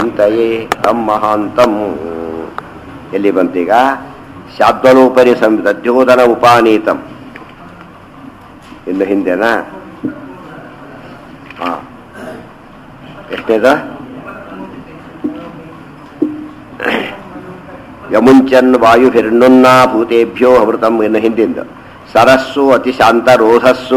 ಚಿಂತೆಯೇ ತಂ ಮಹಾಂತಂ ಎಲ್ಲಿ ಬಂತೀಗ ಶಾದ್ವಲೋಪರಿ ಸಂ ದದ್ಯೋಧನ ಉಪಾನೀತಂ ಇನ್ನು ಹಿಂದೆನಾ ಹಾ ಎಷ್ಟೇದ ಯಮುಂಚನ್ ವಾಯುಭಿರ್ನುನ್ನಾ ಭೂತೇಭ್ಯೋ ಅಮೃತಂ ಇನ್ನು ಹಿಂದಿಂದು ಸರಸ್ಸು ಅತಿಶಾಂತ ರೋಧಸ್ಸು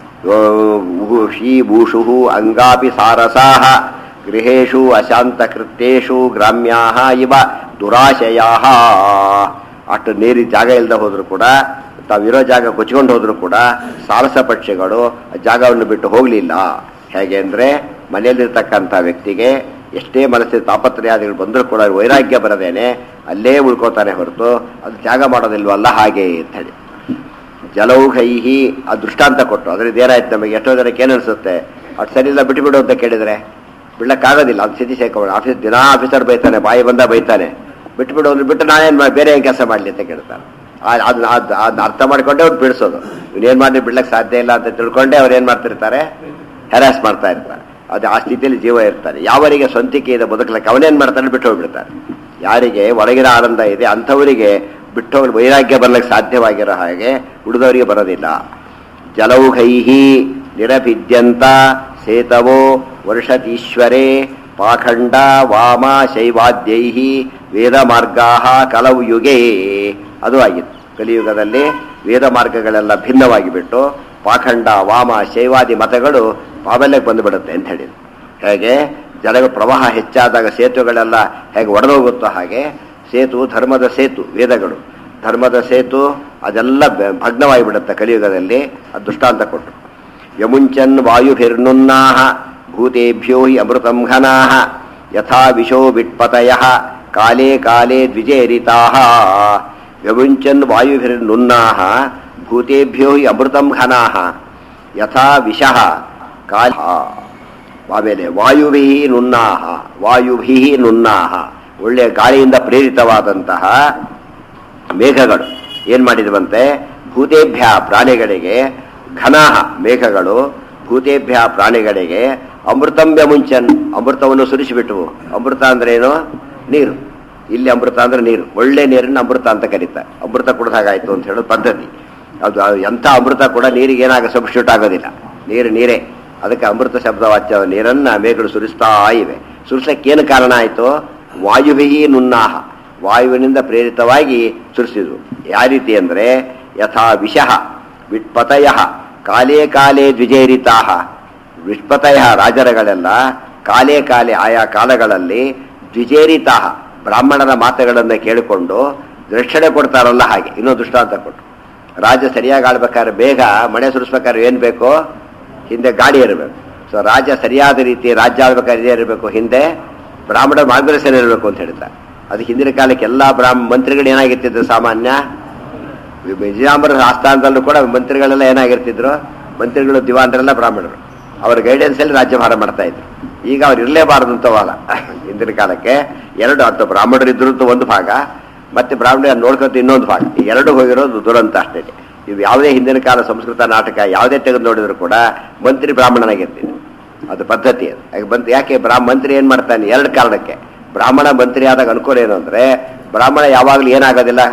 ಶೀಭೂಷು ಅಂಗಾಪಿ ಸಾರಸಾಹ ಗೃಹೇಶು ಅಶಾಂತ ಕೃತ್ಯೇಷು ಗ್ರಾಮ್ಯಾಹ ಇವ ದುರಾಶಯಾಹ ಅಷ್ಟು ನೀರಿ ಜಾಗ ಇಲ್ಲದೆ ಹೋದ್ರು ಕೂಡ ತಾವಿರೋ ಜಾಗ ಕೊಚ್ಕೊಂಡು ಹೋದ್ರು ಕೂಡ ಸಾರಸ ಪಕ್ಷಿಗಳು ಆ ಜಾಗವನ್ನು ಬಿಟ್ಟು ಹೋಗಲಿಲ್ಲ ಹೇಗೆ ಅಂದರೆ ಮನೆಯಲ್ಲಿರ್ತಕ್ಕಂಥ ವ್ಯಕ್ತಿಗೆ ಎಷ್ಟೇ ಮನಸ್ಸಿನ ತಾಪತ್ರಯಾದಿಗಳು ಬಂದರೂ ಕೂಡ ವೈರಾಗ್ಯ ಬರದೇನೆ ಅಲ್ಲೇ ಉಳ್ಕೋತಾನೆ ಹೊರತು ಅದು ತ್ಯಾಗ ಮಾಡೋದಿಲ್ವಲ್ಲ ಹಾಗೆ ಅಂತ ಹೇಳಿ ಜಲೌಘೈಹಿ ಆ ದೃಷ್ಟಾಂತ ಕೊಟ್ಟು ಅದರಿಂದ ಏನಾಯ್ತು ನಮಗೆ ಎಷ್ಟೋ ಜನಕ್ಕೆ ಏನು ಅನಿಸುತ್ತೆ ಅದು ಸರಿ ಇಲ್ಲ ಬಿಟ್ಟುಬಿಡು ಅಂತ ಕೇಳಿದರೆ ಬಿಡಕ್ಕಾಗೋದಿಲ್ಲ ಅದು ಸ್ಥಿತಿ ಸೇರ್ಕೊಂಡು ಆಫೀಸ್ ದಿನಾ ಆಫೀಸರ್ ಬೈತಾನೆ ಬಾಯಿ ಬಂದ ಬೈತಾನೆ ಬಿಟ್ಬಿಡು ಅಂದ್ರೆ ಬಿಟ್ಟು ನಾನೇನು ಮಾಡಿ ಬೇರೆ ಏನು ಕೆಲಸ ಮಾಡಲಿ ಅಂತ ಕೇಳ್ತಾರೆ ಅದನ್ನ ಅದು ಅದನ್ನ ಅರ್ಥ ಮಾಡ್ಕೊಂಡೆ ಅವ್ರು ಬಿಡಿಸೋದು ಇವನೇನು ಮಾಡಿ ಬಿಡ್ಲಕ್ಕೆ ಸಾಧ್ಯ ಇಲ್ಲ ಅಂತ ತಿಳ್ಕೊಂಡೆ ಅವ್ರು ಏನು ಮಾಡ್ತಿರ್ತಾರೆ ಹೆರಾಸ್ ಮಾಡ್ತಾ ಇರ್ತಾರೆ ಅದು ಆ ಸ್ಥಿತಿಯಲ್ಲಿ ಜೀವ ಇರ್ತಾರೆ ಯಾವರಿಗೆ ಸ್ವಂತಿಕೆ ಇದೆ ಬದುಕಲಿಕ್ಕೆ ಅವನೇನು ಮಾಡ್ತಾನೆ ಬಿಟ್ಟು ಹೋಗ್ಬಿಡ್ತಾರೆ ಯಾರಿಗೆ ಒಳಗಿನ ಆನಂದ ಇದೆ ಅಂಥವರಿಗೆ ಬಿಟ್ಟು ಹೋಗಿ ವೈರಾಗ್ಯ ಬರ್ಲಿಕ್ಕೆ ಸಾಧ್ಯವಾಗಿರೋ ಹಾಗೆ ಉಳಿದವರಿಗೆ ಬರೋದಿಲ್ಲ ಜಲೌಘೈಹಿ ನಿರಭಿದ್ಯಂತ ಸೇತವೋ ವರ್ಷತೀಶ್ವರೇ ಪಾಖಂಡ ವಾಮ ಶೈವಾದ್ಯೈ ವೇದ ಮಾರ್ಗಾ ಕಲವು ಯುಗೇ ಅದು ಆಗಿತ್ತು ಕಲಿಯುಗದಲ್ಲಿ ವೇದ ಮಾರ್ಗಗಳೆಲ್ಲ ಭಿನ್ನವಾಗಿ ಬಿಟ್ಟು ಪಾಖಂಡ ವಾಮ ಶೈವಾದಿ ಮತಗಳು ಪ್ರಾಬಲ್ಯಕ್ಕೆ ಬಂದುಬಿಡುತ್ತೆ ಅಂತ ಹೇಳಿದ್ರು ಹೇಗೆ ಜಲಗ ಪ್ರವಾಹ ಹೆಚ್ಚಾದಾಗ ಸೇತುವೆಗಳೆಲ್ಲ ಹೇಗೆ ಒಡೆದೋಗುತ್ತೋ ಹಾಗೆ ಸೇತು ಧರ್ಮದ ಸೇತು ವೇದಗಳು ಧರ್ಮದ ಸೇತು ಅದೆಲ್ಲ ಬ- ಭಗ್ನವಾಗಿ ಬಿಡುತ್ತೆ ಕಲಿಯುಗದಲ್ಲಿ ಅದು ದೃಷ್ಟಾಂತ ಕೊಟ್ಟರು ಯಮುಂಚನ್ ವಾಯುಭಿರ್ನುನ್ನಾಹ ಭೂತೇಭ್ಯೋ ಹಿ ಅಮೃತಂ ಘನಾಹ ಯಥಾ ವಿಶೋ ವಿಟ್ಪತಯ ಕಾಲೇ ಕಾಲೇ ದ್ವಿಜೇರಿತಾಹ ಯಮುಂಚನ್ ವಾಯುಭಿರ್ನುನ್ನಾಹ ಭೂತೇಭ್ಯೋ ಹಿ ಅಮೃತಂ ಘನಾಹ ಯಥಾ ವಿಷಃ ಕಾಲ ಆಮೇಲೆ ವಾಯುಭಿ ನುನ್ನಾಹ ವಾಯುಭಿ ನುನ್ನಾಹ ಒಳ್ಳೆಯ ಗಾಳಿಯಿಂದ ಪ್ರೇರಿತವಾದಂತಹ ಮೇಘಗಳು ಏನ್ ಮಾಡಿದ್ವಂತೆ ಭೂತೇಭ್ಯ ಪ್ರಾಣಿಗಳಿಗೆ ಘನಾಹ ಮೇಘಗಳು ಭೂತೇಭ್ಯ ಪ್ರಾಣಿಗಳಿಗೆ ಅಮೃತಂಬ್ಯ ಮುಂಚನ್ ಅಮೃತವನ್ನು ಸುರಿಸಿಬಿಟ್ಟವು ಅಮೃತ ಅಂದ್ರೆ ಏನು ನೀರು ಇಲ್ಲಿ ಅಮೃತ ಅಂದ್ರೆ ನೀರು ಒಳ್ಳೆ ನೀರನ್ನು ಅಮೃತ ಅಂತ ಕರೀತಾರೆ ಅಮೃತ ಕುಡ್ದ ಹಾಗಾಯ್ತು ಅಂತ ಹೇಳೋದು ಪದ್ಧತಿ ಅದು ಅದು ಎಂಥ ಅಮೃತ ಕೂಡ ನೀರಿಗೆ ಏನಾಗ ಸಬ್ಸ್ಟಿಟ್ಯೂಟ್ ಆಗೋದಿಲ್ಲ ನೀರು ನೀರೇ ಅದಕ್ಕೆ ಅಮೃತ ಶಬ್ದ ವಾಚ್ಯ ನೀರನ್ನ ಮೇಘಗಳು ಸುರಿಸ್ತಾ ಇವೆ ಸುರಿಸಕ್ಕೆ ಏನು ಕಾರಣ ಆಯಿತು ವಾಯುವಿಹಿ ನುನ್ನಾಹ ವಾಯುವಿನಿಂದ ಪ್ರೇರಿತವಾಗಿ ಸುರಿಸಿದ್ರು ಯಾವ ರೀತಿ ಅಂದರೆ ಯಥಾ ವಿಷಃ ವಿಟ್ಪತಯ ಕಾಲೇ ಕಾಲೇ ದ್ವಿಜೇರಿತಾಹ ವಿಷ್ಪತಯ ರಾಜರಗಳೆಲ್ಲ ಕಾಲೇ ಕಾಲೇ ಆಯಾ ಕಾಲಗಳಲ್ಲಿ ದ್ವಿಜೇರಿತಾಹ ಬ್ರಾಹ್ಮಣರ ಮಾತುಗಳನ್ನು ಕೇಳಿಕೊಂಡು ರಕ್ಷಣೆ ಕೊಡ್ತಾರಲ್ಲ ಹಾಗೆ ಇನ್ನೊಂದು ದೃಷ್ಟಾಂತ ಕೊಟ್ಟು ರಾಜ ಸರಿಯಾಗಿ ಆಳ್ಬೇಕಾದ್ರೆ ಬೇಗ ಮಳೆ ಸುರಿಸ್ಬೇಕಾದ್ರೆ ಏನು ಬೇಕು ಹಿಂದೆ ಗಾಡಿ ಇರಬೇಕು ಸೊ ರಾಜ ಸರಿಯಾದ ರೀತಿ ರಾಜ್ಯ ಆಳ್ಬೇಕಾದ್ರೆ ಇದೇ ಇರಬೇಕು ಹಿಂದೆ ಬ್ರಾಹ್ಮಣ ಮಾರ್ಗದರ್ಶನ ಇರಬೇಕು ಅಂತ ಹೇಳ್ತಾರೆ ಅದು ಹಿಂದಿನ ಕಾಲಕ್ಕೆ ಎಲ್ಲ ಬ್ರಾಹ್ಮ ಮಂತ್ರಿಗಳು ಏನಾಗಿರ್ತಿದ್ರು ಸಾಮಾನ್ಯ ವಿಜಯಾಂಬರ ಆಸ್ಥಾನದಲ್ಲೂ ಕೂಡ ಮಂತ್ರಿಗಳೆಲ್ಲ ಏನಾಗಿರ್ತಿದ್ರು ಮಂತ್ರಿಗಳು ದಿವಾನರೆಲ್ಲ ಬ್ರಾಹ್ಮಣರು ಅವರ ಗೈಡೆನ್ಸ್ ಅಲ್ಲಿ ರಾಜ್ಯಭಾರ ಮಾಡ್ತಾ ಇದ್ರು ಈಗ ಅವ್ರು ಇರಲೇಬಾರದು ಅಂತವಲ್ಲ ಹಿಂದಿನ ಕಾಲಕ್ಕೆ ಎರಡು ಅಥವಾ ಬ್ರಾಹ್ಮಣರು ಇದ್ರದ್ದು ಒಂದು ಭಾಗ ಮತ್ತೆ ಬ್ರಾಹ್ಮಣ ನೋಡ್ಕೊಂತ ಇನ್ನೊಂದು ಭಾಗ ಈ ಎರಡು ಹೋಗಿರೋದು ದುರಂತ ಅಷ್ಟೇ ಇವು ಯಾವುದೇ ಹಿಂದಿನ ಕಾಲ ಸಂಸ್ಕೃತ ನಾಟಕ ಯಾವುದೇ ತೆಗೆದು ನೋಡಿದ್ರು ಕೂಡ ಮಂತ್ರಿ ಬ್ರಾಹ್ಮಣನಾಗಿರ್ತಿದ್ರು ಅದು ಪದ್ಧತಿ ಅದು ಯಾಕೆ ಬಂತು ಯಾಕೆ ಬ್ರಾ ಮಂತ್ರಿ ಏನು ಮಾಡ್ತಾನೆ ಎರಡು ಕಾರಣಕ್ಕೆ ಬ್ರಾಹ್ಮಣ ಮಂತ್ರಿ ಆದಾಗ ಅನುಕೂಲ ಏನು ಅಂದರೆ ಬ್ರಾಹ್ಮಣ ಯಾವಾಗಲೂ ಏನಾಗೋದಿಲ್ಲ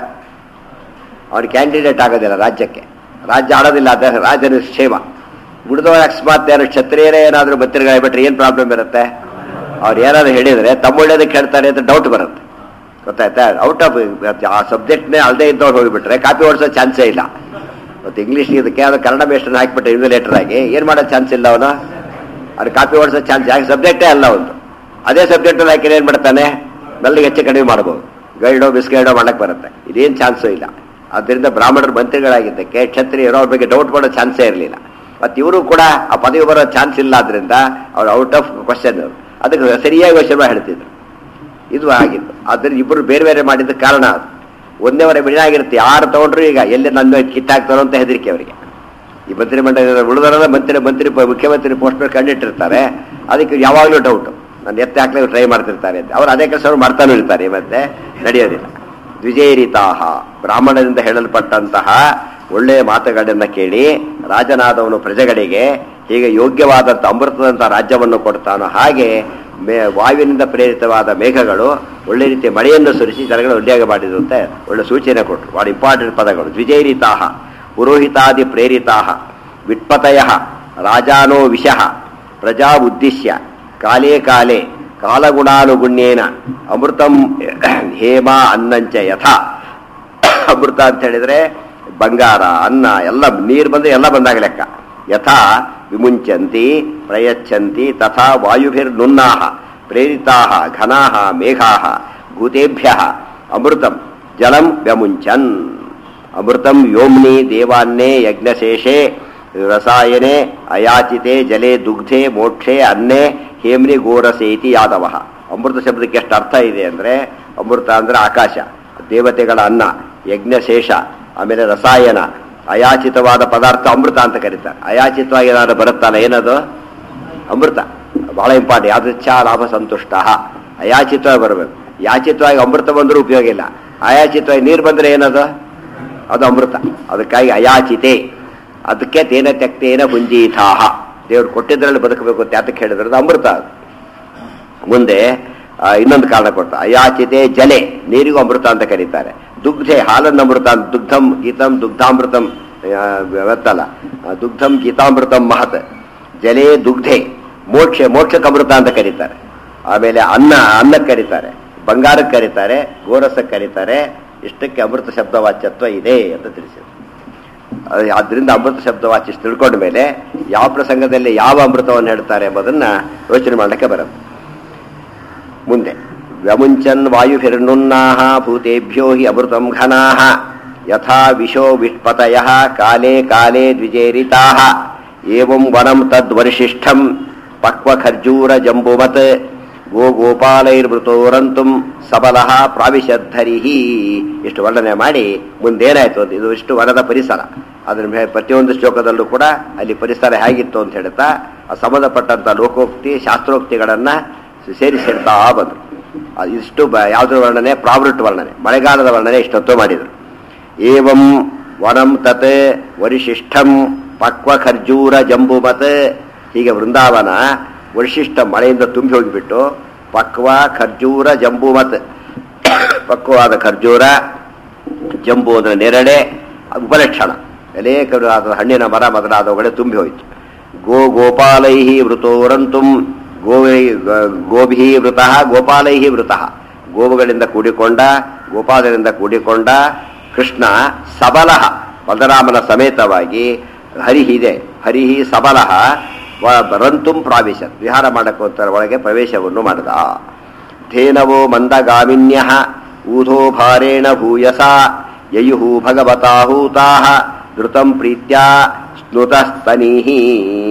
ಅವ್ರು ಕ್ಯಾಂಡಿಡೇಟ್ ಆಗೋದಿಲ್ಲ ರಾಜ್ಯಕ್ಕೆ ರಾಜ್ಯ ಆಡೋದಿಲ್ಲ ಅದ ರಾಜನ ಕ್ಷೇಮ ಉಳಿದವರು ಅಕಸ್ಮಾತ್ ಯಾರು ಕ್ಷತ್ರಿಯರೇ ಏನಾದರೂ ಮಂತ್ರಿಗಳಾಗ್ಬಿಟ್ರೆ ಏನು ಪ್ರಾಬ್ಲಮ್ ಇರುತ್ತೆ ಅವ್ರು ಏನಾದ್ರು ಹೇಳಿದರೆ ತಮ್ಮ ಒಳ್ಳೇದಕ್ಕೆ ಹೇಳ್ತಾರೆ ಅಂತ ಡೌಟ್ ಬರುತ್ತೆ ಗೊತ್ತಾಯ್ತಾ ಔಟ್ ಆಫ್ ಆ ಸಬ್ಜೆಕ್ಟ್ನೇ ಅಲ್ಲದೆ ಇದ್ದವ್ರು ಹೋಗಿಬಿಟ್ರೆ ಕಾಪಿ ಓಡಿಸೋ ಚಾನ್ಸೇ ಇಲ್ಲ ಮತ್ತು ಇಂಗ್ಲೀಷ್ ಇದಕ್ಕೆ ಅದು ಕನ್ನಡ ಮೇಸ್ಟರ್ನ ಹಾಕಿಬಿಟ್ಟೆ ಇನ್ವಿಲೇಟರ್ ಆಗಿ ಏನು ಮಾಡೋ ಚಾನ್ಸ್ ಇಲ್ಲ ಅವನು ಅವ್ರು ಕಾಪಿ ಓಡಿಸೋ ಚಾನ್ಸ್ ಯಾಕೆ ಸಬ್ಜೆಕ್ಟೇ ಅಲ್ಲ ಒಂದು ಅದೇ ಸಬ್ಜೆಕ್ಟಲ್ಲಿ ಹಾಕಿ ಏನು ಮಾಡ್ತಾನೆ ಮೆಲ್ಲಿಗೆ ಹೆಚ್ಚು ಕಡಿಮೆ ಮಾಡ್ಬೋದು ಗೈಡೋ ಬಿಸ್ಗೈಡೋ ಮಾಡಕ್ಕೆ ಬರುತ್ತೆ ಇದೇನು ಚಾನ್ಸು ಇಲ್ಲ ಆದ್ದರಿಂದ ಬ್ರಾಹ್ಮಣರು ಮಂತ್ರಿಗಳಾಗಿದ್ದಕ್ಕೆ ಕ್ಷತ್ರಿಯರು ಅವ್ರ ಬಗ್ಗೆ ಡೌಟ್ ಮಾಡೋ ಚಾನ್ಸೇ ಇರಲಿಲ್ಲ ಮತ್ತು ಇವರು ಕೂಡ ಆ ಪದವಿ ಬರೋ ಚಾನ್ಸ್ ಇಲ್ಲ ಆದ್ರಿಂದ ಅವ್ರು ಔಟ್ ಆಫ್ ಕ್ವಶನ್ ಅದಕ್ಕೆ ಸರಿಯಾಗಿ ಯೋಚನೆ ಹೇಳ್ತಿದ್ರು ಇದು ಆಗಿತ್ತು ಆದ್ರೆ ಇಬ್ಬರು ಬೇರೆ ಬೇರೆ ಮಾಡಿದ ಕಾರಣ ಅದು ಒಂದೇ ವರೆ ಬಿಡಿಯಾಗಿರುತ್ತೆ ಯಾರು ತಗೊಂಡ್ರು ಈಗ ಎಲ್ಲಿ ನನ್ನ ಕಿತ್ತಾಕ್ತಾರೋ ಅಂತ ಹೆದರಿಕೆ ಅವರಿಗೆ ಈ ಮಂತ್ರಿ ಮಂಡಲ ಉಳಿದವರೆಲ್ಲ ಮಂತ್ರಿ ಮಂತ್ರಿ ಪ- ಮುಖ್ಯಮಂತ್ರಿ ಪೋಸ್ಟ್ ಮೇಲೆ ಕಂಡಿಟ್ಟಿರ್ತಾರೆ ಅದಕ್ಕೆ ಯಾವಾಗಲೂ ಡೌಟು ನಾನು ಎತ್ತೆ ಹಾಕ್ಲಿಕ್ಕೆ ಟ್ರೈ ಮಾಡ್ತಿರ್ತಾರೆ ಅಂತ ಅವ್ರು ಅದೇ ಕೆಲಸ ಮಾಡ್ತಾನೂ ಇರ್ತಾರೆ ಮತ್ತೆ ನಡೆಯೋದಿಲ್ಲ ದ್ವಿಜೇರಿತಾಹ ಬ್ರಾಹ್ಮಣರಿಂದ ಹೇಳಲ್ಪಟ್ಟಂತಹ ಒಳ್ಳೆಯ ಮಾತುಗಳನ್ನ ಕೇಳಿ ರಾಜನಾದವನು ಪ್ರಜೆಗಳಿಗೆ ಹೀಗೆ ಯೋಗ್ಯವಾದಂಥ ಅಮೃತದಂಥ ರಾಜ್ಯವನ್ನು ಕೊಡ್ತಾನೋ ಹಾಗೆ ಮೇ ವಾಯುವಿನಿಂದ ಪ್ರೇರಿತವಾದ ಮೇಘಗಳು ಒಳ್ಳೆ ರೀತಿಯ ಮಳೆಯನ್ನು ಸುರಿಸಿ ಜನಗಳು ಉದ್ಯೋಗ ಮಾಡಿದ್ರು ಅಂತ ಒಳ್ಳೆ ಸೂಚನೆ ಕೊಟ್ಟರು ಭಾಳ ಇಂಪಾರ್ಟೆಂಟ್ ಪದಗಳು ದ್ವಿಜೈರಿತಾಹ ಪುರೋಹಿತಾದಿ ಪ್ರೇರಿತಾಹ ವಿಟ್ಪತಯ ರಾಜಾನೋ ವಿಷಃ ಪ್ರಜಾ ಉದ್ದಿಶ್ಯ ಕಾಲೇ ಕಾಲೇ ಕಾಲಗುಣಾನುಗುಣ್ಯೇನ ಅಮೃತಂ ಹೇಮ ಅನ್ನಂಚ ಯಥಾ ಅಮೃತ ಅಂತ ಹೇಳಿದ್ರೆ ಬಂಗಾರ ಅನ್ನ ಎಲ್ಲ ನೀರು ಬಂದ್ರೆ ಎಲ್ಲ ಬಂದಾಗ ಲೆಕ್ಕ ಯಥಾ ವಿಮುಂಚಂತಿ ಪ್ರಯಚ್ಛಂತಿ ತಥಾ ವಾಯುಭಿರ್ನುನ್ನಾಹ ಪ್ರೇರಿತಾಹ ಘನಾಹ ಮೇಘಾಹ ಭೂತೇಭ್ಯ ಅಮೃತಂ ಜಲಂ ವ್ಯಮುಂಚನ್ ಅಮೃತಂ ವ್ಯೋಮ್ನಿ ದೇವಾನ್ನೇ ಯಜ್ಞಶೇಷೆ ರಸಾಯನೆ ಅಯಾಚಿತೆ ಜಲೆ ದುಗ್ಧೆ ಮೋಕ್ಷೆ ಅನ್ನೆ ಹೇಮ್ನಿ ಗೋರಸೆ ಇತಿ ಯಾದವ ಅಮೃತ ಶಬ್ದಕ್ಕೆ ಎಷ್ಟು ಅರ್ಥ ಇದೆ ಅಂದರೆ ಅಮೃತ ಅಂದರೆ ಆಕಾಶ ದೇವತೆಗಳ ಅನ್ನ ಯಜ್ಞಶೇಷ ಆಮೇಲೆ ರಸಾಯನ ಅಯಾಚಿತವಾದ ಪದಾರ್ಥ ಅಮೃತ ಅಂತ ಕರೀತಾರೆ ಅಯಾಚಿತವಾಗಿ ಏನಾದ್ರು ಬರುತ್ತಲ್ಲ ಏನದು ಅಮೃತ ಬಹಳ ಇಂಪಾರ್ಟೆಂಟ್ ಯಾದೃಚ್ಛ ಲಾಭ ಸಂತುಷ್ಟ ಅಯಾಚಿತವಾಗಿ ಬರಬೇಕು ಯಾಚಿತವಾಗಿ ಅಮೃತ ಬಂದರೂ ಉಪಯೋಗ ಇಲ್ಲ ಅಯಾಚಿತವಾಗಿ ನೀರು ಬಂದರೆ ಏನದು ಅದು ಅಮೃತ ಅದಕ್ಕಾಗಿ ಅಯಾಚಿತೆ ಅದಕ್ಕೆ ತೇನ ತೆಕ್ತೇನ ಪುಂಜೀಥಾಹ ದೇವ್ರು ಕೊಟ್ಟಿದ್ರಲ್ಲಿ ಬದುಕಬೇಕು ಅಂತ ಯಾತಕ್ಕೆ ಹೇಳಿದ್ರೆ ಅದು ಅಮೃತ ಅದು ಮುಂದೆ ಆ, ಇನ್ನೊಂದು ಕಾರಣ ಕೊಡ್ತ ಅಯಾಚಿತೆ ಜಲೆ ನೀರಿಗೂ ಅಮೃತ ಅಂತ ಕರೀತಾರೆ ದುಗ್ಧೆ ಹಾಲನ್ನು ಅಮೃತ ಅಂತ ದುಗ್ಧಂ ಗೀತಂ ದುಗ್ಧಾಮೃತಂ ಆ, ಗೊತ್ತಲ್ಲ ಆ, ದುಗ್ಧಂ ಗೀತಾಮೃತಂ ಮಹತ್ ಜಲೆ ದುಗ್ಧೆ ಮೋಕ್ಷ ಮೋಕ್ಷಕ್ಕೆ ಅಮೃತ ಅಂತ ಕರೀತಾರೆ ಆಮೇಲೆ ಅನ್ನ ಅನ್ನಕ್ಕೆ ಕರೀತಾರೆ ಬಂಗಾರಕ್ಕೆ ಕರೀತಾರೆ ಗೋರಸಕ್ಕೆ ಕರೀತಾರೆ ಇಷ್ಟಕ್ಕೆ ಅಮೃತ ಶಬ್ದವಾಚ್ಯತ್ವ ಇದೆ ಅಂತ ತಿಳಿಸಿದ್ರು ಅದು- ಆದ್ರಿಂದ ಅಮೃತ ಶಬ್ದವಾಚಿ ತಿಳ್ಕೊಂಡ ಮೇಲೆ ಯಾವ ಪ್ರಸಂಗದಲ್ಲಿ ಯಾವ ಅಮೃತವನ್ನು ಹೇಳ್ತಾರೆ ಎಂಬುದನ್ನ ಯೋಚನೆ ಮಾಡಲಿಕ್ಕೆ ಬರುತ್ತೆ ಮುಂದೆ ವ್ಯಮುಂಚನ್ ವಾಯುಭಿರ್ನುನ್ನಾಹ ಭೂತೇಭ್ಯೋ ಹಿ ಅಮೃತಂ ಘನಾಹ ಯಥಾ ವಿಶೋ ವಿಷ್ಪತಯ ಕಾಲೇ ಕಾಲೇ ದ್ವಿಜೇರಿತಾಹ ಏವಂ ವನಂ ತದ್ವರಿಶಿಷ್ಠಂ ಪಕ್ವಖರ್ಜೂರ ಜಂಬುಮತ್ ಗೋ ಗೋಪಾಲೈರ್ಮೃತೋರಂತುಂ ಸಬಲಃ ಪ್ರಾವಿಶದ್ಧರಿಹಿ ಇಷ್ಟು ವರ್ಣನೆ ಮಾಡಿ ಮುಂದೇನಾಯ್ತು ಅಂತ ಇದು ಇಷ್ಟು ವನದ ಪರಿಸರ ಅದ್ರ ಮೇಲೆ ಪ್ರತಿಯೊಂದು ಶ್ಲೋಕದಲ್ಲೂ ಕೂಡ ಅಲ್ಲಿ ಪರಿಸರ ಹೇಗಿತ್ತು ಅಂತ ಹೇಳ್ತಾ ಆ ಸಂಬಂಧಪಟ್ಟಂತ ಲೋಕೋಕ್ತಿ ಶಾಸ್ತ್ರೋಕ್ತಿಗಳನ್ನ ಸೇರಿಸಿ ಹೇಳ್ತಾ ಬಂದರು ಅದು ಇಷ್ಟು ಬ ಯಾವುದ್ರ ವರ್ಣನೆ ಪ್ರಾವೃಟ್ ವರ್ಣನೆ ಮಳೆಗಾಲದ ವರ್ಣನೆ ಇಷ್ಟೊತ್ತು ಮಾಡಿದರು ಏವಂ ವನಂ ತತ್ ವರಿಶಿಷ್ಠಂ ಪಕ್ವ ಖರ್ಜೂರ ಜಂಬುಮತ್ ಹೀಗೆ ವೃಂದಾವನ ವರಿಶಿಷ್ಠ ಮಳೆಯಿಂದ ತುಂಬಿ ಹೋಗಿಬಿಟ್ಟು ಪಕ್ವ ಖರ್ಜೂರ ಜಂಬುಮತ್ ಪಕ್ವವಾದ ಖರ್ಜೂರ ಜಂಬು ಅಂದರೆ ನೆರಳೆ ಉಪಲಕ್ಷಣ ಅನೇಕ ಆದ ಹಣ್ಣಿನ ಮರ ಮೊದಲಾದವುಗಳೇ ತುಂಬಿ ಹೋಯಿತು ಗೋ ಗೋಪಾಲೈ ವೃತೋರಂತುಂ ಗೋವೈ ಗೋಭಿ ವೃತಃ ಗೋಪಾಲೈ ವೃತಃ ಗೋವುಗಳಿಂದ ಕೂಡಿಕೊಂಡ ಗೋಪಾಲರಿಂದ ಕೂಡಿಕೊಂಡ ಕೃಷ್ಣ ಸಬಲಃ ಬಲರಾಮನ ಸಮೇತವಾಗಿ ಹರಿಹಿ ಇದೆ ಹರಿಹಿ ಸಬಲಃ ವ- ರಂತುಂ ಪ್ರಾವೇಶ ವಿಹಾರ ಮಾಡಕ್ಕೋಸ್ಕರ ಒಳಗೆ ಪ್ರವೇಶವನ್ನು ಮಾಡಿದ ಧೇನವೋ ಮಂದಗಾಮಿನ್ಯ ಊಧೋ ಭಾರೇಣ ಭೂಯಸ ಯಯುಹು ಭಗವತಾಹೂತಾ ಧೃತಂ ಪ್ರೀತ್ಯಾ ಸ್ನುತಸ್ತನೀಹಿ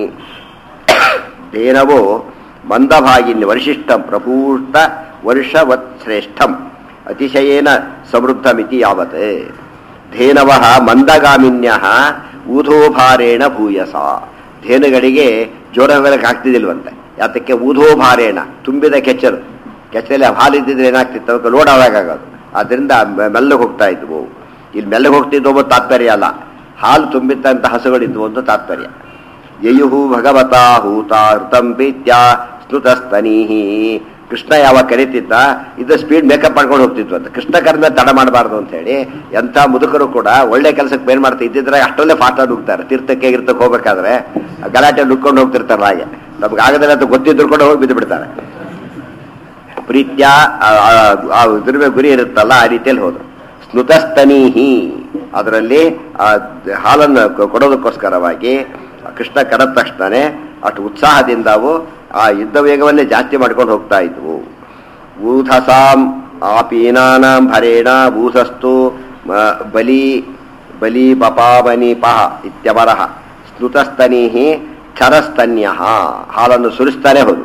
ಧೇನವೋ ಮಂದಭಾಗಿನ್ಯ ವರಿಶಿಷ್ಟಂ ಪ್ರಪೂಷ್ಟ ವರ್ಷವತ್ ಶ್ರೇಷ್ಠಂ ಅತಿಶಯೇನ ಸಮೃದ್ಧಮಿತಿ ಯಾವತ್ ಧೇನವ ಮಂದಗಾಮಿನ್ಯ ಊಧೋಭಾರೇಣ ಭೂಯಸ ಧೇನುಗಳಿಗೆ ಜೋರ ಮೇಲೆ ಆಗ್ತಿದಿಲ್ವಂತೆ ಯಾತಕ್ಕೆ ಊಧೋಭಾರೇಣ ತುಂಬಿದ ಕೆಚ್ಚಲು ಕೆಚ್ಚಲಲ್ಲಿ ಹಾಲಿದ್ದಿದ್ರೆ ಏನಾಗ್ತಿತ್ತು ಅವಕ್ಕೆ ಲೋಡ್ ಆಗೋದು ಆದ್ದರಿಂದ ಮೆ- ಮೆಲ್ಲಗೆ ಹೋಗ್ತಾ ಇದ್ವು ಇಲ್ಲಿ ಮೆಲ್ಲಗೆ ಹೋಗ್ತಿದ್ವು ಅನ್ನೋ ತಾತ್ಪರ್ಯ ಅಲ್ಲ ಹಾಲು ತುಂಬಿದ್ದಂಥ ಹಸುಗಳಿದ್ವು ಅಂತ ತಾತ್ಪರ್ಯ ಯಯುಹು ಭಗವತಾ ಹೂತ ಹೃತಂ ಪ್ರೀತ್ಯ ಸ್ನುತಸ್ತನೀಹಿ ಕೃಷ್ಣ ಯಾವಾಗ ಕರೀತಿದ್ದ ಇದು ಸ್ಪೀಡ್ ಮೇಕಪ್ ಮಾಡ್ಕೊಂಡು ಹೋಗ್ತಿದ್ವು ಅಂತ ಕೃಷ್ಣ ಕರೆದ ತಡ ಮಾಡಬಾರ್ದು ಅಂತ ಹೇಳಿ ಎಂಥ ಮುದುಕರು ಕೂಡ ಒಳ್ಳೆ ಕೆಲಸಕ್ಕೆ ಏನ್ ಮಾಡ್ತಾ ಇದ್ದಿದ್ರೆ ಅಷ್ಟರಲ್ಲೇ ಫಾಸ್ಟ್ ಆಗಿ ಹೋಗ್ತಾರೆ ತೀರ್ಥಕ್ಕೆ ಗಿರ್ತಕ್ಕೆ ಹೋಗ್ಬೇಕಾದ್ರೆ ಗಲಾಟೆ ನುಕ್ಕೊಂಡು ಹೋಗ್ತಿರ್ತಾರೆ ಹಾಗೆ ನಮ್ಗೆ ಆಗದಿಲ್ಲ ಅಂತ ಗೊತ್ತಿದ್ರು ಕೂಡ ಹೋಗಿ ಬಿದ್ದು ಬಿಡ್ತಾರೆ ಪ್ರೀತ್ಯ ಆ- ಆ- ಆ ಇದ್ರ ಮೇಲೆ ಗುರಿ ಇರುತ್ತಲ್ಲ ಆ ರೀತಿಯಲ್ಲಿ ಹೋದ್ರು ಸ್ನುತಸ್ತನೀಹಿ ಅದರಲ್ಲಿ ಆ ದ- ಹಾಲನ್ನು ಕೊ- ಕೊಡೋದಕ್ಕೋಸ್ಕರವಾಗಿ ಕೃಷ್ಣ ಕರೆದ ತಕ್ಷಣನೇ ಅಷ್ಟು ಉತ್ಸಾಹದಿಂದ ಅವು ಆ ಯುದ್ಧ ವೇಗವನ್ನೇ ಜಾಸ್ತಿ ಮಾಡ್ಕೊಂಡು ಹೋಗ್ತಾ ಇದ್ವು ಊಧಸಾಂ ಆಪೀನಾನಾಂ ಭರೇಣ ಊಧಸ್ತು ಮ- ಬಲಿ ಬಲಿ ಬಪಾವನಿ ಪಹ ಇತ್ಯವರಹ ಸ್ನುತಸ್ತನೀಹಿ ಕ್ಷರಸ್ತನ್ಯ ಹಾಲನ್ನು ಸುರಿಸ್ತಾನೆ ಹೋದು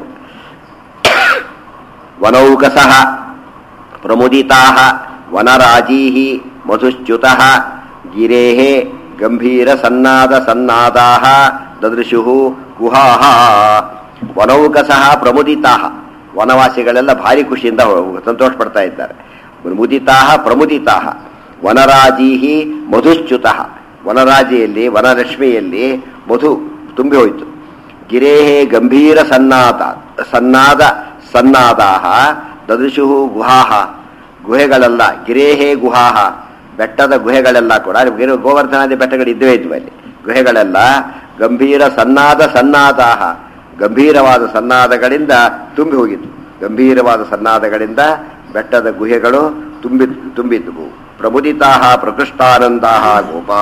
ವನೌಕಸಃ ಪ್ರಮುದಿತಾಃ ವನರಾಜೀಃ ಮಧುಶ್ಚ್ಯುತಃ ಗಿರೇಃ ಗಂಭೀರ ಸನ್ನಾದ ಸನ್ನಾದಾಃ ದದೃಶುಃ ಗುಹಾಃ ವನೌಕಸಃ ಪ್ರಮುದಿತಾಃ ವನವಾಸಿಗಳೆಲ್ಲ ಭಾರಿ ಖುಷಿಯಿಂದ ಹೊ- ಸಂತೋಷ ಪಡ್ತಾ ಇದ್ದಾರೆ ಮುದಿತಾಃ ಪ್ರಮುದಿತಾಃ ವನರಾಜೀಃ ಮಧುಶ್ಚ್ಯುತಃ ವನರಾಜಿಯಲ್ಲಿ ವನಲಕ್ಷ್ಮಿಯಲ್ಲಿ ಮಧು ತುಂಬಿ ಹೋಯಿತು ಗಿರೇಹೇ ಗಂಭೀರ ಸನ್ನಾದ ಸನ್ನಾದ ಸನ್ನಾದಾಹ ದದೃಶು ಗುಹಾಹ ಗುಹೆಗಳೆಲ್ಲ ಗಿರೇಹೇ ಗುಹಾಹ ಬೆಟ್ಟದ ಗುಹೆಗಳೆಲ್ಲ ಕೂಡ ಗಿರಿ ಗೋವರ್ಧನಾದಿ ಬೆಟ್ಟಗಳು ಇದ್ವೇ ಇದ್ವು ಅಲ್ಲಿ ಗುಹೆಗಳೆಲ್ಲ ಗಂಭೀರ ಸನ್ನಾದ ಸನ್ನಾದಾಹ ಗಂಭೀರವಾದ ಸನ್ನಾದಗಳಿಂದ ತುಂಬಿ ಹೋಗಿತ್ತು ಗಂಭೀರವಾದ ಸನ್ನಾದಗಳಿಂದ ಬೆಟ್ಟದ ಗುಹೆಗಳು ತುಂಬಿ ತುಂಬಿದ್ವು ಪ್ರಬುದಿತಾ ಪ್ರಕೃಷ್ಟಾನಂದಾ ಗೋಪಾ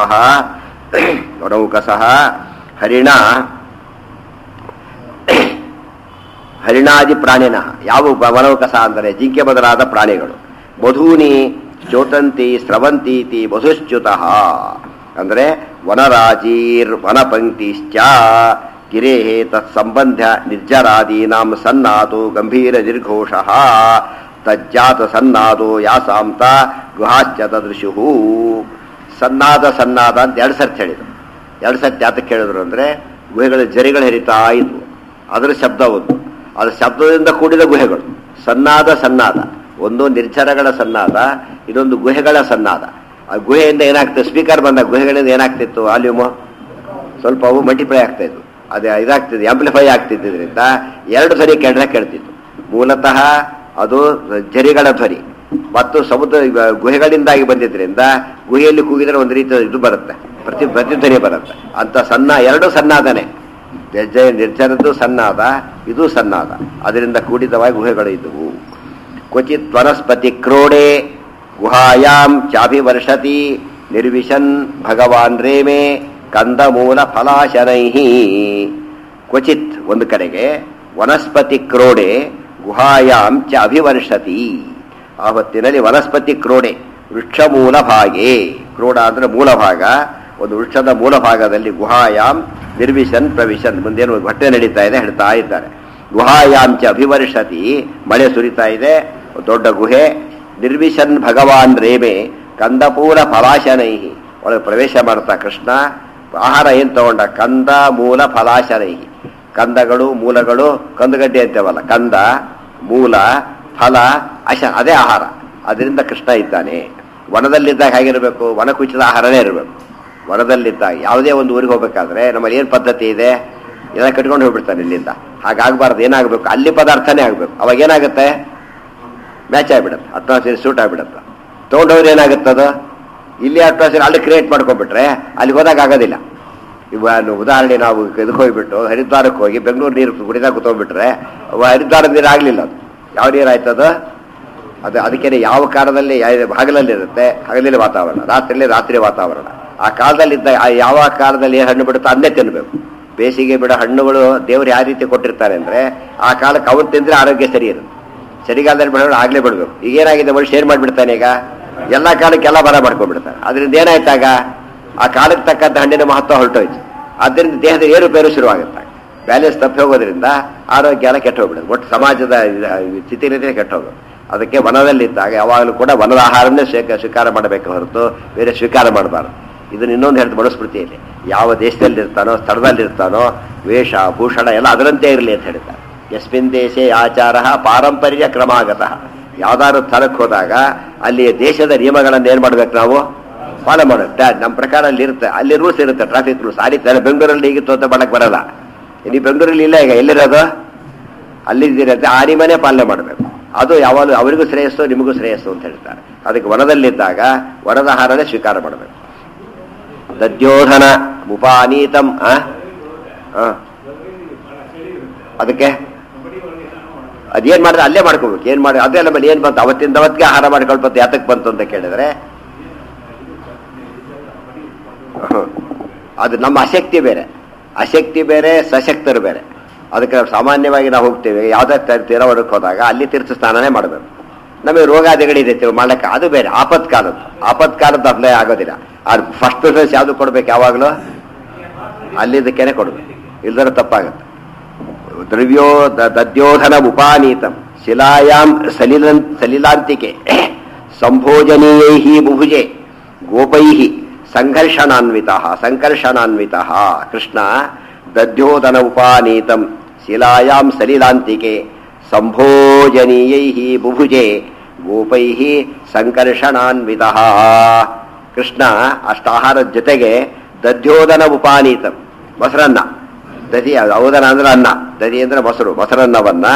ನೌಕಸಃ ಹರಿಣ ಹರಿಣಾದಿ ಪ್ರಾಣಿನ ಯಾವ ಬ- ವನೌಕಸ ಅಂದರೆ ಜಿಂಕೆ ಮೊದಲಾದ ಪ್ರಾಣಿಗಳು ಮಧೂನಿ ಚೋಟಂತಿ ಸ್ರವಂತೀತಿ ಮಧುಶ್ಚ್ಯುತಃ ಅಂದರೆ ವನರಾಜೀರ್ ವನಪಂಕ್ತಿಶ್ಚ ಗಿರೇ ತತ್ಸಂಬಂಧ ನಿರ್ಜರಾದೀನಾಂ ಸನ್ನಾದೋ ಗಂಭೀರ ನಿರ್ಘೋಷ ತಜ್ಜಾತ ಸನ್ನಾದೋ ಯಾಸಾಂತ ಗುಹಾಶ್ಚ ತದೃಶು ಸನ್ನಾದ ಸನ್ನಾದ ಅಂತ ಎರಡು ಸರ್ತಿ ಹೇಳಿದ್ರು ಎರಡು ಸರ್ತಿ ಯಾತಕ್ಕೆ ಹೇಳಿದ್ರು ಅಂದರೆ ಗುಹೆಗಳ ಜರಿಗಳು ಹರಿತಾ ಇದ್ವು ಅದರ ಶಬ್ದ ಒಂದು ಅದು ಶಬ್ದದಿಂದ ಕೂಡಿದ ಗುಹೆಗಳು ಸನ್ನಾದ ಸನ್ನಾದ ಒಂದು ನಿರ್ಜರಗಳ ಸನ್ನಾದ ಇದೊಂದು ಗುಹೆಗಳ ಸನ್ನಾದ ಆ ಗುಹೆಯಿಂದ ಏನಾಗ್ತದೆ ಸ್ಪೀಕರ್ ಬಂದ ಗುಹೆಗಳಿಂದ ಏನಾಗ್ತಿತ್ತು ವಾಲ್ಯೂಮು ಸ್ವಲ್ಪ ಅವು ಮಲ್ಟಿಪ್ಲೈ ಆಗ್ತಾ ಇದ್ವು ಅದು ಇದಾಗ್ತಿದೆ ಆಂಪ್ಲಿಫೈ ಆಗ್ತಿದ್ದರಿಂದ ಎರಡು ಧ್ವನಿ ಕೇಳಿದ್ರೆ ಕೇಳ್ತಿತ್ತು ಮೂಲತಃ ಅದು ಜರಿಗಳ ಧ್ವನಿ ಮತ್ತು ಸಮುದ್ರ ಇವ- ಗುಹೆಗಳಿಂದಾಗಿ ಬಂದಿದ್ರಿಂದ ಗುಹೆಯಲ್ಲಿ ಕೂಗಿದ್ರೆ ಒಂದು ರೀತಿಯ ಇದು ಬರುತ್ತೆ ಪ್ರತಿ ಪ್ರತಿಧ್ವನಿ ಬರುತ್ತೆ ಅಂತ ಸಣ್ಣ ಎರಡು ಸಣ್ಣಾದನೆ ನಿರ್ಜಯ ನಿರ್ಜರದ್ದು ಸಣ್ಣಾದ ಇದು ಸಣ್ಣಾದ ಅದರಿಂದ ಕೂಡಿದವಾಗಿ ಗುಹೆಗಳು ಇದ್ದವು ಕ್ವಚಿತ್ ವನಸ್ಪತಿ ಕ್ರೋಡೆ ಗುಹಾಯಾಂ ಚಾಭಿವರ್ಷತಿ ನಿರ್ವಿಶನ್ ಭಗವಾನ್ ರೇಮೆ ಕಂದಮೂಲ ಫಲಾಶನೈ ಕ್ವಚಿತ್ ಒಂದು ಕಡೆಗೆ ವನಸ್ಪತಿ ಕ್ರೋಡೆ ಗುಹಾಯಾಂ ಚ ಅಭಿವರ್ಷತಿ ಆ ಹೊತ್ತಿನಲ್ಲಿ ವನಸ್ಪತಿ ಕ್ರೋಡೆ ವೃಕ್ಷ ಮೂಲ ಭಾಗೆ ಕ್ರೋಡ ಅಂದ್ರೆ ಮೂಲ ಭಾಗ ಒಂದು ವೃಕ್ಷದ ಮೂಲ ಭಾಗದಲ್ಲಿ ಗುಹಾಯಾಂ ನಿರ್ವಿಶನ್ ಪ್ರವಿಶನ್ ಮುಂದೇನು ಹೊಟ್ಟೆ ನಡೀತಾ ಇದೆ ಹೇಳ್ತಾ ಇದ್ದಾರೆ ಗುಹಾಯಾಂ ಚ ಅಭಿವರ್ಷತಿ ಮಳೆ ಸುರಿತಾ ಇದೆ ದೊಡ್ಡ ಗುಹೆ ನಿರ್ವಿಶನ್ ಭಗವಾನ್ ರೇಮೆ ಕಂದಪೂಲ ಫಲಾಶನೈ ಒಳಗೆ ಪ್ರವೇಶ ಮಾಡ್ತಾ ಕೃಷ್ಣ ಆಹಾರ ಏನ್ ತಗೊಂಡ ಕಂದ ಮೂಲ ಫಲಾಶನೈ ಕಂದಗಳು ಮೂಲಗಳು ಕಂದುಗಡ್ಡೆ ಅಂತೇವಲ್ಲ ಕಂದ ಮೂಲ ಫಲ ಅಶ ಅದೇ ಆಹಾರ ಅದರಿಂದ ಕೃಷ್ಣ ಇದ್ದಾನೆ ವನದಲ್ಲಿದ್ದಾಗ ಹೇಗಿರಬೇಕು ವನ ಕುಚಿತ ಆಹಾರನೇ ಇರಬೇಕು ವನದಲ್ಲಿದ್ದಾಗ ಯಾವುದೇ ಒಂದು ಊರಿಗೆ ಹೋಗ್ಬೇಕಾದ್ರೆ ನಮ್ಮಲ್ಲಿ ಏನು ಪದ್ಧತಿ ಇದೆ ಎಲ್ಲ ಕಟ್ಕೊಂಡು ಹೋಗ್ಬಿಡ್ತಾನೆ ಇಲ್ಲಿಂದ ಹಾಗಾಗಬಾರ್ದು ಏನಾಗಬೇಕು ಅಲ್ಲಿ ಪದಾರ್ಥನೇ ಆಗಬೇಕು ಅವಾಗ ಏನಾಗುತ್ತೆ ಮ್ಯಾಚ್ ಆಗಿಬಿಡುತ್ತೆ ಅಟ್ಮಾಸ್ಫಿಯರ್ ಸೂಟ್ ಆಗಿಬಿಡುತ್ತೆ ತೊಗೊಂಡವ್ರು ಏನಾಗುತ್ತದು ಇಲ್ಲಿ ಅಟ್ಮಾಸ್ಫಿಯರ್ ಅಲ್ಲಿ ಕ್ರಿಯೇಟ್ ಮಾಡ್ಕೊಂಡ್ಬಿಟ್ರೆ ಅಲ್ಲಿ ಹೋದಾಗ ಆಗೋದಿಲ್ಲ ಇವಾಗ ಉದಾಹರಣೆ ನಾವು ಇದಕ್ಕೆ ಹೋಗ್ಬಿಟ್ಟು ಹರಿದ್ವಾರಕ್ಕೆ ಹೋಗಿ ಬೆಂಗಳೂರು ನೀರು ಕುಡಿದಾಗ ಕೂತ್ಕೊಂಡ್ಬಿಟ್ರೆ ಅವ ಹರಿದ್ವಾರದ ನೀರು ಆಗಲಿಲ್ಲ ಅದು ಯಾವ ನೀರು ಆಯ್ತದು ಅದು ಅದಕ್ಕೆ ಯಾವ ಕಾಲದಲ್ಲಿ ಯಾ- ಹಗಲಲ್ಲಿ ಇರುತ್ತೆ ಹಗಲಿನ ವಾತಾವರಣ ರಾತ್ರಿಯಲ್ಲಿ ರಾತ್ರಿ ವಾತಾವರಣ ಆ ಕಾಲದಲ್ಲಿ ಇದ್ದ ಆ ಯಾವ ಕಾಲದಲ್ಲಿ ಏನು ಹಣ್ಣು ಬಿಡುತ್ತೋ ಅದನ್ನೇ ತಿನ್ನಬೇಕು ಬೇಸಿಗೆ ಬಿಡೋ ಹಣ್ಣುಗಳು ದೇವರು ಯಾವ ರೀತಿ ಕೊಟ್ಟಿರ್ತಾರೆ ಅಂದ್ರೆ ಆ ಕಾಲಕ್ಕೆ ಅವನು ತಿಂದ್ರೆ ಆರೋಗ್ಯ ಸರಿ ಇರುತ್ತೆ ಚಳಿಗಾಲದಲ್ಲಿ ಬಿಡೋಣ ಆಗ್ಲೇ ಬಿಡ್ಬೇಕು ಈಗ ಏನಾಗಿದೆ ಮನುಷ್ಯ ಏನ್ ಮಾಡ್ಬಿಡ್ತಾನೆ ಈಗ ಎಲ್ಲ ಕಾಲಕ್ಕೆ ಎಲ್ಲ ಬರ ಮಾಡ್ಕೊಂಡ್ಬಿಡ್ತಾನೆ ಅದರಿಂದ ಏನಾಯ್ತಾಗ ಆ ಕಾಲಕ್ಕೆ ತಕ್ಕಂತ ಹಣ್ಣಿನ ಮಹತ್ವ ಹೊರಟೋಯ್ತು ಆದ್ದರಿಂದ ದೇಹದ ಏರುಪೇರು ಶುರುವಾಗುತ್ತೆ ಬ್ಯಾಲೆನ್ಸ್ ತಪ್ಪಿ ಹೋಗೋದ್ರಿಂದ ಆರೋಗ್ಯ ಎಲ್ಲ ಕೆಟ್ಟು ಹೋಗ್ಬಿಡುತ್ತೆ ಒಟ್ಟು ಸಮಾಜದ ಇದ- ಸ್ಥಿತಿಗತಿನೇ ಕೆಟ್ಟು ಹೋಗೋದು ಅದಕ್ಕೆ ವನದಲ್ಲಿದ್ದಾಗ ಯಾವಾಗಲೂ ಕೂಡ ವನದ ಆಹಾರನೇ ಸ್ವೀಕ ಸ್ವೀಕಾರ ಮಾಡಬೇಕು ಹೊರತು ಬೇರೆ ಸ್ವೀಕಾರ ಮಾಡಬಾರ್ದು ಇದನ್ನ ಇನ್ನೊಂದು ಹೇಳ್ತು ಮನುಸ್ಮೃತಿಯಲ್ಲಿ ಯಾವ ದೇಶದಲ್ಲಿ ಇರ್ತಾನೋ ಸ್ಥಳದಲ್ಲಿ ಇರ್ತಾನೋ ವೇಷ ಭೂಷಣ ಎಲ್ಲ ಅದರಂತೆ ಇರಲಿ ಅಂತ ಹೇಳ್ತಾರೆ ಯಸ್ಮಿನ್ ದೇಶೇ ಆಚಾರ ಪಾರಂಪರ್ಯ ಕ್ರಮಾಗತಃ ಯಾವ್ದಾದ್ರು ಸ್ಥಳಕ್ಕೆ ಹೋದಾಗ ಅಲ್ಲಿ ದೇಶದ ನಿಯಮಗಳನ್ನು ಏನ್ ಮಾಡ್ಬೇಕು ನಾವು ಫಾಲೋ ಮಾಡೋದು ನಮ್ಮ ಪ್ರಕಾರ ಅಲ್ಲಿ ಇರುತ್ತೆ ಅಲ್ಲಿ ರೂಲ್ಸ್ ಇರುತ್ತೆ ಟ್ರಾಫಿಕ್ ರೂಲ್ಸ್ ಅಲ್ಲಿ ತರ- ಬೆಂಗಳೂರಲ್ಲಿ ಹೀಗಿತ್ತು ಅಂತ ಮಾಡಕ್ ಬರಲ್ಲ ನೀವು ಬೆಂಗಳೂರಲ್ಲಿ ಇಲ್ಲ ಈಗ ಎಲ್ಲಿರೋದು ಅಲ್ಲಿದ್ದಿರತ್ತೆ ಆ ನಿಯಮನೇ ಪಾಲನೆ ಮಾಡಬೇಕು ಅದು ಯಾವಾಗಲೂ ಅವರಿಗೂ ಶ್ರೇಯಸ್ಸು ನಿಮಗೂ ಶ್ರೇಯಸ್ಸು ಅಂತ ಹೇಳ್ತಾರೆ ಅದಕ್ಕೆ ವನದಲ್ಲಿದ್ದಾಗ ವನದ ಆಹಾರನೇ ಸ್ವೀಕಾರ ಮಾಡಬೇಕು ದದ್ಯೋಧನ ಉಪಾನೀತಂ ಆ? ಆ. ಅದಕ್ಕೆ ಅದೇನ್ ಮಾಡಿದ್ರೆ ಅಲ್ಲೇ ಮಾಡ್ಕೋಬೇಕು ಏನ್ ಮಾಡಿ ಅದೇ ನಮ್ಮಲ್ಲಿ ಏನ್ ಬಂತು ಅವತ್ತಿಂದ ಅವತ್ತಿಗೆ ಆಹಾರ ಮಾಡ್ಕೊಂಡು ಬಂತು ಯಾತಕ್ಕೆ ಬಂತು ಅಂತ ಕೇಳಿದ್ರೆ ಹ್ಮ್. ಅದು ನಮ್ಮ ಅಶಕ್ತಿ ಬೇರೆ ಅಶಕ್ತಿ ಬೇರೆ ಸಶಕ್ತರು ಬೇರೆ ಅದಕ್ಕೆ ನಾವು ಸಾಮಾನ್ಯವಾಗಿ ನಾವು ಹೋಗ್ತೇವೆ ಯಾವುದೇ ತೀರವಡಕ್ಕೆ ಹೋದಾಗ ಅಲ್ಲಿ ತೀರ್ಥ ಸ್ನಾನನೇ ಮಾಡಬೇಕು ನಮಗೆ ರೋಗಾದಿಗಳಿದೆ ತಿರು ಮಾಡಕ್ಕೆ ಅದು ಬೇರೆ ಆಪತ್ಕಾಲದ್ದು ಆಪತ್ಕಾಲದ್ದು ಅಪ್ಲೈ ಆಗೋದಿಲ್ಲ ಅದು ಫಸ್ಟ್ ಪ್ರಿಫರೆನ್ಸ್ ಯಾವುದು ಕೊಡ್ಬೇಕು ಯಾವಾಗಲೂ ಅಲ್ಲಿದ್ದಕ್ಕೇನೆ ಕೊಡಬೇಕು ಇಲ್ದರೆ ತಪ್ಪಾಗುತ್ತೆ ದ್ರವ್ಯೋ ದ- ದದ್ಯೋಧನ ಉಪಾನೀತಂ ಶಿಲಾಯಾಂ ಸಲಿಲನ್ ಸಲಿಲಾಂತಿಕೆ ಸಂಭೋಜನೀಯೈ ಬುಭುಜೆ ಗೋಪೈ ಸಂಘರ್ಷಣಾನ್ವಿತ ಸಂಕರ್ಷಣಾನ್ವಿತ ಕೃಷ್ಣ ದದ್ಯೋಧನ ಉಪಾನೀತಂ ಶಿಲಾಯಾಂ ಸಲಿಲಾಂತಿಕೆ ಸಂಭೋಜನೀಯೈ ಬುಭುಜೆ ಗೋಪೈ ಸಂಕರ್ಷಣಾನ್ವಿತ ಕೃಷ್ಣ ಅಷ್ಟಾಹಾರದ ಜೊತೆಗೆ ದಧ್ಯೋದನ ಉಪಾನೀತಂ ಮೊಸರನ್ನ ದಧಿ ಔದನ ಅಂದ್ರೆ ಅನ್ನ ದಧಿ ಅಂದ್ರೆ ಮೊಸರು ಮೊಸರನ್ನವನ್ನ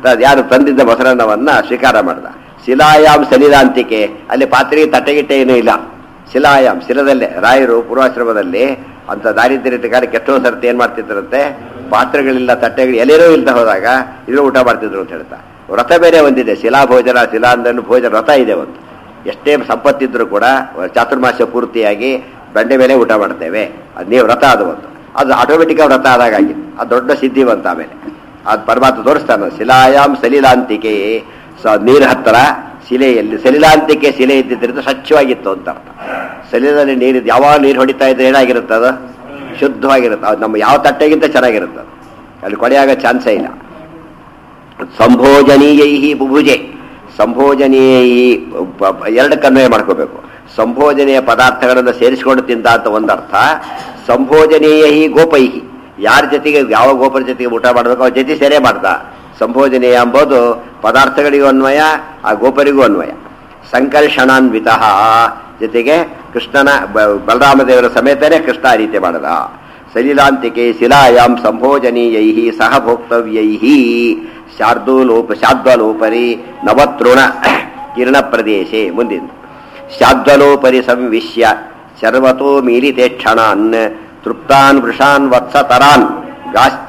ತ- ಯಾರು ತಂದಿದ್ದ ಮೊಸರನ್ನವನ್ನ ಸ್ವೀಕಾರ ಮಾಡ್ದ ಶಿಲಾಯಾಮ್ ಸಲಿಲಾಂತಿಕೆ ಅಲ್ಲಿ ಪಾತ್ರೆಗೆ ತಟ್ಟೆಗಿಟ್ಟೆ ಏನೂ ಇಲ್ಲ ಶಿಲಾಯಾಮ್ ಶಿಲದಲ್ಲೇ ರಾಯರು ಪೂರ್ವಾಶ್ರಮದಲ್ಲಿ ಅಂತ ದಾರಿದ್ರ್ಯ ಕಾಲ ಕೆಟ್ಟೋ ಸರ್ತಿ ಏನ್ ಮಾಡ್ತಿದ್ರಂತೆ ಪಾತ್ರೆಗಳಿಲ್ಲ ತಟ್ಟೆಗಳು ಎಲೆನೂ ಇಲ್ದ ಹೋದಾಗ ಇದು ಊಟ ಮಾಡ್ತಿದ್ರು ಅಂತ ಹೇಳ್ತಾ ವ್ರತ ಬೇರೆ ಒಂದಿದೆ ಶಿಲಾ ಭೋಜನ ಶಿಲಾ ಅಂದನ್ನು ಭೋಜನ ವ್ರತ ಇದೆ ಒಂದು ಎಷ್ಟೇ ಸಂಪತ್ತಿದ್ರು ಕೂಡ ಚಾತುರ್ಮಾಸ ಪೂರ್ತಿಯಾಗಿ ಬಂಡೆ ಮೇಲೆ ಊಟ ಮಾಡ್ತೇವೆ ಅದು ನೀವು ವ್ರತ ಅದು ಒಂದು ಅದು ಆಟೋಮೆಟಿಕ್ ವ್ರತ ಆದಾಗಿ ಅದು ದೊಡ್ಡ ಸಿದ್ಧಿವಂತ ಆಮೇಲೆ ಅದು ಪರಮಾತ್ಮ ತೋರಿಸ್ತಾನೆ ಶಿಲಾಯಾಮ್ ಸಲಿಲಾಂತಿಕೆ ಸ ನೀರು ಹತ್ತಿರ ಶಿಲೆಯಲ್ಲಿ ಸಲಿಲಾಂತಿಕೆ ಶಿಲೆ ಇದ್ದಿದ್ದರಿಂದ ಸ್ವಚ್ಛವಾಗಿತ್ತು ಅಂತ ಅರ್ಥ ಸಲಿಲದಲ್ಲಿ ನೀರು ಯಾವಾಗ ನೀರು ಹೊಡಿತಾ ಇದ್ರೆ ಏನಾಗಿರುತ್ತೆ ಅದು ಶುದ್ಧವಾಗಿರುತ್ತೆ ಅದು ನಮ್ಮ ಯಾವ ತಟ್ಟೆಗಿಂತ ಚೆನ್ನಾಗಿರುತ್ತೆ ಅದು. ಅಲ್ಲಿ ಕೊಳೆಯಾಗ ಚಾನ್ಸೇ ಇಲ್ಲ ಸಂಭೋಜನೀಯೈ ಬುಭುಜೆ ಸಂಭೋಜನೀಯೈ ಬ- ಬ- ಎರಡು ಕನ್ವಯ ಮಾಡ್ಕೋಬೇಕು ಸಂಭೋಜನೆಯ ಪದಾರ್ಥಗಳನ್ನು ಸೇರಿಸಿಕೊಂಡು ತಿಂದ ಅಂತ ಒಂದರ್ಥ ಸಂಭೋಜನೀಯೈ ಗೋಪೈಹಿ ಯಾರ ಜೊತೆಗೆ ಯಾವ ಗೋಪರ ಜೊತೆಗೆ ಊಟ ಮಾಡಬೇಕು ಅವ್ರ ಜೊತೆ ಸೇರೆ ಮಾಡ್ದ ಸಂಭೋಜನೀಯ ಎಂಬುದು ಪದಾರ್ಥಗಳಿಗೂ ಅನ್ವಯ ಆ ಗೋಪರಿಗೂ ಅನ್ವಯ ಸಂಕರ್ಷಣಾನ್ವಿತ ಜೊತೆಗೆ ಕೃಷ್ಣನ ಬ- ಬಲರಾಮ ದೇವರ ಸಮೇತನೇ ಕೃಷ್ಣ ಆ ರೀತಿ ಮಾಡದ ಸಲಿಲಾಂತಿಕೆ ಶಿಲಾಯಾಂ ಸಂಭೋಜನೀಯೈ ಸಹ ಭೋಕ್ತವ್ಯೈ ಶಾರ್ದೂಲೋಪ ಶಾದ್ವಲೋಪರಿ ನವತೃಣ ಕಿರಣ ಪ್ರದೇಶೆ ಮುಂದಿನ ಶಾದ್ವಲೋಪರಿ ಸಂವಿಶ್ಯ ಸರ್ವತೋ ಮೀಲಿತೆ ಕ್ಷಣಾನ್ ತೃಪ್ತಾನ್ ವೃಷಾನ್ ವತ್ಸತರಾನ್ ಗಾಶ್ಚ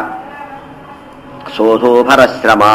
ಶೋಧೋಭರಶ್ರಮಾ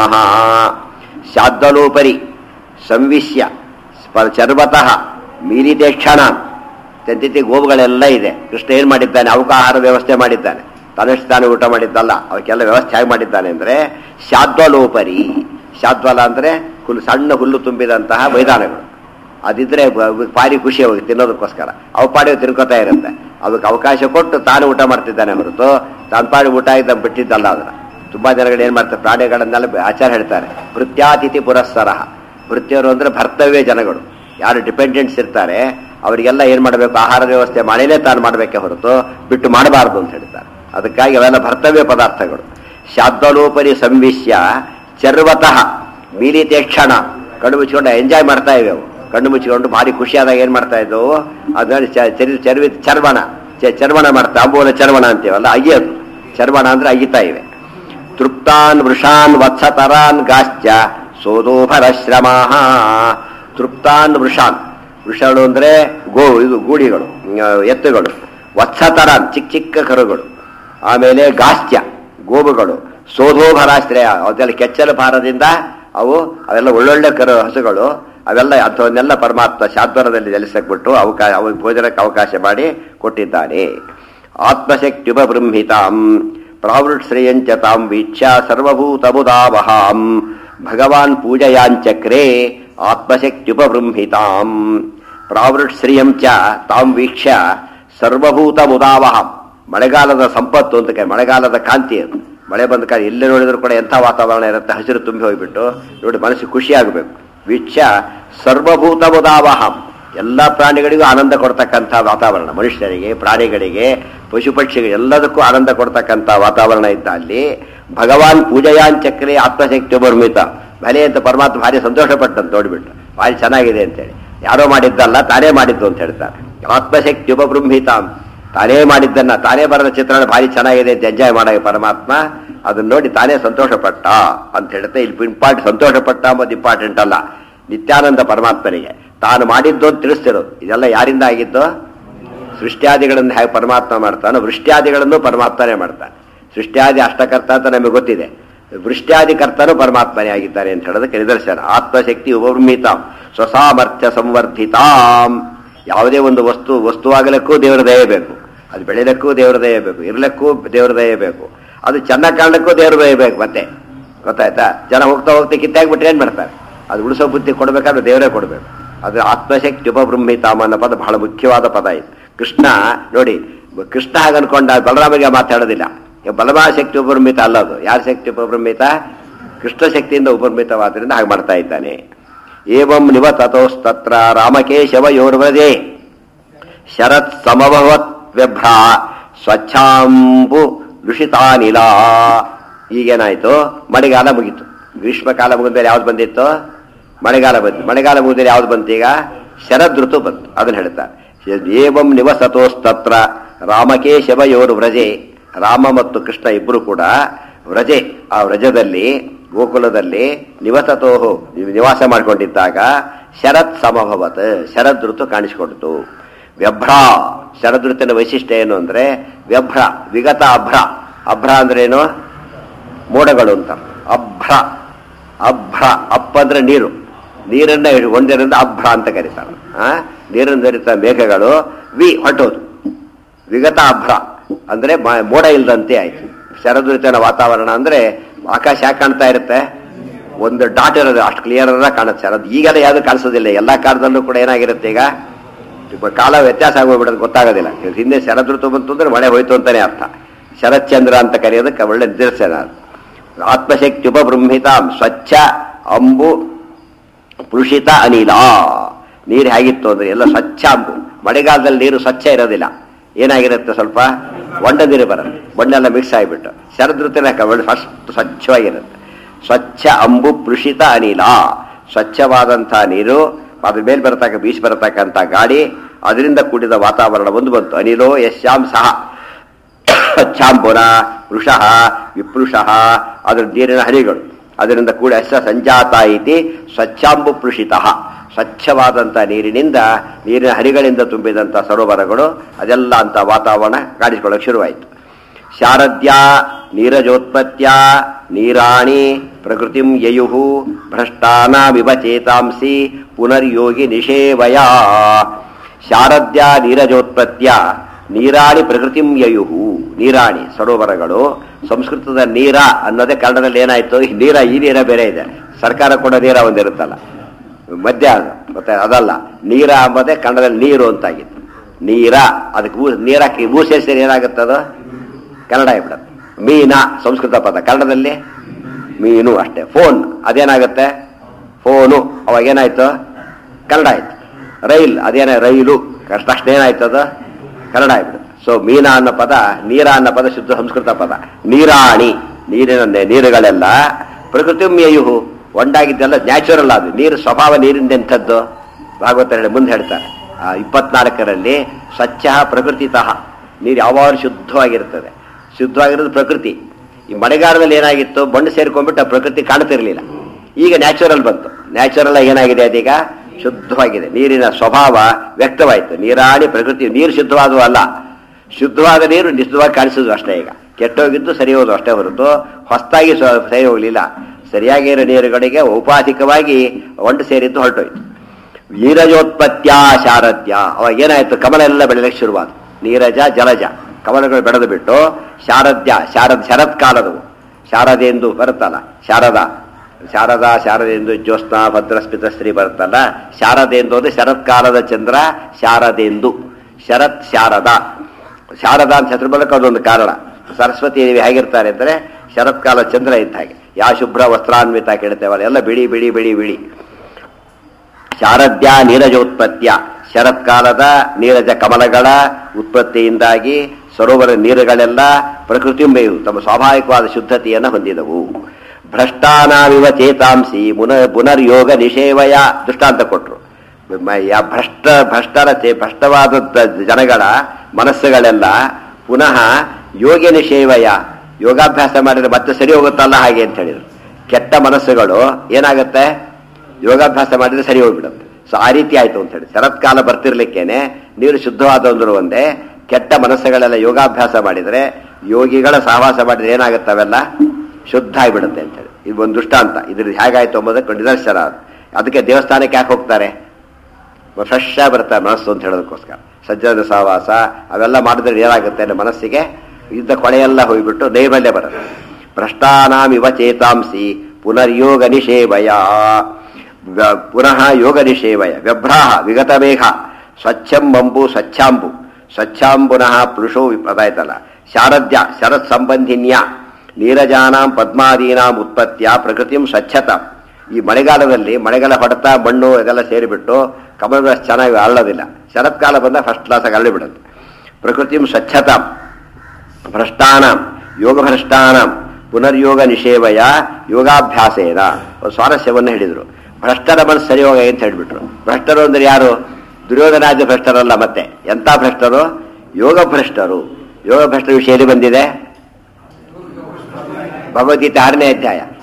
ಶಾದ್ವಲೋಪರಿ ಸಂವಿಶ್ಯ ಸ್ಪ- ಚರ್ವತಃ ಮೀರಿದೆ ಕ್ಷಣ ತಂತಿತಿ ಗೋವುಗಳೆಲ್ಲ ಇದೆ ಕೃಷ್ಣ ಏನ್ ಮಾಡಿದ್ದಾನೆ ಅವಕ್ಕೆ ಆಹಾರ ವ್ಯವಸ್ಥೆ ಮಾಡಿದ್ದಾನೆ ತನ್ನಷ್ಟು ತಾನೇ ಊಟ ಮಾಡಿದ್ದಲ್ಲ ಅವಕ್ಕೆಲ್ಲ ವ್ಯವಸ್ಥೆ ಹೇಗೆ ಮಾಡಿದ್ದಾನೆ ಅಂದ್ರೆ ಶಾದ್ವಲೋಪರಿ ಶಾದ್ವಲ ಅಂದ್ರೆ ಹುಲ್ಲು ಸಣ್ಣ ಹುಲ್ಲು ತುಂಬಿದಂತಹ ಮೈದಾನಗಳು ಅದಿದ್ರೆ ಬ- ಬ- ಪಾರಿ ಖುಷಿ ಹೋಗಿ ತಿನ್ನೋದಕ್ಕೋಸ್ಕರ ಅವು ಪಾಡಿ ತಿನ್ಕೋತಾ ಇರುತ್ತೆ ಅದಕ್ಕೆ ಅವಕಾಶ ಕೊಟ್ಟು ತಾನು ಊಟ ಮಾಡ್ತಿದ್ದಾನೆ ಹೊರತು ತಾನು ಪಾಡಿ ಊಟ ಇದ್ದ ಬಿಟ್ಟಿದ್ದಲ್ಲ ಅದನ್ನ ತುಂಬಾ ಜನಗಳು ಏನ್ ಮಾಡ್ತಾರೆ ಪ್ರಾಣಿಗಳನ್ನೆಲ್ಲ ಬ- ಆಚಾರ ಹೇಳ್ತಾರೆ ಭೃತ್ಯಾತಿಥಿ ಪುರಸ್ಸರ ಭೃತ್ಯರು ಅಂದ್ರೆ ಭರ್ತವ್ಯ ಜನಗಳು ಯಾರು ಡಿಪೆಂಡೆಂಟ್ಸ್ ಇರ್ತಾರೆ ಅವರಿಗೆಲ್ಲ ಏನ್ ಮಾಡಬೇಕು ಆಹಾರ ವ್ಯವಸ್ಥೆ ಮಾಡಿನೇ ತಾನು ಮಾಡಬೇಕೆ ಹೊರತು ಬಿಟ್ಟು ಮಾಡಬಾರದು ಅಂತ ಹೇಳ್ತಾರೆ ಅದಕ್ಕಾಗಿ ಅವೆಲ್ಲ ಭರ್ತವ್ಯ ಪದಾರ್ಥಗಳು ಶಾದ್ವಲೋಪರಿ ಸಂವಿಶ್ಯ ಚರ್ವತಃ ಮೀಲಿತೆ ಕ್ಷಣ ಕಣ್ಣು ಮುಚ್ಕೊಂಡು ಎಂಜಾಯ್ ಮಾಡ್ತಾ ಇವೆ ಅವು ಕಣ್ಣು ಮುಚ್ಚಿಕೊಂಡು ಭಾರಿ ಖುಷಿಯಾದಾಗ ಏನ್ ಮಾಡ್ತಾ ಇದ್ದವು ಅದನ್ನ ಚ- ಚರಿ ಚರ್ವಿ ಚರ್ವಣ ಚ- ಚರ್ವಣ ಮಾಡ್ತಾ ಅಂಬೋಲ ಚರ್ವಣ ಅಂತೀವಲ್ಲ ಅಗಿಯೋದು ಚರ್ವಣ ಅಂದ್ರೆ ಅಗಿತಾ ಇವೆ ತೃಪ್ತಾನ್ ವೃಷಾನ್ ವತ್ಸತರಾನ್ ಗಾಶ್ಚ ಸೋದೋಭರ ಶ್ರಮಾ ತೃಪ್ತಾನ್ ವೃಷಾನ್ ವೃಷಗಳು ಅಂದ್ರೆ ಗೋ ಇದು ಗೂಡಿಗಳು ಆ, ಎತ್ತುಗಳು ವತ್ಸತರಾನ್ ಚಿಕ್ಕ ಚಿಕ್ಕ ಕರುಗಳು ಆಮೇಲೆ ಗಾಸ್ತ್ಯ ಗೋವುಗಳು ಸೋಧೋಭರಾಶ್ರಯ ಅದೆಲ್ಲ ಕೆಚ್ಚಲ ಭಾರದಿಂದ ಅವು ಅವೆಲ್ಲ ಒಳ್ಳೊಳ್ಳೆ ಕರು ಹಸುಗಳು ಅವೆಲ್ಲ ಅಂಥವನ್ನೆಲ್ಲ ಪರಮಾತ್ಮ ಶಾದ್ವರದಲ್ಲಿ ನೆಲೆಸಕ್ಬಿಟ್ಟು ಅವಕಾಶ ಅವ ಭೋಜನಕ್ಕೆ ಅವಕಾಶ ಮಾಡಿ ಕೊಟ್ಟಿದ್ದಾನೆ ಆತ್ಮಶಕ್ತ್ಯುಪಬೃಂಹಿತಾಂ ಪ್ರಾವೃಶ್ರೇಯಂಚ ತಾಂ ವೀಕ್ಷ್ಯ ಸರ್ವಭೂತಬುಧಾವಹಾಂ ಭಗವಾನ್ ಪೂಜಯಾಂಚಕ್ರೇ ಆತ್ಮಶಕ್ತ್ಯುಪಬೃಂಹಿತಾಂ ಪ್ರಾವೃಶ್ರಿಯಂ ಚ ತಾಂ ವೀಕ್ಷ್ಯ ಸರ್ವಭೂತ ಮುದಾವಹಂ ಮಳೆಗಾಲದ ಸಂಪತ್ತು ಅಂತ ಕೈ ಮಳೆಗಾಲದ ಕಾಂತಿ ಅದು ಮಳೆ ಬಂದ ಕಾಲ ಎಲ್ಲೇ ನೋಡಿದ್ರು ಕೂಡ ಎಂಥ ವಾತಾವರಣ ಇರುತ್ತೆ ಹಸಿರು ತುಂಬಿ ಹೋಗ್ಬಿಟ್ಟು ನೋಡಿ ಮನಸ್ಸಿಗೆ ಖುಷಿ ಆಗಬೇಕು ವೀಕ್ಷ್ಯ ಸರ್ವಭೂತ ಮುದಾವಹಂ ಎಲ್ಲ ಪ್ರಾಣಿಗಳಿಗೂ ಆನಂದ ಕೊಡ್ತಕ್ಕಂಥ ವಾತಾವರಣ ಮನುಷ್ಯರಿಗೆ ಪ್ರಾಣಿಗಳಿಗೆ ಪಶು ಪಕ್ಷಿಗೆ ಎಲ್ಲದಕ್ಕೂ ಆನಂದ ಕೊಡ್ತಕ್ಕಂಥ ವಾತಾವರಣ ಇದ್ದ ಅಲ್ಲಿ ಭಗವಾನ್ ಪೂಜೆಯಾನ್ ಚಕ್ರೆ ಆತ್ಮಶಕ್ತಿ ಬರ್ಮಿತ ಭಲೆ ಅಂತ ಪರಮಾತ್ಮ ಭಾರಿ ಸಂತೋಷ ಪಟ್ಟಂತ ನೋಡ್ಬಿಟ್ಟು ಭಾರಿ ಚೆನ್ನಾಗಿದೆ ಅಂತೇಳಿ ಯಾರೋ ಮಾಡಿದ್ದಲ್ಲ ತಾನೇ ಮಾಡಿದ್ದು ಅಂತ ಹೇಳ್ತಾರೆ ಆತ್ಮಶಕ್ತಿ ಉಪಬೃಂಹಿತಾಂ ತಾನೇ ಮಾಡಿದ್ದನ್ನ ತಾನೇ ಬರೆದ ಚಿತ್ರಣ ಭಾರಿ ಚೆನ್ನಾಗಿದೆ ಅಂತ ಎಂಜಾಯ್ ಮಾಡೋ ಪರಮಾತ್ಮ ಅದನ್ನ ನೋಡಿ ತಾನೇ ಸಂತೋಷ ಪಟ್ಟ ಅಂತ ಹೇಳುತ್ತೆ ಇಲ್ಲಿ ಇಂಪಾರ್ಟ್ ಸಂತೋಷ ಪಟ್ಟ ಅಂಬೋದು ಇಂಪಾರ್ಟೆಂಟ್ ಅಲ್ಲ ನಿತ್ಯಾನಂದ ಪರಮಾತ್ಮನಿಗೆ ತಾನು ಮಾಡಿದ್ದು ಅಂತ ತಿಳಿಸ್ತಿರೋದು ಇದೆಲ್ಲ ಯಾರಿಂದ ಆಗಿದ್ದು ಸೃಷ್ಟ್ಯಾದಿಗಳನ್ನು ಹೇಗೆ ಪರಮಾತ್ಮ ಮಾಡ್ತಾನೋ ವೃಷ್ಟ್ಯಾದಿಗಳನ್ನು ಪರಮಾತ್ಮನೇ ಮಾಡ್ತಾನೆ ಸೃಷ್ಟ್ಯಾದಿ ಅಷ್ಟಕರ್ತ ಅಂತ ನಮಗೆ ಗೊತ್ತಿದೆ ವೃಷ್ಟ್ಯಾದಿ ಕರ್ತನು ಪರಮಾತ್ಮನೇ ಆಗಿದ್ದಾನೆ ಅಂತ ಹೇಳೋದಕ್ಕೆ ನಿದರ್ಶನ ಆತ್ಮಶಕ್ತಿ ಉಪಬ್ರಹ್ಮಿತಾಂ ಸ್ವಸಾಮರ್ಥ್ಯ ಸಂವರ್ಧಿತಾಂ ಯಾವುದೇ ಒಂದು ವಸ್ತು ವಸ್ತುವಾಗಲಿಕ್ಕೂ ದೇವರ ದಯೆ ಬೇಕು ಅದು ಬೆಳೆಯಲಿಕ್ಕೂ ದೇವರ ದಯೆ ಬೇಕು ಇರಲಿಕ್ಕೂ ದೇವರ ದಯೆ ಬೇಕು ಅದು ಚೆನ್ನಾಗಿ ಕಾಣಲಿಕ್ಕೂ ದೇವರ ದಯೆ ಬೇಕು ಮತ್ತೆ ಗೊತ್ತಾಯ್ತಾ ಜನ ಹೋಗ್ತಾ ಹೋಗ್ತಾ ಕಿತ್ತಾಗ್ಬಿಟ್ರೆ ಏನ್ ಮಾಡ್ತಾರೆ ಅದು ಉಳಿಸೋ ಬುದ್ಧಿ ಕೊಡ್ಬೇಕಾದ್ರೆ ದೇವರೇ ಕೊಡಬೇಕು ಅದು ಆತ್ಮಶಕ್ತಿ ಉಪಬ್ರಹ್ಮಿತಾಮ ಅನ್ನೋ ಪದ ಬಹಳ ಮುಖ್ಯವಾದ ಪದ ಇದು ಕೃಷ್ಣ ನೋಡಿ ಕೃಷ್ಣ ಹಾಗೆ ಅನ್ಕೊಂಡ ಬಲರಾಮಗೆ ಮಾತಾಡೋದಿಲ್ಲ ಈಗ ಬಲರಾಮ ಶಕ್ತಿ ಉಪಬ್ರಹ್ಮಿತ ಅಲ್ಲ ಅದು ಯಾರ ಶಕ್ತಿ ಉಪಬ್ರಹ್ಮಿತ ಕೃಷ್ಣ ಶಕ್ತಿಯಿಂದ ಉಪಬ್ರಹ್ಮಿತವಾದ್ರಿಂದ ಹಾಗೆ ಮಾಡ್ತಾ ಇದ್ದಾನೆ ಏವಂ ನಿವತತೋಸ್ತತ್ರ ರಾಮಕೇಶವಯೋರ್ವದೇ ಶರತ್ ಸಮಭವತ್ ವ್ಯಭ್ರಾ ಸ್ವಚ್ಛಾಂಬು ಋಷಿತಾನಿಲ ಈಗೇನಾಯ್ತು ಮಳೆಗಾಲ ಮುಗೀತು ಗ್ರೀಷ್ಮಕಾಲ ಮುಗಿದ ಯಾವ್ದು ಬಂದಿತ್ತು ಮಳೆಗಾಲ ಬಂತು ಮಳೆಗಾಲ ಮುಗಿದ್ರೆ ಯಾವ್ದು ಬಂತು ಈಗ ಶರದ್ ಋತು ಬಂತು ಅದನ್ನ ಹೇಳ್ತಾರೆ ಏವಂ ನಿವಸತೋಸ್ತತ್ರ ರಾಮಕೇಶವಯೋರು ವ್ರಜೆ ರಾಮ ಮತ್ತು ಕೃಷ್ಣ ಇಬ್ಬರು ಕೂಡ ವ್ರಜೆ ಆ ವ್ರಜದಲ್ಲಿ ಗೋಕುಲದಲ್ಲಿ ನಿವಸತೋಹು ನಿವಾಸ ಮಾಡಿಕೊಂಡಿದ್ದಾಗ ಶರತ್ ಸಮಭವತ್ ಶರದ್ ಋತು ಕಾಣಿಸಿಕೊಂಡಿತು ವ್ಯಭ್ರ ಶರದ್ ಋತುವಿನ ವೈಶಿಷ್ಟ್ಯ ಏನು ಅಂದ್ರೆ ವ್ಯಭ್ರ ವಿಗತ ಅಭ್ರ ಅಭ್ರ ಅಂದ್ರೆ ಏನು ಮೋಡಗಳು ಅಂತ ಅಭ್ರ ಅಭ್ರ ಅಪ್ಪ ಅಂದ್ರೆ ನೀರು ನೀರನ್ನ ಒಂದರಿಂದ ಅಭ್ರ ಅಂತ ಕರೀತಾರೆ ಆ ನೀರನ್ನು ಧರಿತ ಮೇಘಗಳು ವಿ ಹೊಟ್ಟೋದು ವಿಗತ ಅಭ್ರ ಅಂದ್ರೆ ಮ- ಮೋಡ ಇಲ್ದಂತೆ ಆಯ್ತು ಶರದೃತನ ವಾತಾವರಣ ಅಂದ್ರೆ ಆಕಾಶ ಯಾಕೆ ಕಾಣ್ತಾ ಇರುತ್ತೆ ಒಂದು ಡಾಟ್ ಇರೋದು ಅಷ್ಟು ಕ್ಲಿಯರ್ ಕಾಣುತ್ತೆ ಶರದ್ ಈಗೆಲ್ಲ ಯಾವುದು ಕಾಣಿಸೋದಿಲ್ಲ ಎಲ್ಲಾ ಕಾಲದಲ್ಲೂ ಕೂಡ ಏನಾಗಿರುತ್ತೆ ಈಗ ಈಗ ಕಾಲ ವ್ಯತ್ಯಾಸ ಆಗೋಗ್ಬಿಡೋದು ಗೊತ್ತಾಗೋದಿಲ್ಲ ಈಗ ಹಿಂದೆ ಶರದೃತು ಬಂತು ಅಂದ್ರೆ ಮಳೆ ಹೋಯ್ತು ಅಂತಾನೆ ಅರ್ಥ ಶರತ್ಚಂದ್ರ ಅಂತ ಕರೆಯೋದಕ್ಕೆ ಒಳ್ಳೆ ನಿದರ್ಶನ ಅದು. ಆತ್ಮಶಕ್ತಿ ಉಪಬೃಂಹಿತಾಂ ಸ್ವಚ್ಛ ಅಂಬು ಪುರುಷಿತ ಅನಿಲ ನೀರು ಹೇಗಿತ್ತು ಅಂದ್ರೆ ಎಲ್ಲ ಸ್ವಚ್ಛ ಅಂಬು ಮಳೆಗಾಲದಲ್ಲಿ ನೀರು ಸ್ವಚ್ಛ ಇರೋದಿಲ್ಲ ಏನಾಗಿರುತ್ತೆ ಸ್ವಲ್ಪ ಒಂಡ ನೀರು ಬರುತ್ತೆ ಬಣ್ಣೆಲ್ಲ ಮಿಕ್ಸ್ ಆಗಿಬಿಟ್ಟು ಶರದೃತಿನ ಫಸ್ಟ್ ಸ್ವಚ್ಛವಾಗಿರುತ್ತೆ ಸ್ವಚ್ಛ ಅಂಬು ಪೃಷಿತ ಅನಿಲ ಸ್ವಚ್ಛವಾದಂಥ ನೀರು ಅದ್ರ ಮೇಲೆ ಬರತಕ್ಕ ಬೀಸಿ ಬರತಕ್ಕಂಥ ಗಾಡಿ ಅದರಿಂದ ಕೂಡಿದ ವಾತಾವರಣ ಒಂದು ಬಂತು ಅನಿಲೋ ಯಶ್ಯಾಂ ಸಹ ಚಾಂಬುನ ವೃಷಃ ವಿಪೃಷಃ ಅದರ ನೀರಿನ ಹರಿಗಳು ಅದರಿಂದ ಕೂಡ ಹೆಸ ಸಂಜಾತ ಇತಿ ಸ್ವಚ್ಛಾಂಬು ಪೃಷಿತ ಸ್ವಚ್ಛವಾದಂಥ ನೀರಿನಿಂದ ನೀರಿನ ಹರಿಗಳಿಂದ ತುಂಬಿದಂಥ ಸರೋವರಗಳು ಅದೆಲ್ಲ ಅಂತ ವಾತಾವರಣ ಕಾಣಿಸ್ಕೊಳ್ಳೋಕೆ ಶುರುವಾಯಿತು ಶಾರದ್ಯ ನೀರಜೋತ್ಪತ್ಯ ನೀರಾಣಿ ಪ್ರಕೃತಿಂ ಯಯು ಭ್ರಷ್ಟಾನ ವಿಭಚೇತಾಂಸಿ ಪುನರ್ಯೋಗಿ ನಿಷೇವಯ ಶಾರದ್ಯ ನೀರಜೋತ್ಪತ್ಯ ನೀರಾಣಿ ಪ್ರಕೃತಿಂ ಯಯುಹು ನೀರಾಣಿ ಸರೋವರಗಳು ಸಂಸ್ಕೃತದ ನೀರ ಅನ್ನೋದೇ ಕನ್ನಡದಲ್ಲಿ ಏನಾಯ್ತು ಈ ನೀರ ಈ ನೀರ ಬೇರೆ ಇದೆ ಸರ್ಕಾರ ಕೂಡ ನೀರ ಒಂದಿರುತ್ತಲ್ಲ ಮಧ್ಯ ಅದು ಮತ್ತೆ ಅದಲ್ಲ ನೀರ ಅಂಬದೇ ಕನ್ನಡದಲ್ಲಿ ನೀರು ಅಂತಾಗಿತ್ತು ನೀರ ಅದಕ್ಕೆ ಊ ನೀರಾಕಿ ಊ ಸೇರಿಸಿ ಏನಾಗುತ್ತದು ಕನ್ನಡ ಆಗ್ಬಿಡತ್ತೆ ಮೀನ ಸಂಸ್ಕೃತ ಪದ ಕನ್ನಡದಲ್ಲಿ ಮೀನು ಅಷ್ಟೇ ಫೋನ್ ಅದೇನಾಗುತ್ತೆ ಫೋನು ಅವಾಗ ಏನಾಯ್ತು ಕನ್ನಡ ಆಯ್ತು ರೈಲ್ ಅದೇನ ರೈಲು ತಕ್ಷಣ ಏನಾಯ್ತು ಅದು ಕನ್ನಡ ಆಗ್ಬಿಡುತ್ತೆ ಸೊ ಮೀನ ಅನ್ನೋ ಪದ ನೀರ ಅನ್ನೋ ಪದ ಶುದ್ಧ ಸಂಸ್ಕೃತ ಪದ ನೀರಾಣಿ ನೀರಿನ ನೆ- ನೀರುಗಳೆಲ್ಲ ಪ್ರಕೃತಿ ಮೇಯುಹು ಒಂದಾಗಿದ್ದೆಲ್ಲ ನ್ಯಾಚುರಲ್ ಅದು ನೀರು ಸ್ವಭಾವ ನೀರಿಂದ ಎಂಥದ್ದು ಭಾಗವತ ಹೇಳಿ ಮುಂದೆ ಹೇಳ್ತಾರೆ ಆ ಇಪ್ಪತ್ನಾಲ್ಕರಲ್ಲಿ ಸ್ವಚ್ಛ ಪ್ರಕೃತಿತಃ ನೀರು ಯಾವಾಗಲೂ ಶುದ್ಧವಾಗಿರ್ತದೆ ಶುದ್ಧವಾಗಿರೋದು ಪ್ರಕೃತಿ ಈ ಮಳೆಗಾಲದಲ್ಲಿ ಏನಾಗಿತ್ತು ಮಣ್ಣು ಸೇರ್ಕೊಂಡ್ಬಿಟ್ಟು ಆ ಪ್ರಕೃತಿ ಕಾಣ್ತಿರ್ಲಿಲ್ಲ ಈಗ ನ್ಯಾಚುರಲ್ ಬಂತು ನ್ಯಾಚುರಲ್ ಆಗಿ ಏನಾಗಿದೆ ಅದೀಗ ಶುದ್ಧವಾಗಿದೆ ನೀರಿನ ಸ್ವಭಾವ ವ್ಯಕ್ತವಾಯಿತು ನೀರಾಡಿ ಪ್ರಕೃತಿ ನೀರು ಶುದ್ಧವಾದವು ಅಲ್ಲ ಶುದ್ಧವಾದ ನೀರು ನಿಶ್ಚಿತವಾಗಿ ಕಾಣಿಸೋದು ಅಷ್ಟೇ ಈಗ ಕೆಟ್ಟೋಗಿದ್ದು ಸರಿ ಹೋದು ಅಷ್ಟೇ ಹೊರತು ಹೊಸದಾಗಿ ಸರಿ ಹೋಗಲಿಲ್ಲ ಸರಿಯಾಗಿರೋ ನೀರುಗಳಿಗೆ ಔಪಾಧಿಕವಾಗಿ ಒಂಟು ಸೇರಿದ್ದು ಹೊರಟೋಯ್ತು ನೀರಜೋತ್ಪತ್ಯ ಶಾರದ್ಯ ಅವಾಗ ಏನಾಯ್ತು ಕಮಲ ಎಲ್ಲ ಬೆಳೆಯಲಿಕ್ಕೆ ಶುರುವಾದ ನೀರಜ ಜಲಜ ಕಮಲಗಳು ಬೆಳೆದು ಬಿಟ್ಟು ಶಾರದ್ಯ ಶಾರದ್ ಶರತ್ಕಾಲದವು ಶಾರದೆಂದು ಬರುತ್ತಲ್ಲ ಶಾರದಾ ಶಾರದಾ ಶಾರದೆಂದು ಜ್ಯೋತ್ಸ್ನ ಭದ್ರಸ್ಮಿತ ಸ್ತ್ರೀ ಬರುತ್ತಲ್ಲ ಶಾರದೆಂದು ಅಂದ್ರೆ ಶರತ್ಕಾಲದ ಚಂದ್ರ ಶಾರದೆಂದು ಶರತ್ ಶಾರದಾ ಶಾರದಾ ಅಂತ ಹೆಸರು ಬರಕ್ಕೆ ಅದೊಂದು ಕಾರಣ ಸರಸ್ವತಿ ದೇವಿ ಹೇಗಿರ್ತಾರೆ ಅಂದರೆ ಶರತ್ಕಾಲ ಚಂದ್ರ ಇದ್ದ ಹಾಗೆ ಯಾ ಶುಭ್ರ ವಸ್ತ್ರಾನ್ವಿತ ಕೇಳ್ತೇವಲ್ಲ ಎಲ್ಲ ಬಿಳಿ ಬಿಳಿ ಬಿಳಿ ಬಿಳಿ ಶಾರದ್ಯ ನೀರಜೋತ್ಪತ್ಯ ಶರತ್ಕಾಲದ ನೀರಜ ಕಮಲಗಳ ಉತ್ಪತ್ತಿಯಿಂದಾಗಿ ಸರೋವರ ನೀರುಗಳೆಲ್ಲ ಪ್ರಕೃತಿ ಮೇವು ತಮ್ಮ ಸ್ವಾಭಾವಿಕವಾದ ಶುದ್ಧತೆಯನ್ನು ಹೊಂದಿದವು ಭ್ರಷ್ಟಾನಾವಿವ ಚೇತಾಂಸಿ ಮುನ ಪುನರ್ಯೋಗ ನಿಷೇವಯ ದೃಷ್ಟಾಂತ ಕೊಟ್ಟರು ಭ್ರಷ್ಟ ಭ್ರಷ್ಟರ ಚೇ ಭ್ರಷ್ಟವಾದ ಜನಗಳ ಮನಸ್ಸುಗಳೆಲ್ಲ ಪುನಃ ಯೋಗ ನಿಷೇವಯ ಯೋಗಾಭ್ಯಾಸ ಮಾಡಿದ್ರೆ ಮತ್ತೆ ಸರಿ ಹೋಗುತ್ತಲ್ಲ ಹಾಗೆ ಅಂತ ಹೇಳಿದ್ರು ಕೆಟ್ಟ ಮನಸ್ಸುಗಳು ಏನಾಗುತ್ತೆ ಯೋಗಾಭ್ಯಾಸ ಮಾಡಿದ್ರೆ ಸರಿ ಹೋಗ್ಬಿಡುತ್ತೆ ಸೊ ಆ ರೀತಿ ಆಯ್ತು ಅಂತ ಹೇಳಿ ಶರತ್ಕಾಲ ಬರ್ತಿರ್ಲಿಕ್ಕೇನೆ ನೀರು ಶುದ್ಧವಾದವಂದ್ರು ಒಂದೇ ಕೆಟ್ಟ ಮನಸ್ಸುಗಳೆಲ್ಲ ಯೋಗಾಭ್ಯಾಸ ಮಾಡಿದ್ರೆ ಯೋಗಿಗಳ ಸಹವಾಸ ಮಾಡಿದ್ರೆ ಏನಾಗುತ್ತೆ ಅವೆಲ್ಲ ಶುದ್ಧ ಆಗಿಬಿಡುತ್ತೆ ಅಂತ ಹೇಳಿ ಇದು ಒಂದು ದೃಷ್ಟಾಂತ ಇದ್ರ ಹೇಗಾಯ್ತು ಎಂಬುದಕ್ಕೆ ನಿದರ್ಶನ ಅದು. ಅದಕ್ಕೆ ದೇವಸ್ಥಾನಕ್ಕೆ ಯಾಕೆ ಹೋಗ್ತಾರೆ ಫ್ರೆಶ್ ಆಗಿ ಬರ್ತಾರೆ ಮನಸ್ಸು ಅಂತ ಹೇಳೋದಕ್ಕೋಸ್ಕರ ಸಜ್ಜನ ಸಹವಾಸ ಅವೆಲ್ಲ ಮಾಡಿದ್ರೆ ಏನಾಗುತ್ತೆ ಅಂದ್ರೆ ಮನಸ್ಸಿಗೆ ಇದ್ದ ಕೊಳೆಯೆಲ್ಲ ಹೋಗ್ಬಿಟ್ಟು ನೈರ್ಮಲ್ಯ ಬರುತ್ತೆ ಭ್ರಷ್ಟಾನಾಮಿವ ಚೇತಾಂಸಿ ಪುನರ್ಯೋಗ ನಿಷೇವಯ ವ್ಯ- ಪುನಃ ಯೋಗ ನಿಷೇವಯ ವ್ಯಭ್ರಾಹ ವಿಗತ ಮೇಘ ಸ್ವಚ್ಛಂ ಅಂಬು ಸ್ವಚ್ಛಾಂಬು ಸ್ವಚ್ಛಾಂಬುನಃ ಪುರುಷೋ ಅದಾಯ್ತಲ್ಲ ಶಾರದ್ಯ ಶರತ್ ಸಂಬಂಧಿನ್ಯ ನೀರಜಾನಾಂ ಪದ್ಮಾದೀನಾಂ ಉತ್ಪತ್ತಿಯ ಪ್ರಕೃತಿಂ ಸ್ವಚ್ಛತ ಈ ಮಳೆಗಾಲದಲ್ಲಿ ಮಳೆಗಾಲ ಹೊಡೆತ ಮಣ್ಣು ಇದೆಲ್ಲ ಸೇರಿಬಿಟ್ಟು ಕಮಲಗಳು ಅಷ್ಟು ಚೆನ್ನಾಗಿ ಅರಳೋದಿಲ್ಲ ಶರತ್ಕಾಲ ಬಂದ ಫಸ್ಟ್ ಕ್ಲಾಸಾಗಿ ಅರಳಿಬಿಡುತ್ತೆ ಪ್ರಕೃತಿಂ ಸ್ವಚ್ಛತಾಂ ಭ್ರಷ್ಟಾನಾಂ ಯೋಗ ಭ್ರಷ್ಟಾನಾಂ ಪುನರ್ಯೋಗ ನಿಷೇವಯ ಯೋಗಾಭ್ಯಾಸೇನ ಒಂದು ಸ್ವಾರಸ್ಯವನ್ನು ಹೇಳಿದರು ಭ್ರಷ್ಟರ ಮನಸ್ಸು ಸರಿ ಹೋಗ ಅಂತ ಹೇಳಿಬಿಟ್ರು ಭ್ರಷ್ಟರು ಅಂದ್ರೆ ಯಾರು ದುರ್ಯೋಧನಾಜ ಭ್ರಷ್ಟರಲ್ಲ ಮತ್ತೆ ಎಂಥ ಭ್ರಷ್ಟರು ಯೋಗ ಭ್ರಷ್ಟರು ಯೋಗ ಭ್ರಷ್ಟರ ವಿಷಯದಲ್ಲಿ ಬಂದಿದೆ ಭಗವದ್ಗೀತೆ ಆರನೇ ಅಧ್ಯಾಯ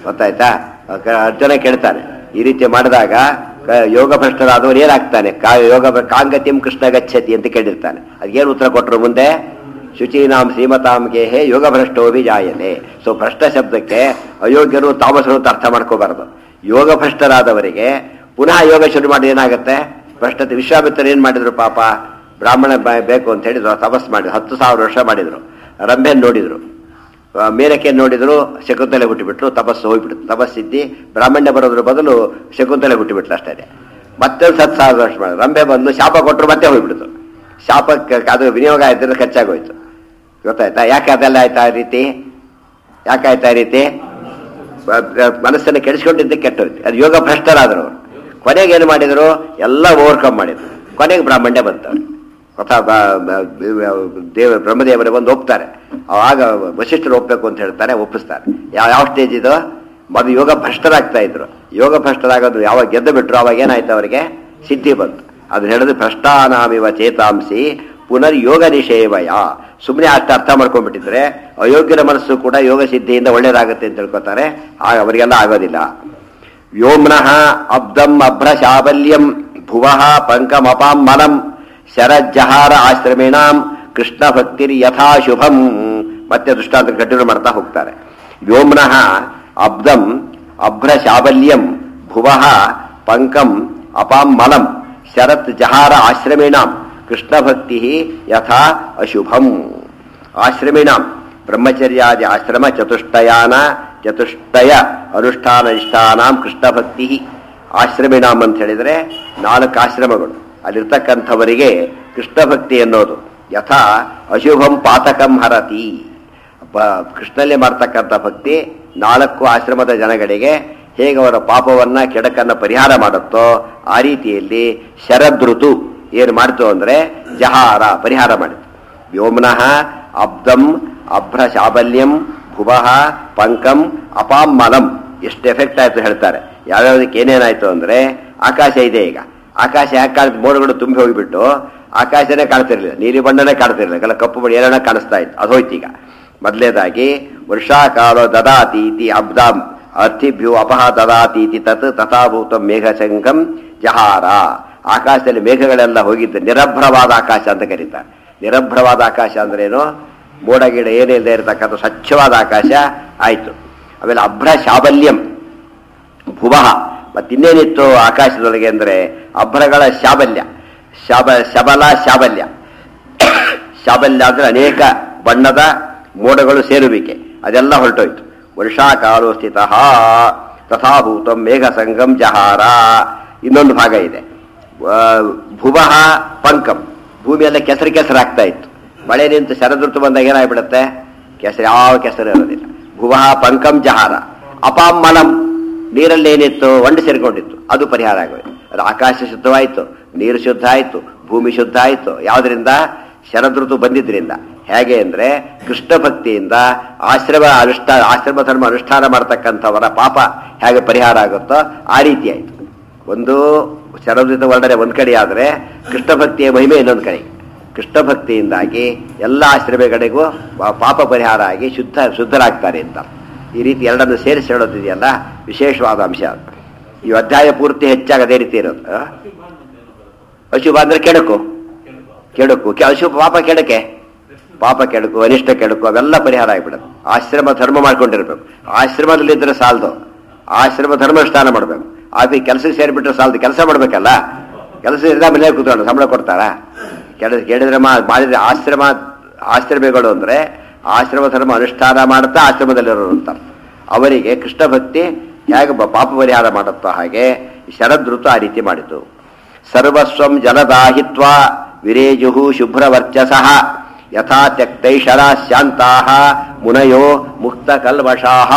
ಗೊತ್ತಾಯ್ತಾ ಕ- ಅರ್ಜುನ ಕೇಳ್ತಾನೆ ಈ ರೀತಿ ಮಾಡಿದಾಗ ಕ- ಯೋಗ ಭ್ರಷ್ಟರಾದವನು ಏನಾಗ್ತಾನೆ ಕಾ ಯೋಗ ಭ್ರ- ಕಾಂಗತಿಂ ಕೃಷ್ಣ ಗಚ್ಚತಿ ಅಂತ ಕೇಳಿರ್ತಾನೆ ಅದಕ್ಕೇನು ಉತ್ತರ ಕೊಟ್ಟರು ಮುಂದೆ ಶುಚೀನಾಂ ಶ್ರೀಮತಾಂಗೆ ಹೇ ಯೋಗ ಭ್ರಷ್ಟೋಭಿ ಜಾಯನೆ ಸೊ ಭ್ರಷ್ಟ ಶಬ್ದಕ್ಕೆ ಅಯೋಗ್ಯರು ತಾಮಸರು ಅಂತ ಅರ್ಥ ಮಾಡ್ಕೋಬಾರ್ದು ಯೋಗ ಭ್ರಷ್ಟರಾದವರಿಗೆ ಪುನಃ ಯೋಗ ಶುರು ಮಾಡಿ ಏನಾಗುತ್ತೆ ಭ್ರಷ್ಟತೆ ವಿಶ್ವಾಮಿತ್ರರು ಏನ್ ಮಾಡಿದ್ರು ಪಾಪ ಬ್ರಾಹ್ಮಣ ಬ- ಬೇಕು ಅಂತ ಹೇಳಿದ್ರು ತಪಸ್ ಮಾಡಿದ್ರು ಹತ್ತು ಸಾವಿರ ವರ್ಷ ಮಾಡಿದ್ರು ರಂಭೆನ್ ನೋಡಿದ್ರು ಆ, ಮೇನಕ್ಕೆ ನೋಡಿದ್ರು ಶಕುಂತಲೆ ಹುಟ್ಟಿಬಿಟ್ರು ತಪಸ್ಸು ಹೋಗ್ಬಿಡ್ತು ತಪಸ್ಸಿದ್ದಿ ಬ್ರಾಹ್ಮಣ್ಯ ಬರೋದ್ರ ಬದಲು ಶಕುಂತಲೆ ಹುಟ್ಟಿಬಿಟ್ಲು ಅಷ್ಟೇ ಮತ್ತೆ ಹತ್ತು ಸಾವಿರ ವರ್ಷ ಮಾಡಿದ್ರು ರಂಭೆ ಬಂದು ಶಾಪ ಕೊಟ್ಟರು ಮತ್ತೆ ಹೋಗ್ಬಿಡ್ತು ಶಾಪಕ್ಕೆ ಅದು ವಿನಿಯೋಗ ಆಯ್ತು ಖರ್ಚಾಗೋಯ್ತು ಗೊತ್ತಾಯ್ತಾ ಯಾಕೆ ಅದೆಲ್ಲ ಆಯ್ತಾ ಆ ರೀತಿ ಯಾಕೆ ಆಯ್ತಾ ಈ ರೀತಿ ಮನಸ್ಸನ್ನು ಕೆಡಿಸ್ಕೊಂಡಿದ್ದೆ ಕೆಟ್ಟೋಯ್ತು ಅದು ಯೋಗ ಭ್ರಷ್ಟರಾದ್ರು ಅವರು ಕೊನೆಗೆ ಏನು ಮಾಡಿದ್ರು ಎಲ್ಲ ಓವರ್ಕಮ್ ಮಾಡಿದ್ರು ಕೊನೆಗೆ ಬ್ರಾಹ್ಮಣ್ಯ ಬಂತವ್ರು ಹೊಸ ಬ- ಬ- ದೇವ ಬ್ರಹ್ಮದೇವರೇ ಬಂದು ಒಪ್ತಾರೆ ಆವಾಗ ವಶಿಷ್ಠರು ಒಪ್ಪಬೇಕು ಅಂತ ಹೇಳ್ತಾರೆ ಒಪ್ಪಿಸ್ತಾರೆ ಯಾವ ಯಾವ ಸ್ಟೇಜ್ ಇದು ಮೊದಲು ಯೋಗ ಭ್ರಷ್ಟರಾಗ್ತಾ ಇದ್ರು ಯೋಗ ಭ್ರಷ್ಟರಾಗೋದು ಯಾವಾಗ ಗೆದ್ದು ಬಿಟ್ರು ಅವಾಗ ಏನಾಯ್ತು ಅವರಿಗೆ ಸಿದ್ಧಿ ಬಂತು ಅದು ಹೇಳಿದ್ರೆ ಭ್ರಷ್ಟಾನಾಮಿವ ಚೇತಾಂಸಿ ಪುನರ್ ಯೋಗ ನಿಷೇವಯ ಸುಮ್ಮನೆ ಅಷ್ಟು ಅರ್ಥ ಮಾಡ್ಕೊಂಡ್ಬಿಟ್ಟಿದ್ರೆ ಅಯೋಗ್ಯರ ಮನಸ್ಸು ಕೂಡ ಯೋಗ ಸಿದ್ಧಿಯಿಂದ ಒಳ್ಳೇದಾಗುತ್ತೆ ಅಂತ ತಿಳ್ಕೊತಾರೆ ಆಗ ಅವರಿಗೆಲ್ಲ ಆಗೋದಿಲ್ಲ ವ್ಯೋಮ್ನಃ ಅಬ್ದಂ ಅಭ್ರ ಶಾಬಲ್ಯಂ ಭುವಃ ಪಂಕಮಪಾಂ ಮಲಂ ಶರಜ್ಜಹಾರ ಆಶ್ರಮೇಣಾಂ ಕೃಷ್ಣ ಭಕ್ತಿರ್ ಯಥಾ ಶುಭಂ ಮತ್ತೆ ದೃಷ್ಟಾಂತ ಕಂಟಿನ್ಯೂ ಮಾಡ್ತಾ ಹೋಗ್ತಾರೆ ವ್ಯೋಮ್ನಃ ಅಬ್ದಂ ಅಭ್ರ ಶಾಬಲ್ಯಂ ಭುವಃ ಪಂಕಂ ಅಪಾಂ ಮಲಂ ಶರತ್ ಜಹಾರ ಆಶ್ರಮೇಣಾಂ ಕೃಷ್ಣ ಭಕ್ತಿ ಯಥಾ ಅಶುಭಂ ಆಶ್ರಮಿಣಾಂ ಬ್ರಹ್ಮಚರ್ಯಾದಿ ಆಶ್ರಮ ಚತುಷ್ಟಯಾನ ಚತುಷ್ಟಯ ಅನುಷ್ಠಾನ ನಿಷ್ಠಾನಾಂ ಕೃಷ್ಣ ಭಕ್ತಿ ಆಶ್ರಮಿಣಾಂ ಅಂತ ಹೇಳಿದ್ರೆ ನಾಲ್ಕು ಆಶ್ರಮಗಳು ಅಲ್ಲಿರ್ತಕ್ಕಂಥವರಿಗೆ ಕೃಷ್ಣ ಭಕ್ತಿ ಅನ್ನೋದು ಯಥಾ ಅಶುಭಂ ಪಾತಕಂ ಹರತಿ ಬ- ಕೃಷ್ಣಲ್ಲೇ ಮಾಡ್ತಕ್ಕಂಥ ಭಕ್ತಿ ನಾಲ್ಕು ಆಶ್ರಮದ ಜನಗಳಿಗೆ ಹೇಗೆ ಅವರ ಪಾಪವನ್ನ ಕೆಡಕನ್ನ ಪರಿಹಾರ ಮಾಡುತ್ತೋ ಆ ರೀತಿಯಲ್ಲಿ ಶರದೃತು ಏನು ಮಾಡ್ತು ಅಂದ್ರೆ ಜಹಾರ ಪರಿಹಾರ ಮಾಡಿತು ವ್ಯೋಮ್ನಃ ಅಬ್ದಂ ಅಭ್ರ ಶಾಬಲ್ಯಂ ಭುವಃ ಪಂಕಂ ಅಪಾಂ ಮಲಂ ಎಷ್ಟು ಎಫೆಕ್ಟ್ ಆಯ್ತು ಹೇಳ್ತಾರೆ ಯಾವ್ಯಾವ್ದಕ್ಕೆ ಏನೇನಾಯ್ತು ಅಂದ್ರೆ ಆಕಾಶ ಇದೆ ಈಗ ಆಕಾಶ ಯಾಕೆ ಕಾಣ್ತು ಮೋಡಗಳು ತುಂಬಿ ಹೋಗಿಬಿಟ್ಟು ಆಕಾಶನೇ ಕಾಣ್ತಿರ್ಲಿಲ್ಲ ನೀಲಿ ಬಣ್ಣನೇ ಕಾಣ್ತಿರ್ಲಿಲ್ಲ ಎಲ್ಲ ಕಪ್ಪು ಬಣ್ಣ ಏನೇನ ಕಾಣಿಸ್ತಾ ಇತ್ತು ಅದು ಹೋಯ್ತು ಈಗ ಮೊದಲೇದಾಗಿ ವರ್ಷಾಕಾಲ ದದಾತೀತಿ ಅಬ್ದಾಂ ಅರ್ಥಿಭ್ಯೋ ಅಪಹ ದದಾತೀತಿ ತತ್ ತಥಾಭೂತ ಮೇಘಸಂಗಂ ಜಹಾರ ಆಕಾಶದಲ್ಲಿ ಮೇಘಗಳೆಲ್ಲ ಹೋಗಿದ್ದು ನಿರಭ್ರವಾದ ಆಕಾಶ ಅಂತ ಕರೀತಾರೆ ನಿರಭ್ರವಾದ ಆಕಾಶ ಅಂದ್ರೇನು ಮೋಡ ಗಿಡ ಏನೇ ಇಲ್ಲದೆ ಇರತಕ್ಕಂಥ ಸ್ವಚ್ಛವಾದ ಆಕಾಶ ಆಯ್ತು ಆಮೇಲೆ ಅಭ್ರ ಶಾಬಲ್ಯಂ ಭುವಃ ಮತ್ತಿನ್ನೇನಿತ್ತು ಆಕಾಶದೊಳಗೆ ಅಂದ್ರೆ ಅಭ್ರಗಳ ಶಾಬಲ್ಯ ಶಾಬ ಶಬಲ ಶಾಬಲ್ಯ ಶಾಬಲ್ಯ ಅಂದ್ರೆ ಅನೇಕ ಬಣ್ಣದ ಮೋಡಗಳು ಸೇರುವಿಕೆ ಅದೆಲ್ಲ ಹೊರಟೋಯ್ತು ವರ್ಷಾಕಾಲೋ ಸ್ಥಿತ ತಥಾಭೂತಂ ಮೇಘ ಸಂಗಂ ಜಹಾರ ಇನ್ನೊಂದು ಭಾಗ ಇದೆ ಆ, ಭುವಃ ಪಂಕಂ ಭೂಮಿಯೆಲ್ಲ ಕೆಸರು ಕೆಸರಾಗ್ತಾ ಇತ್ತು ಮಳೆ ನಿಂತು ಶರದೃತು ಬಂದಾಗ ಏನಾಗ್ಬಿಡುತ್ತೆ ಕೆಸರು ಯಾವ ಕೆಸರು ಇರೋದಿಲ್ಲ ಭುವಃ ಪಂಕಂ ಜಹಾರ ಅಪಾಂ ಮಲಂ ನೀರಲ್ಲಿ ಏನಿತ್ತು ಒಂಡು ಸೇರ್ಕೊಂಡಿತ್ತು ಅದು ಪರಿಹಾರ ಆಗೋಯ್ತು ಅದು ಆಕಾಶ ಶುದ್ಧವಾಯಿತು ನೀರು ಶುದ್ಧ ಆಯಿತು ಭೂಮಿ ಶುದ್ಧ ಆಯಿತು ಯಾವುದರಿಂದ ಶರದೃತು ಬಂದಿದ್ರಿಂದ ಹೇಗೆ ಅಂದ್ರೆ ಕೃಷ್ಣ ಭಕ್ತಿಯಿಂದ ಆಶ್ರಮ ಅನುಷ್ಠಾನ ಆಶ್ರಮ ಧರ್ಮ ಅನುಷ್ಠಾನ ಮಾಡ್ತಕ್ಕಂಥವರ ಪಾಪ ಹೇಗೆ ಪರಿಹಾರ ಆಗುತ್ತೋ ಆ ರೀತಿ ಆಯಿತು ಒಂದು ಶರದೃತ ವರ್ಣನೆ ಒಂದ್ ಕಡೆ ಆದ್ರೆ ಕೃಷ್ಣ ಭಕ್ತಿಯ ಮಹಿಮೆ ಇನ್ನೊಂದು ಕಡೆ ಕೃಷ್ಣ ಭಕ್ತಿಯಿಂದಾಗಿ ಎಲ್ಲ ಆಶ್ರಮಗಳಿಗೂ ಪಾ- ಪಾಪ ಪರಿಹಾರ ಆಗಿ ಶುದ್ಧ ಶುದ್ಧರಾಗ್ತಾರೆ ಅಂತ ಈ ರೀತಿ ಎರಡನ್ನು ಸೇರಿಸಿ ಹೇಳೋದಿದೆಯಲ್ಲ ವಿಶೇಷವಾದ ಅಂಶ ಅದು. ಈ ಅಧ್ಯಾಯ ಪೂರ್ತಿ ಹೆಚ್ಚಾಗಿ ಅದೇ ರೀತಿ ಇರೋದು ಆ? ಅಶುಭ ಅಂದ್ರೆ ಕೆಡಕು ಕೆಡಕು ಕೆ- ಅಶುಭ ಪಾಪ ಕೆಡಕೆ ಪಾಪ ಕೆಡಕು ಅನಿಷ್ಟ ಕೆಡಕು ಅವೆಲ್ಲ ಪರಿಹಾರ ಆಗಿಬಿಡುತ್ತೆ ಆಶ್ರಮ ಧರ್ಮ ಮಾಡ್ಕೊಂಡಿರ್ಬೇಕು ಆಶ್ರಮದಲ್ಲಿದ್ದರೆ ಸಾಲದು ಆಶ್ರಮ ಧರ್ಮಾನುಷ್ಠಾನ ಮಾಡಬೇಕು ಆಫೀಸ್ ಕೆಲಸಕ್ಕೆ ಸೇರಿಬಿಟ್ರೆ ಸಾಲದು ಕೆಲಸ ಮಾಡ್ಬೇಕಲ್ಲ ಕೆಲಸ ಇದ್ದ ಮನೇಲಿ ಕೂತ್ಕೊಂಡು ಸಂಬಳ ಕೊಡ್ತಾರಾ ಕೆಡ ಕೇಳಿದ್ರೆ ಮಾ ಮಾಡಿದ್ರೆ ಆಶ್ರಮ ಆಶ್ರಮಗಳು ಅಂದ್ರೆ ಆಶ್ರಮ ಧರ್ಮ ಅನುಷ್ಠಾನ ಮಾಡ್ತಾ ಆಶ್ರಮದಲ್ಲಿರೋರು ಅಂತ ಅವರಿಗೆ ಕೃಷ್ಣ ಭಕ್ತಿ ಹೇಗೆ ಬ- ಪಾಪ ಪರಿಹಾರ ಮಾಡುತ್ತೋ ಹಾಗೆ ಈ ಶರದೃತು ಆ ರೀತಿ ಮಾಡಿತು ಸರ್ವಸ್ವಂ ಜಲದಾಹಿತ್ವ ವಿರೇಜು ಶುಭ್ರವರ್ಚಸಃ ಯಥಾ ತ್ಯಕ್ತೈಷರಾ ಶಾಂತಾಃ ಮುನಯೋ ಮುಕ್ತ ಕಲ್ಮಷಾಃ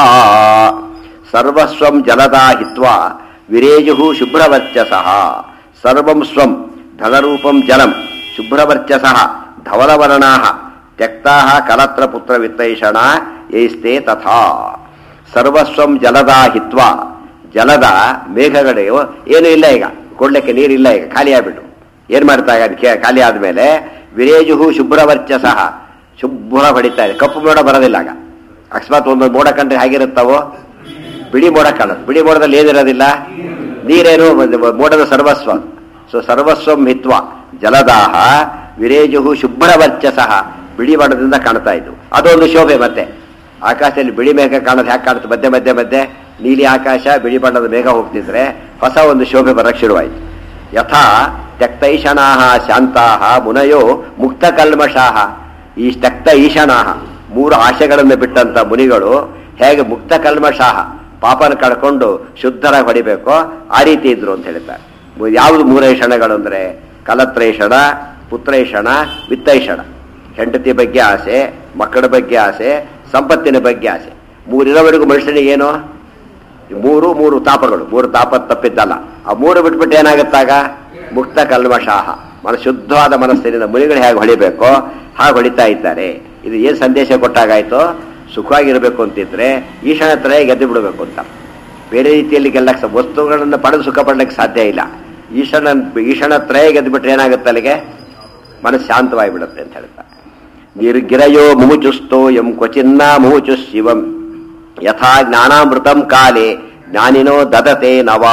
ಸರ್ವಸ್ವಂ ಜಲದಾಹಿತ್ವ ವಿರೇಜು ಶುಭ್ರವರ್ಚಸಃ ಸರ್ವಂ ಸ್ವಂ ಧನರೂಪಂ ಜಲಂ ಶುಭ್ರವರ್ಚಸಃ ಧವಲವರ್ಣಾಃ ತ್ಯಕ್ತಾಃ ಕಲತ್ರ ಪುತ್ರ ವಿತ್ತೈಷಣ ಯೈಸ್ತೆ ತಥಾ ಸರ್ವಸ್ವಂ ಜಲದಾಹಿತ್ವ ಜಲದ ಮೇಘಗಳು ಏನೂ ಇಲ್ಲ ಈಗ ಕೊಡ್ಲಿಕ್ಕೆ ನೀರಿಲ್ಲ ಈಗ ಖಾಲಿ ಆಗ್ಬಿಟ್ಟು ಏನ್ ಮಾಡ್ತಾ ಈಗ ಅದಕ್ಕೆ ಖಾಲಿ ಆದ್ಮೇಲೆ ವಿರೇಜುಹು ಶುಭ್ರವರ್ಚಸಃ ಶುಭ್ರ ಹೊಡಿತಾ ಇದೆ ಕಪ್ಪು ಮೋಡ ಬರೋದಿಲ್ಲ ಆಗ ಅಕಸ್ಮಾತ್ ಒಂದು ಮೋಡ ಕಂಡ್ರೆ ಹೇಗಿರುತ್ತವೋ ಬಿಳಿ ಮೋಡ ಕಾಣುತ್ತೆ ಬಿಳಿ ಮೋಡದಲ್ಲಿ ಏನಿರೋದಿಲ್ಲ ನೀರೇನು ಒಂದು ಮೋಡದ ಸರ್ವಸ್ವ ಸೊ ಸರ್ವಸ್ವಂ ಹಿತ್ವ ಜಲದಾಹ ವಿರೇಜುಹು ಶುಭ್ರ ವರ್ಚಸಃ ಬಿಳಿ ಬಣ್ಣದಿಂದ ಕಾಣ್ತಾ ಇದ್ದು ಅದೊಂದು ಶೋಭೆ ಮತ್ತೆ ಆಕಾಶದಲ್ಲಿ ಬಿಳಿ ಮೇಘ ಕಾಣೋದು ಹ್ಯಾಕೆ ಕಾಣುತ್ತೆ ಮಧ್ಯೆ ಮಧ್ಯೆ ಮಧ್ಯೆ ನೀಲಿ ಆಕಾಶ ಬಿಳಿ ಬಣ್ಣದ ಮೇಘ ಹೋಗ್ತಿದ್ರೆ ಹೊಸ ಒಂದು ಶೋಭೆ ಬರಕ್ಕೆ ಶುರುವಾಯಿತು ಯಥಾ ತ್ಯಕ್ತೈಷಣಾಹ ಶಾಂತಾಹ ಮುನಯೋ ಮುಕ್ತ ಕಲ್ಮಷಾಹ ಈ ತ್ಯಕ್ತ ಈಶಣಾಹ ಮೂರು ಆಶೆಗಳನ್ನು ಬಿಟ್ಟಂತ ಮುನಿಗಳು ಹೇಗೆ ಮುಕ್ತ ಕಲ್ಮಷಾಹ ಪಾಪನ ಕಳ್ಕೊಂಡು ಶುದ್ಧರಾಗಿ ಹೊಡಿಬೇಕೋ ಆ ರೀತಿ ಇದ್ರು ಅಂತ ಹೇಳ್ತಾರೆ ಮು- ಯಾವುದು ಮೂರೈಷಣಗಳು ಅಂದ್ರೆ ಕಲತ್ರೈಷಣ ಪುತ್ರೈಷಣ ವಿತ್ತೈಷಣ ಹೆಂಡತಿ ಬಗ್ಗೆ ಆಸೆ ಮಕ್ಕಳ ಬಗ್ಗೆ ಆಸೆ ಸಂಪತ್ತಿನ ಬಗ್ಗೆ ಆಸೆ ಮೂರಿರೋವರೆಗೂ ಮನುಷ್ಯನಿಗೆ ಏನು ಈ ಮೂರು ಮೂರು ತಾಪಗಳು ಮೂರು ತಾಪ ತಪ್ಪಿದ್ದಲ್ಲ ಆ ಮೂರು ಬಿಟ್ಬಿಟ್ಟು ಏನಾಗುತ್ತಾಗ ಮುಕ್ತ ಕಲ್ಮಶಾಹ ಮನ ಶುದ್ಧವಾದ ಮನಸ್ಸಿನಿಂದ ಮುನಿಗಳು ಹೇಗೆ ಹೊಳಿಬೇಕೋ ಹಾಗೆ ಹೊಳಿತಾ ಇದ್ದಾರೆ ಇದು ಏನು ಸಂದೇಶ ಕೊಟ್ಟಾಗಾಯ್ತು ಸುಖವಾಗಿರಬೇಕು ಅಂತಿದ್ರೆ ಈಶಾನ ಹತ್ರ ಗೆದ್ದು ಬಿಡಬೇಕು ಅಂತ ಬೇರೆ ರೀತಿಯಲ್ಲಿ ಗೆಲ್ಲಕ್ಕೆ ಸ- ವಸ್ತುಗಳನ್ನು ಪಡೆದು ಸುಖ ಪಡ್ಲಿಕ್ಕೆ ಸಾಧ್ಯ ಇಲ್ಲ ಈಶಾನ ಈಶಾನ ತ್ರಯ ಗೆದ್ದು ಬಿಟ್ರೆ ಏನಾಗುತ್ತೆ ಅಲ್ಲಿಗೆ ಮನಸ್ಸು ಶಾಂತವಾಗಿ ಬಿಡುತ್ತೆ ಅಂತ ಹೇಳ್ತಾರೆ ನಿರ್ಗಿರಯೋ ಮುಮುಚುಸ್ತೋ ಎಂ ಕ್ವಚಿನ್ನ ಮುಮುಚು ಶಿವಂ ಯಥಾ ಜ್ಞಾನಾಮೃತಂ ಕಾಲೇ ಜ್ಞಾನಿನೋ ದದತೆ ನವಾ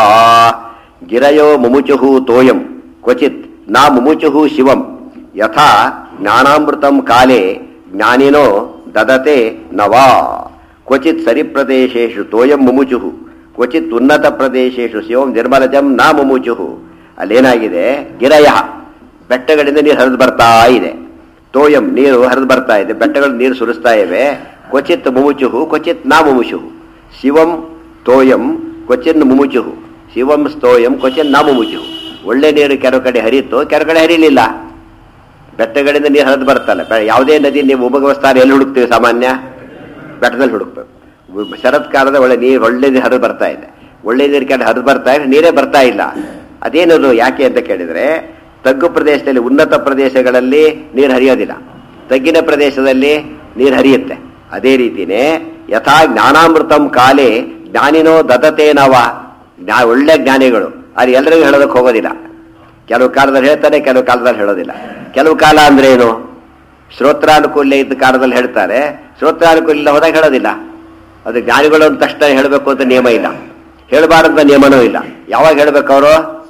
ಗಿರಯೋ ಮುಮುಚುಹು ತೋಯಂ ಕ್ವಚಿತ್ ನಾ ಮುಮುಚುಹು ಶಿವಂ ಯಥಾ ಜ್ಞಾನಾಮೃತಂ ಕಾಲೇ ಜ್ಞಾನಿನೋ ದದತೆ ನವಾ ಕ್ವಚಿತ್ ಸರಿಪ್ರದೇಶೇಷು ತೋಯಂ ಮುಮುಚುಹು ಕ್ವಚಿತ್ ಉನ್ನತ ಪ್ರದೇಶೇಷು ಶಿವಂ ನಿರ್ಮಲಜಂ ನಾ ಮುಮುಚುಹು ಅಲ್ಲೇನಾಗಿದೆ ಗಿರಯ ಬೆಟ್ಟಗಳಿಂದ ನೀರು ಹರಿದು ಬರ್ತಾ ಇದೆ ತೋಯಂ ನೀರು ಹರಿದು ಬರ್ತಾ ಇದೆ ಬೆಟ್ಟಗಳು ನೀರು ಸುರಿಸ್ತಾ ಇವೆ ಕ್ವಚಿತ್ ಮುಮುಚುಹು ಕ್ವಚಿತ್ ನಾ ಮುಮುಚುಹು ಶಿವಂ ತೋಯಂ ಕ್ವಚಿನ್ ಮುಮುಚುಹು ಶಿವಂ ಸ್ತೋಯಂ ಕ್ವಚಿನ್ ನಾ ಮುಮುಚುಹು ಒಳ್ಳೆ ನೀರು ಕೆಲವು ಕಡೆ ಹರಿಯಿತು ಕೆಲವು ಕಡೆ ಹರಿಲಿಲ್ಲ ಬೆಟ್ಟಗಳಿಂದ ನೀರು ಹರಿದು ಬರ್ತಲ್ಲ ಬೆ- ಯಾವುದೇ ನದಿ ನೀವು ಉಪಗಮ ಸ್ಥಾನ ಎಲ್ಲಿ ಹುಡುಕ್ತೀವಿ ಸಾಮಾನ್ಯ ಬೆಟ್ಟದಲ್ಲಿ ಹುಡುಕ್ಬೇಕು ಉ- ಶರತ್ಕಾಲದ ಒಳ್ಳೆ ನೀರು ಒಳ್ಳೆ ನೀರು ಹರಿದು ಬರ್ತಾ ಇದೆ ಒಳ್ಳೆ ನೀರು ಕೆಲ ಹರಿದು ಬರ್ತಾ ಇದೆ ನೀರೇ ಬರ್ತಾ ಇಲ್ಲ ಅದೇನದು ಯಾಕೆ ಅಂತ ಕೇಳಿದ್ರೆ ತಗ್ಗು ಪ್ರದೇಶದಲ್ಲಿ ಉನ್ನತ ಪ್ರದೇಶಗಳಲ್ಲಿ ನೀರು ಹರಿಯೋದಿಲ್ಲ ತಗ್ಗಿನ ಪ್ರದೇಶದಲ್ಲಿ ನೀರು ಹರಿಯುತ್ತೆ ಅದೇ ರೀತಿನೇ ಯಥಾ ಜ್ಞಾನಾಮೃತಂ ಕಾಲೇ ಜ್ಞಾನಿನೋ ದದತೆ ನವ ಜ್ಞಾ ಒಳ್ಳೆ ಜ್ಞಾನಿಗಳು ಅದು ಎಲ್ಲರಿಗೂ ಹೇಳೋದಕ್ಕೆ ಹೋಗೋದಿಲ್ಲ ಕೆಲವು ಕಾಲದಲ್ಲಿ ಹೇಳ್ತಾರೆ ಕೆಲವು ಕಾಲದಲ್ಲಿ ಹೇಳೋದಿಲ್ಲ ಕೆಲವು ಕಾಲ ಅಂದ್ರೆ ಏನು ಶ್ರೋತ್ರಾನುಕೂಲ್ಯ ಇದ್ದ ಕಾಲದಲ್ಲಿ ಹೇಳ್ತಾರೆ ಶ್ರೋತ್ರಾನುಕೂಲ ಇಲ್ಲ ಹೋದಾಗ ಹೇಳೋದಿಲ್ಲ ಅದು ಜ್ಞಾನಿಗಳು ಅಂತ ತಕ್ಷಣ ಹೇಳಬೇಕು ಅಂತ ನಿಯಮ ಇಲ್ಲ ಹೇಳಬಾರದು ನಿಯಮನೂ ಇಲ್ಲ ಯಾವಾಗ ಹೇಳ್ಬೇಕು ಅವರು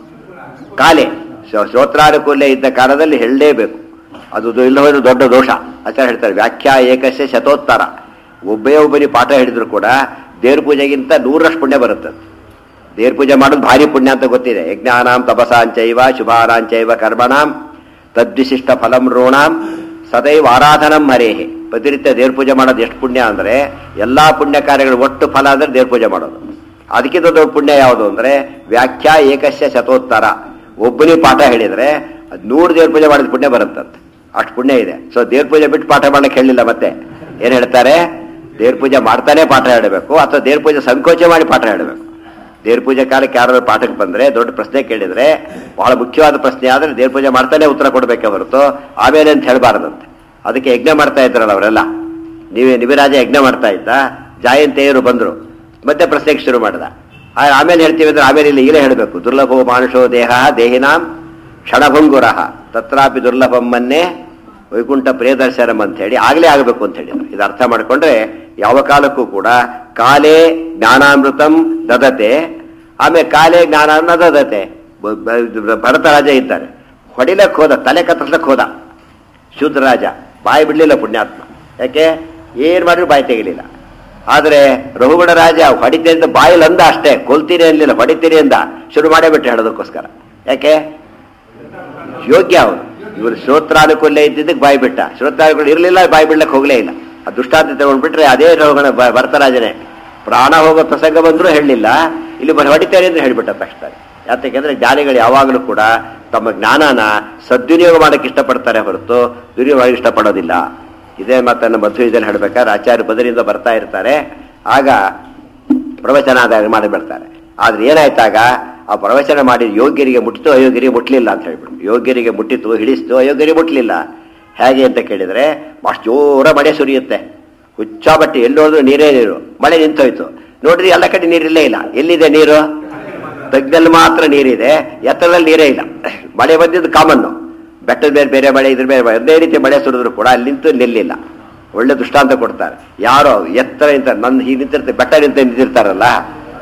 ಕಾಲೆ ಶ್ರೋ- ಶ್ರೋತ್ರಾನುಕೂಲ್ಯ ಇದ್ದ ಕಾಲದಲ್ಲಿ ಹೇಳಲೇಬೇಕು ಅದು ದೊ- ಇಲ್ಲ ಹೋದ್ರೆ ದೊಡ್ಡ ದೋಷ ಆಚಾರ್ಯ ಹೇಳ್ತಾರೆ ವ್ಯಾಖ್ಯಾ ಏಕಸ್ಯ ಶತೋತ್ತರ ಒಬ್ಬೇ ಒಬ್ಬರಿ ಪಾಠ ಹೇಳಿದ್ರು ಕೂಡ ದೇವ್ರ ಪೂಜೆಗಿಂತ ನೂರರಷ್ಟು ಪುಣ್ಯ ಬರುತ್ತೆ ದೇವ್ರ ಪೂಜೆ ಮಾಡೋದು ಭಾರಿ ಪುಣ್ಯ ಅಂತ ಗೊತ್ತಿದೆ ಯಜ್ಞಾನಾಂ ತಪಸಾಂಚೈವ ಶುಭಾರಾಂಚೈವ ಕರ್ಮಣಾಂ ತದ್ವಿಶಿಷ್ಟ ಫಲಂ ಋಣಾಂ ಸದೈವ ಆರಾಧನಂ ಹರೇಹೆ ಪ್ರತಿನಿತ್ಯ ದೇವ್ರ ಪೂಜೆ ಮಾಡೋದು ಎಷ್ಟು ಪುಣ್ಯ ಅಂದ್ರೆ ಎಲ್ಲಾ ಪುಣ್ಯ ಕಾರ್ಯಗಳು ಒಟ್ಟು ಫಲ ಅಂದ್ರೆ ದೇವ್ರ ಪೂಜೆ ಮಾಡೋದು ಅದಕ್ಕಿಂತ ದೊಡ್ಡ ಪುಣ್ಯ ಯಾವುದು ಅಂದ್ರೆ ವ್ಯಾಖ್ಯಾ ಏಕಸ್ಯ ಶತೋತ್ತರ ಒಬ್ಬನಿಗೆ ಪಾಠ ಹೇಳಿದ್ರೆ ಅದು ನೂರು ದೇವ್ರ ಪೂಜೆ ಮಾಡಿದ ಪುಣ್ಯ ಬರುತ್ತಂತೆ ಅಷ್ಟು ಪುಣ್ಯ ಇದೆ ಸೊ ದೇವ್ರ ಪೂಜೆ ಬಿಟ್ಟು ಪಾಠ ಮಾಡ್ಲಿಕ್ಕೆ ಹೇಳಿಲ್ಲ ಮತ್ತೆ ಏನ್ ಹೇಳ್ತಾರೆ ದೇವ್ರ ಪೂಜೆ ಮಾಡ್ತಾನೆ ಪಾಠ ಹೇಳಬೇಕು ಅಥವಾ ದೇವ್ರ ಪೂಜೆ ಸಂಕೋಚ ಮಾಡಿ ಪಾಠ ಹೇಳಬೇಕು ದೇವ್ರ ಪೂಜೆ ಕಾಲಕ್ಕೆ ಯಾರು ಪಾಠಕ್ಕೆ ಬಂದ್ರೆ ದೊಡ್ಡ ಪ್ರಶ್ನೆ ಕೇಳಿದ್ರೆ ಬಹಳ ಮುಖ್ಯವಾದ ಪ್ರಶ್ನೆ ಆದ್ರೆ ದೇವ್ರ ಪೂಜೆ ಮಾಡ್ತಾನೆ ಉತ್ತರ ಕೊಡಬೇಕೆ ಹೊರತು ಆಮೇಲೆ ಅಂತ ಹೇಳಬಾರದಂತೆ ಅದಕ್ಕೆ ಯಜ್ಞ ಮಾಡ್ತಾ ಇದ್ರಲ್ಲ ಅವರೆಲ್ಲ ನೀವೇ ನಿವಿರಾಜ ಯಜ್ಞ ಮಾಡ್ತಾ ಇದ್ದ ಜಾಯಂತೆಯರು ಬಂದ್ರು ಮತ್ತೆ ಪ್ರಶ್ನೆಗೆ ಶುರು ಮಾಡ್ದ ಆ- ಆಮೇಲೆ ಹೇಳ್ತೀವಿ ಅಂದ್ರೆ ಆಮೇಲೆ ಇಲ್ಲಿ ಈಗಲೇ ಹೇಳಬೇಕು ದುರ್ಲಭೋ ಮಾನುಷೋ ದೇಹ ದೇಹಿನಾಂ ಕ್ಷಣಭಂಗುರ ತತ್ರಾಪಿ ದುರ್ಲಭಂ ಮನ್ನೆ ವೈಕುಂಠ ಪ್ರಿಯದರ್ಶನಂ ಅಂತ ಹೇಳಿ ಆಗಲೇ ಆಗಬೇಕು ಅಂತ ಹೇಳಿದ್ರು ಇದು ಅರ್ಥ ಮಾಡ್ಕೊಂಡ್ರೆ ಯಾವ ಕಾಲಕ್ಕೂ ಕೂಡ ಕಾಲೇ ಜ್ಞಾನಾಮೃತಂ ದದತೆ ಆಮೇಲೆ ಕಾಲೇ ಜ್ಞಾನ ನ ದದತೆ ಬ- ಬ- ಭರತ ರಾಜ ಇದ್ದಾರೆ ಹೊಡಿಲಕ್ಕೆ ಹೋದ ತಲೆ ಕತ್ತರ್ಸಕ್ಕೆ ಹೋದ ಶೂದ್ರ ರಾಜ ಬಾಯಿ ಬಿಡ್ಲಿಲ್ಲ ಪುಣ್ಯಾತ್ಮ ಯಾಕೆ ಏನ್ ಮಾಡಿದ್ರು ಬಾಯಿ ತೆಗಿಲಿಲ್ಲ ಆದ್ರೆ ರಘುಗಣ ರಾಜ ಹೊಡಿತೀನಿ ಅಂತ ಬಾಯಲ್ಲಿ ಅಂದ ಅಷ್ಟೇ ಕೊಲ್ತೀನಿ ಅನ್ಲಿಲ್ಲ ಹೊಡಿತೀನಿ ಅಂದ ಶುರು ಮಾಡೇ ಬಿಟ್ಟು ಹೇಳೋದಕ್ಕೋಸ್ಕರ ಯಾಕೆ ಯೋಗ್ಯ ಅವನು ಇವರು ಶ್ರೋತ್ರಾನುಕೂಲ್ಯ ಇದ್ದಿದ್ದಕ್ಕೆ ಬಾಯಿ ಬಿಟ್ಟ ಶ್ರೋತ್ರಾನುಕೂಲ ಇರಲಿಲ್ಲ ಬಾಯಿ ಬಿಡ್ಲಕ್ಕೆ ಹೋಗ್ಲೇ ಇಲ್ಲ ಆ ದುಷ್ಟಾಂತ ತಗೊಂಡ್ಬಿಟ್ರೆ ಅದೇ ರೋಗಣ ಭರತರಾಜನೇ ಪ್ರಾಣ ಹೋಗೋ ಪ್ರಸಂಗ ಬಂದರೂ ಹೇಳಲಿಲ್ಲ ಇಲ್ಲಿ ಬರೀ ಹೊಡಿತೇನೆ ಅಂತ ಹೇಳ್ಬಿಟ್ಟ ತಕ್ಷಣ ಯಾತಕ್ಕೆಂದ್ರೆ ಜ್ಞಾನಿಗಳು ಯಾವಾಗಲೂ ಕೂಡ ತಮ್ಮ ಜ್ಞಾನನ ಸದ್ವಿನಿಯೋಗ ಮಾಡಕ್ಕೆ ಇಷ್ಟಪಡ್ತಾರೆ ಹೊರತು ದುರ್ಯೋಗ ಇಷ್ಟಪಡೋದಿಲ್ಲ ಇದೇ ಮಾತನ್ನು ಮಧ್ವಿದಲ್ಲಿ ಹೇಳ್ಬೇಕಾದ್ರೆ ಆಚಾರ್ಯ ಬದಲಿಂದ ಬರ್ತಾ ಇರ್ತಾರೆ ಆಗ ಪ್ರವಚನ ಆದಾಗ ಮಾಡಿಬಿಡ್ತಾರೆ ಆದ್ರೆ ಏನಾಯ್ತಾಗ ಆ ಪ್ರವಚನ ಮಾಡಿ ಯೋಗ್ಯರಿಗೆ ಮುಟ್ಟಿತು ಅಯೋಗ್ಯರಿಗೆ ಮುಟ್ಲಿಲ್ಲ ಅಂತ ಹೇಳ್ಬಿಟ್ಟು ಯೋಗ್ಯರಿಗೆ ಮುಟ್ಟಿತು ಹಿಡಿಸ್ತು ಅಯೋಗ್ಯರಿಗೆ ಮುಟ್ಲಿಲ್ಲ ಹೇಗೆ ಅಂತ ಕೇಳಿದ್ರೆ ಅಷ್ಟು ಜೋರ ಮಳೆ ಸುರಿಯುತ್ತೆ ಹುಚ್ಚ ಬಟ್ಟೆ ಎಲ್ಲಿ ಹೋದ್ರು ನೀರೇ ನೀರು ಮಳೆ ನಿಂತೋಯ್ತು ನೋಡ್ರಿ ಎಲ್ಲ ಕಡೆ ನೀರಿಲ್ಲೇ ಇಲ್ಲ ಎಲ್ಲಿದೆ ನೀರು ತಗ್ಗಲ್ಲಿ ಮಾತ್ರ ನೀರಿದೆ ಎತ್ತರದಲ್ಲಿ ನೀರೇ ಇಲ್ಲ ಮಳೆ ಬಂದಿದ್ದು ಕಾಮನ್ನು ಬೆಟ್ಟದ ಮೇಲೆ ಬೇರೆ ಮಳೆ ಇದ್ರ ಮೇಲೆ ಮಳೆ. ಒಂದೇ ರೀತಿ ಮಳೆ ಸುರಿದ್ರು ಕೂಡ ಅಲ್ಲಿ ನಿಂತು ನಿಲ್ಲಿಲ್ಲ ಒಳ್ಳೆ ದೃಷ್ಟಾಂತ ಕೊಡ್ತಾರೆ ಯಾರೋ ಎತ್ತರ ನಿಂತ ನನ್ನ ಹೀಗೆ ನಿಂತಿರ್ತಾರೆ ಬೆಟ್ಟ ನಿಂತ ನಿಂತಿರ್ತಾರಲ್ಲ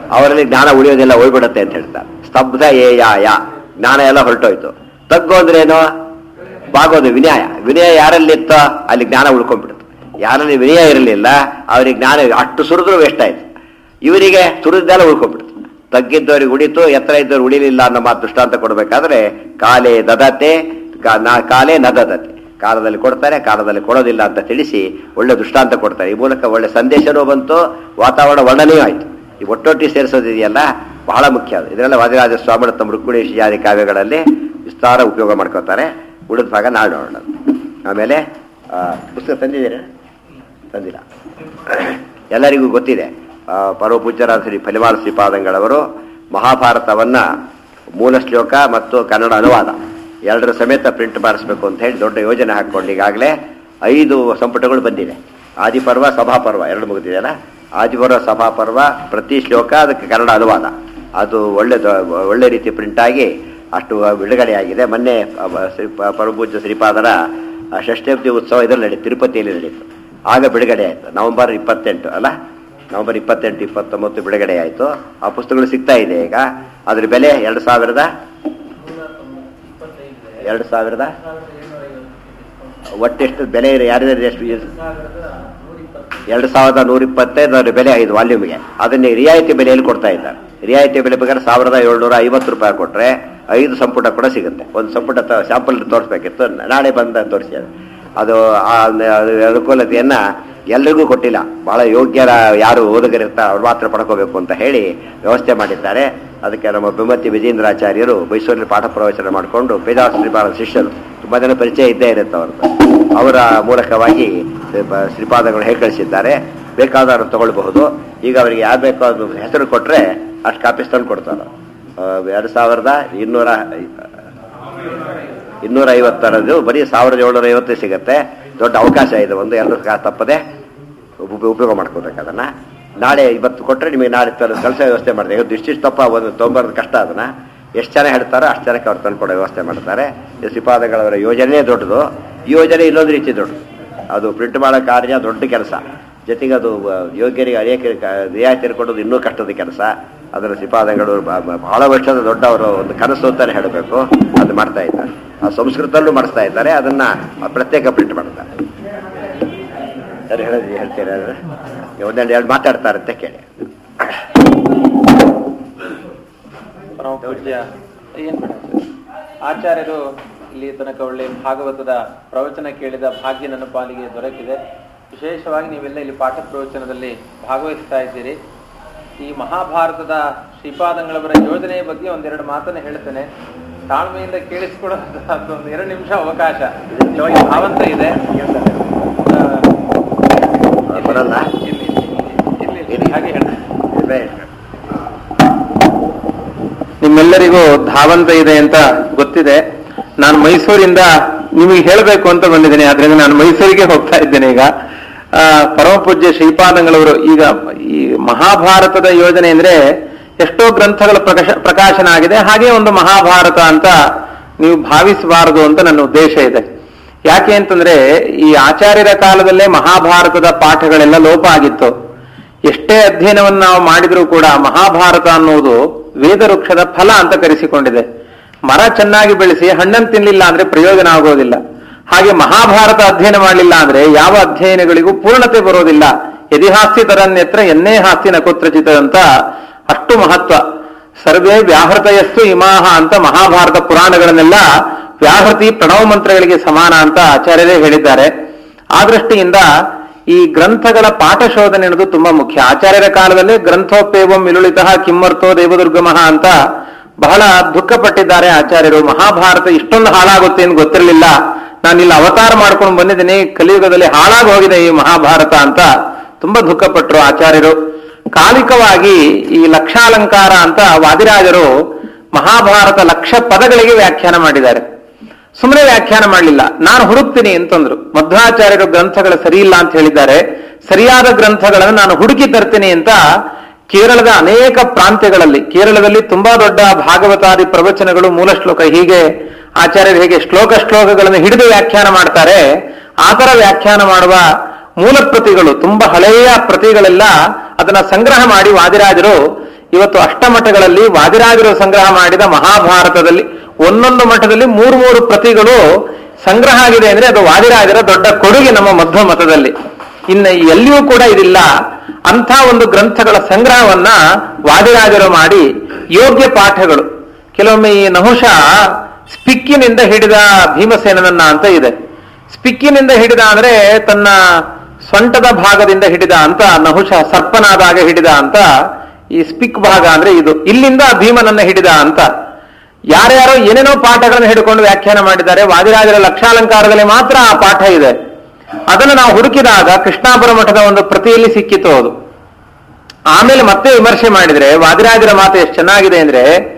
ಅವರಲ್ಲಿ ಜ್ಞಾನ ಉಳಿಯೋದಿಲ್ಲ ಹೋಗ್ಬಿಡುತ್ತೆ ಅಂತ ಹೇಳ್ತಾರೆ ಸ್ತಬ್ಧ ಏ ಯಾ ಯಾ ಜ್ಞಾನ ಎಲ್ಲ ಹೊರಟೋಯ್ತು ತಗ್ಗು ಅಂದ್ರೆ ಏನು ಬಾಗೋದು ವಿನಯ ವಿನಯ ಯಾರಲ್ಲಿತ್ತೋ ಅಲ್ಲಿ ಜ್ಞಾನ ಉಳ್ಕೊಂಡ್ಬಿಡುತ್ತೆ ಯಾರಲ್ಲಿ ವಿನಯ ಇರಲಿಲ್ಲ ಅವರಿಗೆ ಜ್ಞಾನ ಅಷ್ಟು ಸುರಿದ್ರು ವೇಸ್ಟ್ ಆಯ್ತು ಇವರಿಗೆ ಸುರಿದ್ದೆಲ್ಲ ಉಳ್ಕೊಂಡ್ಬಿಡ್ತು ತಗ್ಗಿದ್ದವ್ರಿಗೆ ಉಳಿತು ಎತ್ತರ ಇದ್ದವ್ರು ಉಳಿಲಿಲ್ಲ ಅನ್ನೋ ಮಾತು ದೃಷ್ಟಾಂತ ಕೊಡಬೇಕಾದ್ರೆ ಕಾಲೇ ದದತೆ ಕಾ- ನಾ- ಕಾಲೇ ನದದತೆ ಕಾಲದಲ್ಲಿ ಕೊಡ್ತಾರೆ ಕಾಲದಲ್ಲಿ ಕೊಡೋದಿಲ್ಲ ಅಂತ ತಿಳಿಸಿ ಒಳ್ಳೆ ದೃಷ್ಟಾಂತ ಕೊಡ್ತಾರೆ ಈ ಮೂಲಕ ಒಳ್ಳೆ ಸಂದೇಶನೂ ಬಂತು ವಾತಾವರಣ ವರ್ಣನೆಯೂ ಆಯ್ತು ಈ ಒಟ್ಟೊಟ್ಟಿ ಸೇರಿಸೋದಿದೆಯಲ್ಲ ಬಹಳ ಮುಖ್ಯ ಅದು ಇದರೆಲ್ಲ ವಾದಿರಾಜ ಸ್ವಾಮಿ ತಮ್ಮ ರುಕ್ಮಿಣೇಶಿಯಾದಿ ಕಾವ್ಯಗಳಲ್ಲಿ ವಿಸ್ತಾರ ಉಪಯೋಗ ಮಾಡ್ಕೋತಾರೆ ಉಳಿದ ಭಾಗ ನಾಳೆ ನೋಡೋಣ ಆಮೇಲೆ ಆ, ಪುಸ್ತಕ ತಂದಿದ್ದೀರಾ ತಂದಿಲ್ಲ ಎಲ್ಲರಿಗೂ ಗೊತ್ತಿದೆ ಆ, ಪರಮಪೂಜ್ಯರಾದ ಶ್ರೀ ಫಲಿಮಾಲ ಶ್ರೀಪಾದಂಗಳವರು ಮಹಾಭಾರತವನ್ನ ಮೂಲ ಶ್ಲೋಕ ಮತ್ತು ಕನ್ನಡ ಅನುವಾದ ಎರಡರ ಸಮೇತ ಪ್ರಿಂಟ್ ಮಾಡಿಸ್ಬೇಕು ಅಂತ ಹೇಳಿ ದೊಡ್ಡ ಯೋಜನೆ ಹಾಕೊಂಡು ಈಗಾಗಲೇ ಐದು ಸಂಪುಟಗಳು ಬಂದಿದೆ ಆದಿಪರ್ವ ಸಭಾಪರ್ವ ಎರಡು ಮುಗಿದಿದೆಯಲ್ಲ ಆದಿಪರ್ವ ಸಭಾಪರ್ವ ಪ್ರತಿ ಶ್ಲೋಕ ಅದಕ್ಕೆ ಕನ್ನಡ ಅನುವಾದ ಅದು ಒಳ್ಳೆ ದೊ- ಒಳ್ಳೆ ರೀತಿ ಪ್ರಿಂಟ್ ಆಗಿ ಅಷ್ಟು ಬಿಡುಗಡೆಯಾಗಿದೆ ಮೊನ್ನೆ ಅವ ಶ್ರೀ ಪ- ಪರಮಪೂಜ್ಯ ಶ್ರೀಪಾದರ ಆ ಷಷ್ಠಾಬ್ದಿ ಉತ್ಸವ ಇದರಲ್ಲಿ ನಡೀತು ತಿರುಪತಿಯಲ್ಲಿ ನಡೀತು ಆಗ ಬಿಡುಗಡೆ ಆಯಿತು ನವೆಂಬರ್ ಇಪ್ಪತ್ತೆಂಟು ಅಲ್ಲ ನವೆಂಬರ್ ಇಪ್ಪತ್ತೆಂಟು ಇಪ್ಪತ್ತೊಂಬತ್ತು ಬಿಡುಗಡೆ ಆಯಿತು ಆ ಪುಸ್ತಕಗಳು ಸಿಗ್ತಾ ಇದೆ ಈಗ ಅದ್ರ ಬೆಲೆ ಎರಡು ಸಾವಿರದ ಎರಡು ಸಾವಿರದ ಒಟ್ಟೆಷ್ಟು ಬೆಲೆ ಇದೆ ಯಾರ್ಯಾರು ಎಷ್ಟು ಎರಡು ಸಾವಿರದ ನೂರ ಇಪ್ಪತ್ತೈದು ಅದ್ರ ಬೆಲೆ ಐದು ವಾಲ್ಯೂಮ್ಗೆ ಅದನ್ನೇ ರಿಯಾಯಿತಿ ಬೆಲೆಯಲ್ಲಿ ಕೊಡ್ತಾ ಇದ್ದಾರೆ ರಿಯಾಯಿತಿ ಬೆಲೆ ಬೇಕಾದ್ರೆ ಸಾವಿರದ ಏಳ್ನೂರ ಐವತ್ತು ರೂಪಾಯಿ ಕೊಟ್ಟರೆ ಐದು ಸಂಪುಟ ಕೂಡ ಸಿಗುತ್ತೆ ಒಂದು ಸಂಪುಟ ಸ್ಯಾಂಪಲ್ ತೋರಿಸ್ಬೇಕಿತ್ತು ನಾಳೆ ಬಂದ ತೋರಿಸಿ ಅದು ಅದು ಆ ಅದು ಅನುಕೂಲತೆಯನ್ನ ಎಲ್ರಿಗೂ ಕೊಟ್ಟಿಲ್ಲ ಬಹಳ ಯೋಗ್ಯರ ಯಾರು ಓದುಗರಿರ್ತಾರೆ ಅವ್ರು ಮಾತ್ರ ಪಡ್ಕೋಬೇಕು ಅಂತ ಹೇಳಿ ವ್ಯವಸ್ಥೆ ಮಾಡಿದ್ದಾರೆ ಅದಕ್ಕೆ ನಮ್ಮ ಬಿಮ್ಮತಿ ವಿಜೇಂದ್ರಾಚಾರ್ಯರು ಮೈಸೂರಲ್ಲಿ ಪಾಠ ಪ್ರವಚನ ಮಾಡಿಕೊಂಡು ಬೇದಾಸ ಶ್ರೀಪಾದ ಶಿಷ್ಯರು ತುಂಬಾ ಜನ ಪರಿಚಯ ಇದ್ದೇ ಇರುತ್ತೆ ಅವ್ರದ್ದು ಅವರ ಮೂಲಕವಾಗಿ ಶ್ರೀಪ- ಶ್ರೀಪಾದಗಳು ಹೇಗೆ ಕಳಿಸಿದ್ದಾರೆ ಬೇಕಾದವರು ತಗೊಳ್ಬಹುದು ಈಗ ಅವರಿಗೆ ಯಾರು ಬೇಕೋ ಅದು ಹೆಸರು ಕೊಟ್ಟರೆ ಅಷ್ಟು ಕಾಪೀಸ್ ತಂದು ಕೊಡ್ತಾರೆ ಎರಡು ಸಾವಿರದ ಇನ್ನೂರ ಇನ್ನೂರ ಐವತ್ತರದ್ದು ಬರೀ ಸಾವಿರದ ಏಳ್ನೂರ ಐವತ್ತೇ ಸಿಗುತ್ತೆ ದೊಡ್ಡ ಅವಕಾಶ ಇದೆ ಒಂದು ಎರಡು ಕಾ- ತಪ್ಪದೆ ಉಪ- ಉಪಯೋಗ ಮಾಡ್ಕೋಬೇಕು ಅದನ್ನ ನಾಳೆ ಇವತ್ತು ಕೊಟ್ಟರೆ ನಿಮಗೆ ನಾಳೆ ತರ ಕೆಲಸ ವ್ಯವಸ್ಥೆ ಮಾಡ್ತಾರೆ ಇವತ್ತು ಇಷ್ಟಿಷ್ಟು ತಪ್ಪ ಒಂದು ತೊಂಬರೋದು ಕಷ್ಟ ಅದನ್ನ ಎಷ್ಟು ಜನ ಹೇಳ್ತಾರೋ ಅಷ್ಟು ಜನಕ್ಕೆ ಅವ್ರು ತಂದ್ಕೊಡೋ ವ್ಯವಸ್ಥೆ ಮಾಡ್ತಾರೆ ಈ ಶ್ರೀಪಾದಗಳವರ ಯೋಜನೆ ದೊಡ್ಡದು ಈ ಯೋಜನೆ ಇನ್ನೊಂದು ರೀತಿ ದೊಡ್ಡದು ಅದು ಪ್ರಿಂಟ್ ಮಾಡೋ ಕಾರ್ಯ ದೊಡ್ಡ ಕೆಲಸ ಜೊತೆಗೆ ಅದು ಆ, ಯೋಗ್ಯರಿಗೆ ಅನೇಕ ರಿಯಾಯಿತಿ ಕೊಡೋದು ಇನ್ನೂ ಕಷ್ಟದ ಕೆಲಸ ಅದರ ಶ್ರೀಪಾದಗಳು ಬ- ಬ- ಬಹಳ ವರ್ಷದ ದೊಡ್ಡವರು ಒಂದು ಕನಸು ಅಂತಾನೆ ಹೇಳಬೇಕು ಅದು ಮಾಡ್ತಾ ಇದ್ದಾರೆ ಆ ಸಂಸ್ಕೃತದಲ್ಲೂ ಮಾಡಿಸ್ತಾ ಇದ್ದಾರೆ ಅದನ್ನ ಪ್ರತ್ಯೇಕ ಪ್ರಿಂಟ್ ಮಾಡ್ತಾರೆ ಸರಿ ಹೇಳಿದ್ರಿ ಹೇಳ್ತೀರಾ ಒಂದೆರಡು ಎರಡು ಮಾತಾಡ್ತಾರಂತೆ ಕೇಳಿ ಪರಮ ಪೂಜ್ಯ ಏನ್ ಬೇಡ ಸರ್. ಆಚಾರ್ಯರು ಇಲ್ಲಿ ತನಕ ಒಳ್ಳೆ ಭಾಗವತದ ಪ್ರವಚನ ಕೇಳಿದ ಭಾಗ್ಯ ನನ್ನ ಪಾಲಿಗೆ ದೊರಕಿದೆ ವಿಶೇಷವಾಗಿ ನೀವೆಲ್ಲ ಇಲ್ಲಿ ಪಾಠ ಪ್ರವಚನದಲ್ಲಿ ಭಾಗವಹಿಸ್ತಾ ಇದ್ದೀರಿ ಈ ಮಹಾಭಾರತದ ಶ್ರೀಪಾದಂಗಳವರ ಯೋಜನೆಯ ಬಗ್ಗೆ ಒಂದೆರಡು ಮಾತನ್ನ ಹೇಳ್ತೇನೆ ತಾಳ್ಮೆಯಿಂದ ಕೇಳಿಸ್ಕೊಡೋದು ಒಂದು ಎರಡು ನಿಮಿಷ ಅವಕಾಶ ನಿಜವಾಗಿ ಭಾವಂತ ಇದೆ ಆ, ಇಲ್ಲಿ- ಬರಲ್ಲ? ಇಲ್ಲಿ- ಇಲ್ಲಿ- ಇಲ್ಲಿ- ಇಲ್ಲಿ ಹಾಗೆ ಹೇಳ್ತೇನೆ ಇಲ್ಲೇ ನಿಮ್ಮೆಲ್ಲರಿಗೂ ಧಾವಂತ ಇದೆ ಅಂತ ಗೊತ್ತಿದೆ ನಾನು ಮೈಸೂರಿಂದ ನಿಮಗೆ ಹೇಳಬೇಕು ಅಂತ ಬಂದಿದ್ದೇನೆ ಆದ್ರಿಂದ ನಾನು ಮೈಸೂರಿಗೆ ಹೋಗ್ತಾ ಇದ್ದೇನೆ ಈಗ ಆ, ಪರಮ ಪೂಜ್ಯ ಶ್ರೀಪಾದಂಗಳವರು ಈಗ ಈ ಮಹಾಭಾರತದ ಯೋಜನೆ ಅಂದ್ರೆ ಎಷ್ಟೋ ಗ್ರಂಥಗಳ ಪ್ರಕಾಶ ಪ್ರಕಾಶನ ಆಗಿದೆ ಹಾಗೆ ಒಂದು ಮಹಾಭಾರತ ಅಂತ ನೀವು ಭಾವಿಸಬಾರದು ಅಂತ ನನ್ನ ಉದ್ದೇಶ ಇದೆ ಯಾಕೆ ಅಂತಂದ್ರೆ ಈ ಆಚಾರ್ಯರ ಕಾಲದಲ್ಲೇ ಮಹಾಭಾರತದ ಪಾಠಗಳೆಲ್ಲ ಲೋಪ ಆಗಿತ್ತು ಎಷ್ಟೇ ಅಧ್ಯಯನವನ್ನು ನಾವು ಮಾಡಿದರೂ ಕೂಡ ಮಹಾಭಾರತ ಅನ್ನುವುದು ವೇದ ವೃಕ್ಷದ ಫಲ ಅಂತ ಕರೆಸಿಕೊಂಡಿದೆ ಮರ ಚೆನ್ನಾಗಿ ಬೆಳೆಸಿ ಹಣ್ಣನ್ನು ತಿನ್ನಲಿಲ್ಲ ಅಂದ್ರೆ ಪ್ರಯೋಜನ ಆಗೋದಿಲ್ಲ ಹಾಗೆ ಮಹಾಭಾರತ ಅಧ್ಯಯನ ಮಾಡಲಿಲ್ಲ ಅಂದ್ರೆ ಯಾವ ಅಧ್ಯಯನಗಳಿಗೂ ಪೂರ್ಣತೆ ಬರೋದಿಲ್ಲ ಯದಿಹಾಸ್ತಿ ತರನ್ಯತ್ರ ಎನ್ನೇ ಹಾಸ್ತಿ ನಕುತ್ರಚಿತ ಅಂತ ಅಷ್ಟು ಮಹತ್ವ ಸರ್ವೇ ವ್ಯಾಹೃತಯಸ್ತು ಇಮಾಹ ಅಂತ ಮಹಾಭಾರತ ಪುರಾಣಗಳನ್ನೆಲ್ಲ ವ್ಯಾಹೃತಿ ಪ್ರಣವ ಮಂತ್ರಗಳಿಗೆ ಸಮಾನ ಅಂತ ಆಚಾರ್ಯರೇ ಹೇಳಿದ್ದಾರೆ ಆ ದೃಷ್ಟಿಯಿಂದ ಈ ಗ್ರಂಥಗಳ ಪಾಠ ಶೋಧನೆ ಅನ್ನೋದು ತುಂಬಾ ಮುಖ್ಯ ಆಚಾರ್ಯರ ಕಾಲದಲ್ಲಿ ಗ್ರಂಥೋಪೇವಂ ವಿಲುಳಿತಃ ಕಿಮ್ಮರ್ಥೋ ದೇವದುರ್ಗಮಃ ಅಂತ ಬಹಳ ದುಃಖಪಟ್ಟಿದ್ದಾರೆ ಆಚಾರ್ಯರು ಮಹಾಭಾರತ ಇಷ್ಟೊಂದು ಹಾಳಾಗುತ್ತೆ ಅಂತ ಗೊತ್ತಿರಲಿಲ್ಲ ನಾನು ಇಲ್ಲಿ ಅವತಾರ ಮಾಡ್ಕೊಂಡು ಬಂದಿದ್ದೀನಿ ಕಲಿಯುಗದಲ್ಲಿ ಹಾಳಾಗಿ ಹೋಗಿದೆ ಈ ಮಹಾಭಾರತ ಅಂತ ತುಂಬಾ ದುಃಖಪಟ್ಟರು ಆಚಾರ್ಯರು ಕಾಲಿಕವಾಗಿ ಈ ಲಕ್ಷಾಲಂಕಾರ ಅಂತ ವಾದಿರಾಜರು ಮಹಾಭಾರತ ಲಕ್ಷ ಪದಗಳಿಗೆ ವ್ಯಾಖ್ಯಾನ ಮಾಡಿದ್ದಾರೆ ಸುಮ್ಮನೆ ವ್ಯಾಖ್ಯಾನ ಮಾಡಲಿಲ್ಲ ನಾನು ಹುಡುಕ್ತೀನಿ ಅಂತಂದ್ರು ಮಧ್ವಾಚಾರ್ಯರು ಗ್ರಂಥಗಳು ಸರಿ ಇಲ್ಲ ಅಂತ ಹೇಳಿದ್ದಾರೆ ಸರಿಯಾದ ಗ್ರಂಥಗಳನ್ನು ನಾನು ಹುಡುಕಿ ತರ್ತೀನಿ ಅಂತ ಕೇರಳದ ಅನೇಕ ಪ್ರಾಂತ್ಯಗಳಲ್ಲಿ ಕೇರಳದಲ್ಲಿ ತುಂಬಾ ದೊಡ್ಡ ಭಾಗವತಾದಿ ಪ್ರವಚನಗಳು ಮೂಲ ಶ್ಲೋಕ ಹೀಗೆ ಆಚಾರ್ಯರು ಹೇಗೆ ಶ್ಲೋಕ ಶ್ಲೋಕಗಳನ್ನು ಹಿಡಿದು ವ್ಯಾಖ್ಯಾನ ಮಾಡ್ತಾರೆ ಆ ತರ ವ್ಯಾಖ್ಯಾನ ಮಾಡುವ ಮೂಲ ಪ್ರತಿಗಳು ತುಂಬಾ ಹಳೆಯ ಪ್ರತಿಗಳೆಲ್ಲ ಅದನ್ನ ಸಂಗ್ರಹ ಮಾಡಿ ವಾದಿರಾಜರು ಇವತ್ತು ಅಷ್ಟಮಠಗಳಲ್ಲಿ ವಾದಿರಾಜರು ಸಂಗ್ರಹ ಮಾಡಿದ ಮಹಾಭಾರತದಲ್ಲಿ ಒಂದೊಂದು ಮಠದಲ್ಲಿ ಮೂರು ಮೂರು ಪ್ರತಿಗಳು ಸಂಗ್ರಹ ಆಗಿದೆ ಅಂದ್ರೆ ಅದು ವಾದಿರಾಜರ ದೊಡ್ಡ ಕೊಡುಗೆ ನಮ್ಮ ಮಧ್ವ ಮತದಲ್ಲಿ ಇನ್ನು ಎಲ್ಲಿಯೂ ಕೂಡ ಇದಿಲ್ಲ ಅಂಥ ಒಂದು ಗ್ರಂಥಗಳ ಸಂಗ್ರಹವನ್ನ ವಾದಿರಾಜರು ಮಾಡಿ ಯೋಗ್ಯ ಪಾಠಗಳು ಕೆಲವೊಮ್ಮೆ ಈ ನಹುಷ ಸ್ಪಿಕ್ಕಿನಿಂದ ಹಿಡಿದ ಭೀಮಸೇನನನ್ನ ಅಂತ ಇದೆ ಸ್ಪಿಕ್ಕಿನಿಂದ ಹಿಡಿದ ಅಂದ್ರೆ ತನ್ನ ಸೊಂಟದ ಭಾಗದಿಂದ ಹಿಡಿದ ಅಂತ ನಹುಷ ಸರ್ಪನಾದಾಗ ಹಿಡಿದ ಅಂತ ಈ ಸ್ಪಿಕ್ ಭಾಗ ಅಂದ್ರೆ ಇದು ಇಲ್ಲಿಂದ ಭೀಮನನ್ನ ಹಿಡಿದ ಅಂತ ಯಾರ್ಯಾರೋ ಏನೇನೋ ಪಾಠಗಳನ್ನು ಹಿಡ್ಕೊಂಡು ವ್ಯಾಖ್ಯಾನ ಮಾಡಿದ್ದಾರೆ ವಾದಿರಾಜರ ಲಕ್ಷಾಲಂಕಾರದಲ್ಲಿ ಮಾತ್ರ ಆ ಪಾಠ ಇದೆ ಅದನ್ನು ನಾವು ಹುಡುಕಿದಾಗ ಕೃಷ್ಣಾಪುರ ಮಠದ ಒಂದು ಪ್ರತಿಯಲ್ಲಿ ಸಿಕ್ಕಿತು ಅದು ಆಮೇಲೆ ಮತ್ತೆ ವಿಮರ್ಶೆ ಮಾಡಿದ್ರೆ ವಾದಿರಾಜರ ಮಾತು ಎಷ್ಟು ಚೆನ್ನಾಗಿದೆ ಅಂದ್ರೆ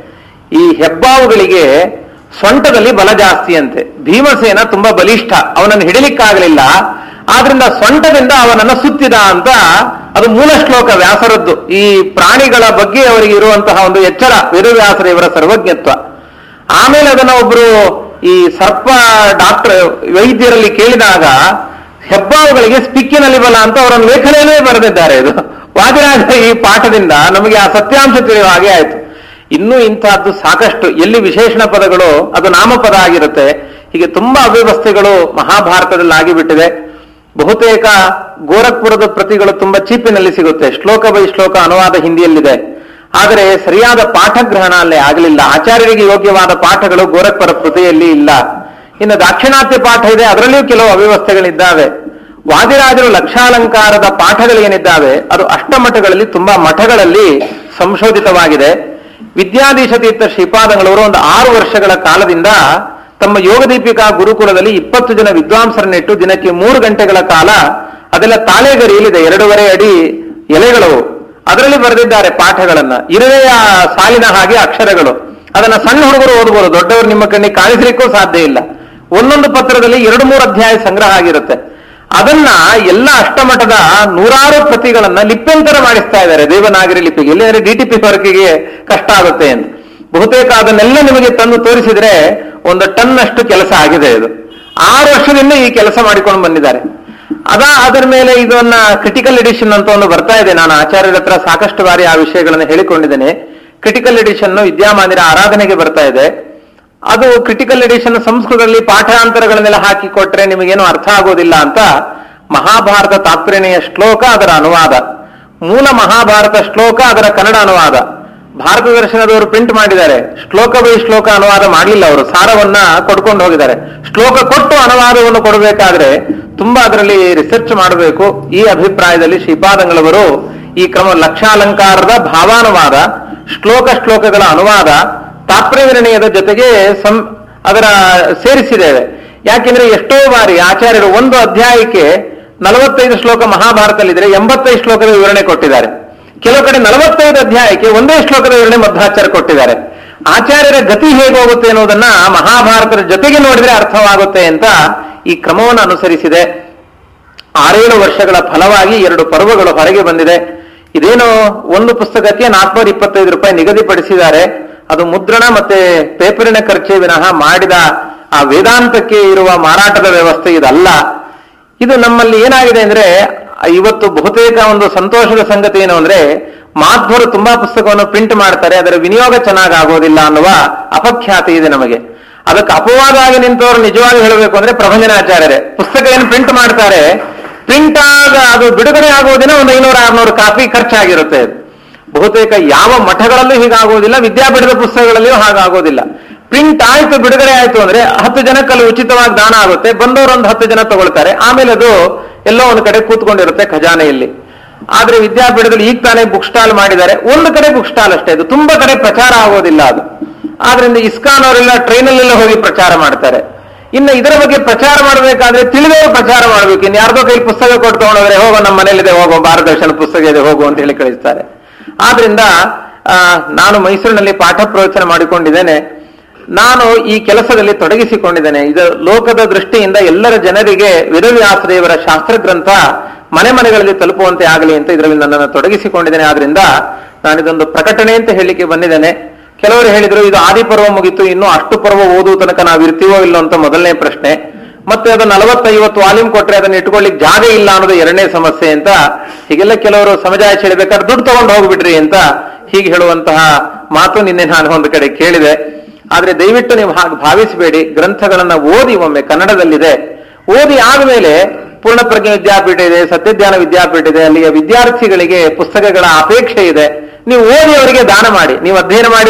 ಈ ಹೆಬ್ಬಾವುಗಳಿಗೆ ಸೊಂಟದಲ್ಲಿ ಬಲ ಜಾಸ್ತಿ ಅಂತೆ ಭೀಮಸೇನ ತುಂಬಾ ಬಲಿಷ್ಠ ಅವನನ್ನು ಹಿಡಿಲಿಕ್ಕಾಗಲಿಲ್ಲ ಆದ್ರಿಂದ ಸೊಂಟದಿಂದ ಅವನನ್ನ ಸುತ್ತಿದ ಅಂತ ಅದು ಮೂಲ ಶ್ಲೋಕ ವ್ಯಾಸರದ್ದು ಈ ಪ್ರಾಣಿಗಳ ಬಗ್ಗೆ ಅವರಿಗೆ ಇರುವಂತಹ ಒಂದು ಎಚ್ಚರ ವೇದವ್ಯಾಸರ ಇವರ ಸರ್ವಜ್ಞತ್ವ ಆಮೇಲೆ ಅದನ್ನ ಒಬ್ರು ಈ ಸರ್ಪ ಡಾಕ್ಟರ್ ವೈದ್ಯರಲ್ಲಿ ಕೇಳಿದಾಗ ಹೆಬ್ಬಾವುಗಳಿಗೆ ಸ್ಪಿಕ್ಕಿನಲ್ಲಿ ಬಲ ಅಂತ ಅವರ ಲೇಖನೆಯಲ್ಲೇ ಬರೆದಿದ್ದಾರೆ ಇದು ವಾದಿರಾಜ ಈ ಪಾಠದಿಂದ ನಮಗೆ ಆ ಸತ್ಯಾಂಶ ತಿಳಿಯುವ ಹಾಗೆ ಆಯ್ತು ಇನ್ನೂ ಇಂತಹದ್ದು ಸಾಕಷ್ಟು ಎಲ್ಲಿ ವಿಶೇಷಣ ಪದಗಳು ಅದು ನಾಮಪದ ಆಗಿರುತ್ತೆ ಹೀಗೆ ತುಂಬಾ ಅವ್ಯವಸ್ಥೆಗಳು ಮಹಾಭಾರತದಲ್ಲಿ ಆಗಿಬಿಟ್ಟಿದೆ ಬಹುತೇಕ ಗೋರಖ್ಪುರದ ಪ್ರತಿಗಳು ತುಂಬಾ ಚೀಪಿನಲ್ಲಿ ಸಿಗುತ್ತೆ ಶ್ಲೋಕ ಬೈ ಶ್ಲೋಕ ಅನುವಾದ ಹಿಂದಿಯಲ್ಲಿದೆ ಆದರೆ ಸರಿಯಾದ ಪಾಠಗ್ರಹಣ ಅಲ್ಲೇ ಆಗಲಿಲ್ಲ ಆಚಾರ್ಯರಿಗೆ ಯೋಗ್ಯವಾದ ಪಾಠಗಳು ಗೋರಖ್ಪುರ ಕೃತಿಯಲ್ಲಿ ಇಲ್ಲ ಇನ್ನು ದಾಕ್ಷಿಣಾತ್ಯ ಪಾಠ ಇದೆ ಅದರಲ್ಲಿಯೂ ಕೆಲವು ಅವ್ಯವಸ್ಥೆಗಳಿದ್ದಾವೆ ವಾದಿರಾಜರು ಲಕ್ಷಾಲಂಕಾರದ ಪಾಠಗಳೇನಿದ್ದಾವೆ ಅದು ಅಷ್ಟಮಠಗಳಲ್ಲಿ ತುಂಬಾ ಮಠಗಳಲ್ಲಿ ಸಂಶೋಧಿತವಾಗಿದೆ ವಿದ್ಯಾಧೀಶ ತೀರ್ಥ ಶ್ರೀಪಾದಂಗಳವರು ಒಂದು ಆರು ವರ್ಷಗಳ ಕಾಲದಿಂದ ತಮ್ಮ ಯೋಗದೀಪಿಕಾ ಗುರುಕುಲದಲ್ಲಿ ಇಪ್ಪತ್ತು ಜನ ವಿದ್ವಾಂಸರನ್ನಿಟ್ಟು ದಿನಕ್ಕೆ ಮೂರು ಗಂಟೆಗಳ ಕಾಲ ಅದೆಲ್ಲ ತಾಳೆಗರಿಯಲ್ಲಿದೆ ಎರಡೂವರೆ ಅಡಿ ಎಲೆಗಳು ಅದರಲ್ಲಿ ಬರೆದಿದ್ದಾರೆ ಪಾಠಗಳನ್ನ ಇರುವೆಯ ಸಾಲಿನ ಹಾಗೆ ಅಕ್ಷರಗಳು ಅದನ್ನ ಸಣ್ಣ ಹುಡುಗರು ಓದಬಹುದು ದೊಡ್ಡವರು ನಿಮ್ಮ ಕಣ್ಣಿಗೆ ಕಾಣಿಸ್ಲಿಕ್ಕೂ ಸಾಧ್ಯ ಇಲ್ಲ ಒಂದೊಂದು ಪತ್ರದಲ್ಲಿ ಎರಡು ಮೂರು ಅಧ್ಯಾಯ ಸಂಗ್ರಹ ಆಗಿರುತ್ತೆ ಅದನ್ನ ಎಲ್ಲ ಅಷ್ಟಮಠದ ನೂರಾರು ಪ್ರತಿಗಳನ್ನ ಲಿಪ್ಯಂತರ ಮಾಡಿಸ್ತಾ ಇದ್ದಾರೆ ದೇವನಾಗರಿ ಲಿಪಿಗೆ ಇಲ್ಲಂದ್ರೆ ಡಿ ಟಿ ಪಿ ವರ್ಕಿಗೆ ಕಷ್ಟ ಆಗುತ್ತೆ ಅಂತ ಬಹುತೇಕ ಅದನ್ನೆಲ್ಲ ನಿಮಗೆ ತಂದು ತೋರಿಸಿದ್ರೆ ಒಂದು ಟನ್ ಅಷ್ಟು ಕೆಲಸ ಆಗಿದೆ ಇದು ಆರು ವರ್ಷದಿಂದ ಈ ಕೆಲಸ ಮಾಡಿಕೊಂಡು ಬಂದಿದ್ದಾರೆ ಅದ ಅದರ ಮೇಲೆ ಇದನ್ನ ಕ್ರಿಟಿಕಲ್ ಎಡಿಷನ್ ಅಂತ ಒಂದು ಬರ್ತಾ ಇದೆ ನಾನು ಆಚಾರ್ಯರ ಹತ್ರ ಸಾಕಷ್ಟು ಬಾರಿ ಆ ವಿಷಯಗಳನ್ನು ಹೇಳಿಕೊಂಡಿದ್ದೇನೆ ಕ್ರಿಟಿಕಲ್ ಎಡಿಷನ್ ವಿದ್ಯಾಮಾಂದಿರ ಆರಾಧನೆಗೆ ಬರ್ತಾ ಇದೆ ಅದು ಕ್ರಿಟಿಕಲ್ ಎಡಿಷನ್ ಸಂಸ್ಕೃತದಲ್ಲಿ ಪಾಠಾಂತರಗಳನ್ನೆಲ್ಲ ಹಾಕಿ ಕೊಟ್ರೆ ನಿಮಗೇನು ಅರ್ಥ ಆಗೋದಿಲ್ಲ ಅಂತ ಮಹಾಭಾರತ ತಾತ್ಪರ್ಯನೆಯ ಶ್ಲೋಕ ಅದರ ಅನುವಾದ ಮೂಲ ಮಹಾಭಾರತ ಶ್ಲೋಕ ಅದರ ಕನ್ನಡ ಅನುವಾದ ಭಾರತ ದರ್ಶನದವರು ಪ್ರಿಂಟ್ ಮಾಡಿದ್ದಾರೆ ಶ್ಲೋಕ ಬೈ ಶ್ಲೋಕ ಅನುವಾದ ಮಾಡಲಿಲ್ಲ ಅವರು ಸಾರವನ್ನ ಕೊಡ್ಕೊಂಡು ಹೋಗಿದ್ದಾರೆ ಶ್ಲೋಕ ಕೊಟ್ಟು ಅನುವಾದವನ್ನು ಕೊಡಬೇಕಾದ್ರೆ ತುಂಬಾ ಅದರಲ್ಲಿ ರಿಸರ್ಚ್ ಮಾಡಬೇಕು ಈ ಅಭಿಪ್ರಾಯದಲ್ಲಿ ಶ್ರೀಪಾದಂಗಳವರು ಈ ಕ್ರಮ ಲಕ್ಷಾಲಂಕಾರದ ಭಾವಾನುವಾದ ಶ್ಲೋಕ ಶ್ಲೋಕಗಳ ಅನುವಾದ ತಾತ್ಪರ್ಯ ನಿರ್ಣಯದ ಜೊತೆಗೆ ಸಂ ಅದರ ಸೇರಿಸಿದ್ದೇವೆ ಯಾಕೆಂದ್ರೆ ಎಷ್ಟೋ ಬಾರಿ ಆಚಾರ್ಯರು ಒಂದು ಅಧ್ಯಾಯಕ್ಕೆ ನಲವತ್ತೈದು ಶ್ಲೋಕ ಮಹಾಭಾರತದಲ್ಲಿದ್ರೆ ಎಂಬತ್ತೈದು ಶ್ಲೋಕದ ವಿವರಣೆ ಕೊಟ್ಟಿದ್ದಾರೆ ಕೆಲವು ಕಡೆ ನಲವತ್ತೈದು ಅಧ್ಯಾಯಕ್ಕೆ ಒಂದೇ ಶ್ಲೋಕದ ವಿವರಣೆ ಮಧ್ವಾಚಾರ್ಯ ಕೊಟ್ಟಿದ್ದಾರೆ ಆಚಾರ್ಯರ ಗತಿ ಹೇಗೆ ಹೋಗುತ್ತೆ ಅನ್ನೋದನ್ನ ಮಹಾಭಾರತದ ಜೊತೆಗೆ ನೋಡಿದ್ರೆ ಅರ್ಥವಾಗುತ್ತೆ ಅಂತ ಈ ಕ್ರಮವನ್ನು ಅನುಸರಿಸಿದೆ ಆರೇಳು ವರ್ಷಗಳ ಫಲವಾಗಿ ಎರಡು ಪರ್ವಗಳು ಹೊರಗೆ ಬಂದಿದೆ ಇದೇನು ಒಂದು ಪುಸ್ತಕಕ್ಕೆ ನಾಲ್ಕುನೂರ ಇಪ್ಪತ್ತೈದು ರೂಪಾಯಿ ನಿಗದಿಪಡಿಸಿದ್ದಾರೆ ಅದು ಮುದ್ರಣ ಮತ್ತೆ ಪೇಪರಿನ ಖರ್ಚೆ ವಿನಃ ಮಾಡಿದ ಆ ವೇದಾಂತಕ್ಕೆ ಇರುವ ಮಾರಾಟದ ವ್ಯವಸ್ಥೆ ಇದಲ್ಲ ಇದು ನಮ್ಮಲ್ಲಿ ಏನಾಗಿದೆ ಅಂದ್ರೆ ಇವತ್ತು ಬಹುತೇಕ ಒಂದು ಸಂತೋಷದ ಸಂಗತಿ ಏನು ಅಂದ್ರೆ ಮಾಧ್ವರು ತುಂಬಾ ಪುಸ್ತಕವನ್ನು ಪ್ರಿಂಟ್ ಮಾಡ್ತಾರೆ ಅದರ ವಿನಿಯೋಗ ಚೆನ್ನಾಗಿ ಆಗೋದಿಲ್ಲ ಅನ್ನುವ ಅಪಖ್ಯಾತಿ ಇದೆ ನಮಗೆ ಅದಕ್ಕೆ ಅಪವಾದ ಆಗಿ ನಿಂತವರು ನಿಜವಾಗಿ ಹೇಳಬೇಕು ಅಂದ್ರೆ ಪ್ರಭಂಜನಾಚಾರ್ಯರೇ ಪುಸ್ತಕ ಏನು ಪ್ರಿಂಟ್ ಮಾಡ್ತಾರೆ ಪ್ರಿಂಟ್ ಆಗ ಅದು ಬಿಡುಗಡೆ ಆಗುವುದಿನ ಒಂದು ಐನೂರ ಆರ್ನೂರು ಕಾಪಿ ಖರ್ಚಾಗಿರುತ್ತೆ ಅದು. ಬಹುತೇಕ ಯಾವ ಮಠಗಳಲ್ಲೂ ಹೀಗಾಗುವುದಿಲ್ಲ ವಿದ್ಯಾಪೀಠದ ಪುಸ್ತಕಗಳಲ್ಲಿಯೂ ಹಾಗಾಗೋದಿಲ್ಲ ಪ್ರಿಂಟ್ ಆಯ್ತು ಬಿಡುಗಡೆ ಆಯ್ತು ಅಂದ್ರೆ ಹತ್ತು ಜನಕ್ಕಲ್ಲಿ ಉಚಿತವಾಗಿ ದಾನ ಆಗುತ್ತೆ ಬಂದವರು ಒಂದು ಹತ್ತು ಜನ ತಗೊಳ್ತಾರೆ ಆಮೇಲೆ ಅದು ಎಲ್ಲೋ ಒಂದು ಕಡೆ ಕೂತ್ಕೊಂಡಿರುತ್ತೆ ಖಜಾನೆಯಲ್ಲಿ ಆದ್ರೆ ವಿದ್ಯಾಪೀಠದಲ್ಲಿ ಈಗ ತಾನೇ ಬುಕ್ ಸ್ಟಾಲ್ ಮಾಡಿದ್ದಾರೆ ಒಂದು ಕಡೆ ಬುಕ್ ಸ್ಟಾಲ್ ಅಷ್ಟೇ ಅದು ತುಂಬಾ ಕಡೆ ಪ್ರಚಾರ ಆಗೋದಿಲ್ಲ ಅದು ಆದ್ರಿಂದ ಇಸ್ಕಾನ್ ಅವರೆಲ್ಲ ಟ್ರೈನಲ್ಲೆಲ್ಲ ಹೋಗಿ ಪ್ರಚಾರ ಮಾಡ್ತಾರೆ ಇನ್ನು ಇದರ ಬಗ್ಗೆ ಪ್ರಚಾರ ಮಾಡಬೇಕಾದ್ರೆ ತಿಳಿದವರು ಪ್ರಚಾರ ಮಾಡಬೇಕು ಇನ್ನು ಯಾರ್ದೋ ಕೈ ಪುಸ್ತಕ ಕೊಟ್ಟು ತಗೊಂಡೋದ್ರೆ ಹೋಗೋ ನಮ್ಮ ಮನೇಲಿದೆ ಹೋಗೋ ಭಾರತದರ್ಶನ ಪುಸ್ತಕ ಇದೆ ಹೋಗು ಅಂತ ಹೇಳಿ ಕಳಿಸ್ತಾರೆ ಆದ್ರಿಂದ ಆ, ನಾನು ಮೈಸೂರಿನಲ್ಲಿ ಪಾಠ ಪ್ರವಚನ ಮಾಡಿಕೊಂಡಿದ್ದೇನೆ ನಾನು ಈ ಕೆಲಸದಲ್ಲಿ ತೊಡಗಿಸಿಕೊಂಡಿದ್ದೇನೆ ಇದು ಲೋಕದ ದೃಷ್ಟಿಯಿಂದ ಎಲ್ಲರ ಜನರಿಗೆ ವೇದವ್ಯಾಸದೇವರ ಶಾಸ್ತ್ರ ಗ್ರಂಥ ಮನೆ ಮನೆಗಳಲ್ಲಿ ತಲುಪುವಂತೆ ಆಗಲಿ ಅಂತ ಇದರಲ್ಲಿ ನನ್ನನ್ನು ತೊಡಗಿಸಿಕೊಂಡಿದ್ದೇನೆ ಆದ್ರಿಂದ ನಾನಿದೊಂದು ಪ್ರಕಟಣೆ ಅಂತ ಹೇಳಲಿಕ್ಕೆ ಬಂದಿದ್ದೇನೆ ಕೆಲವರು ಹೇಳಿದ್ರು ಇದು ಆದಿ ಪರ್ವ ಮುಗಿತು ಇನ್ನು ಅಷ್ಟು ಪರ್ವ ಓದುವ ತನಕ ನಾವು ಇರ್ತೀವೋ ಇಲ್ಲೋ ಅಂತ ಮೊದಲನೇ ಪ್ರಶ್ನೆ ಮತ್ತೆ ಅದು ನಲವತ್ತೈವತ್ತು ವಾಲ್ಯೂಮ್ ಕೊಟ್ರೆ ಅದನ್ನ ಇಟ್ಕೊಳ್ಳಿಕ್ ಜಾಗ ಇಲ್ಲ ಅನ್ನೋದು ಎರಡನೇ ಸಮಸ್ಯೆ ಅಂತ ಹೀಗೆಲ್ಲ ಕೆಲವರು ಸಮಜಾಯ ಹೇಳ್ಬೇಕಾದ್ರೆ ದುಡ್ಡು ತಗೊಂಡು ಹೋಗ್ಬಿಟ್ರಿ ಅಂತ ಹೀಗೆ ಹೇಳುವಂತಹ ಮಾತು ನಿನ್ನೆ ನಾನು ಒಂದು ಕಡೆ ಕೇಳಿದೆ ಆದ್ರೆ ದಯವಿಟ್ಟು ನೀವು ಹಾಗೆ ಭಾವಿಸಬೇಡಿ ಗ್ರಂಥಗಳನ್ನ ಓದಿ ಒಮ್ಮೆ ಕನ್ನಡದಲ್ಲಿದೆ ಓದಿ ಆದ್ಮೇಲೆ ಪೂರ್ಣಪ್ರಜ್ಞೆ ವಿದ್ಯಾಪೀಠ ಇದೆ ಸತ್ಯಜ್ಞಾನ ವಿದ್ಯಾಪೀಠ ಇದೆ ಅಲ್ಲಿಯ ವಿದ್ಯಾರ್ಥಿಗಳಿಗೆ ಪುಸ್ತಕಗಳ ಅಪೇಕ್ಷೆ ಇದೆ ನೀವು ಓದಿ ಅವರಿಗೆ ದಾನ ಮಾಡಿ ನೀವು ಅಧ್ಯಯನ ಮಾಡಿ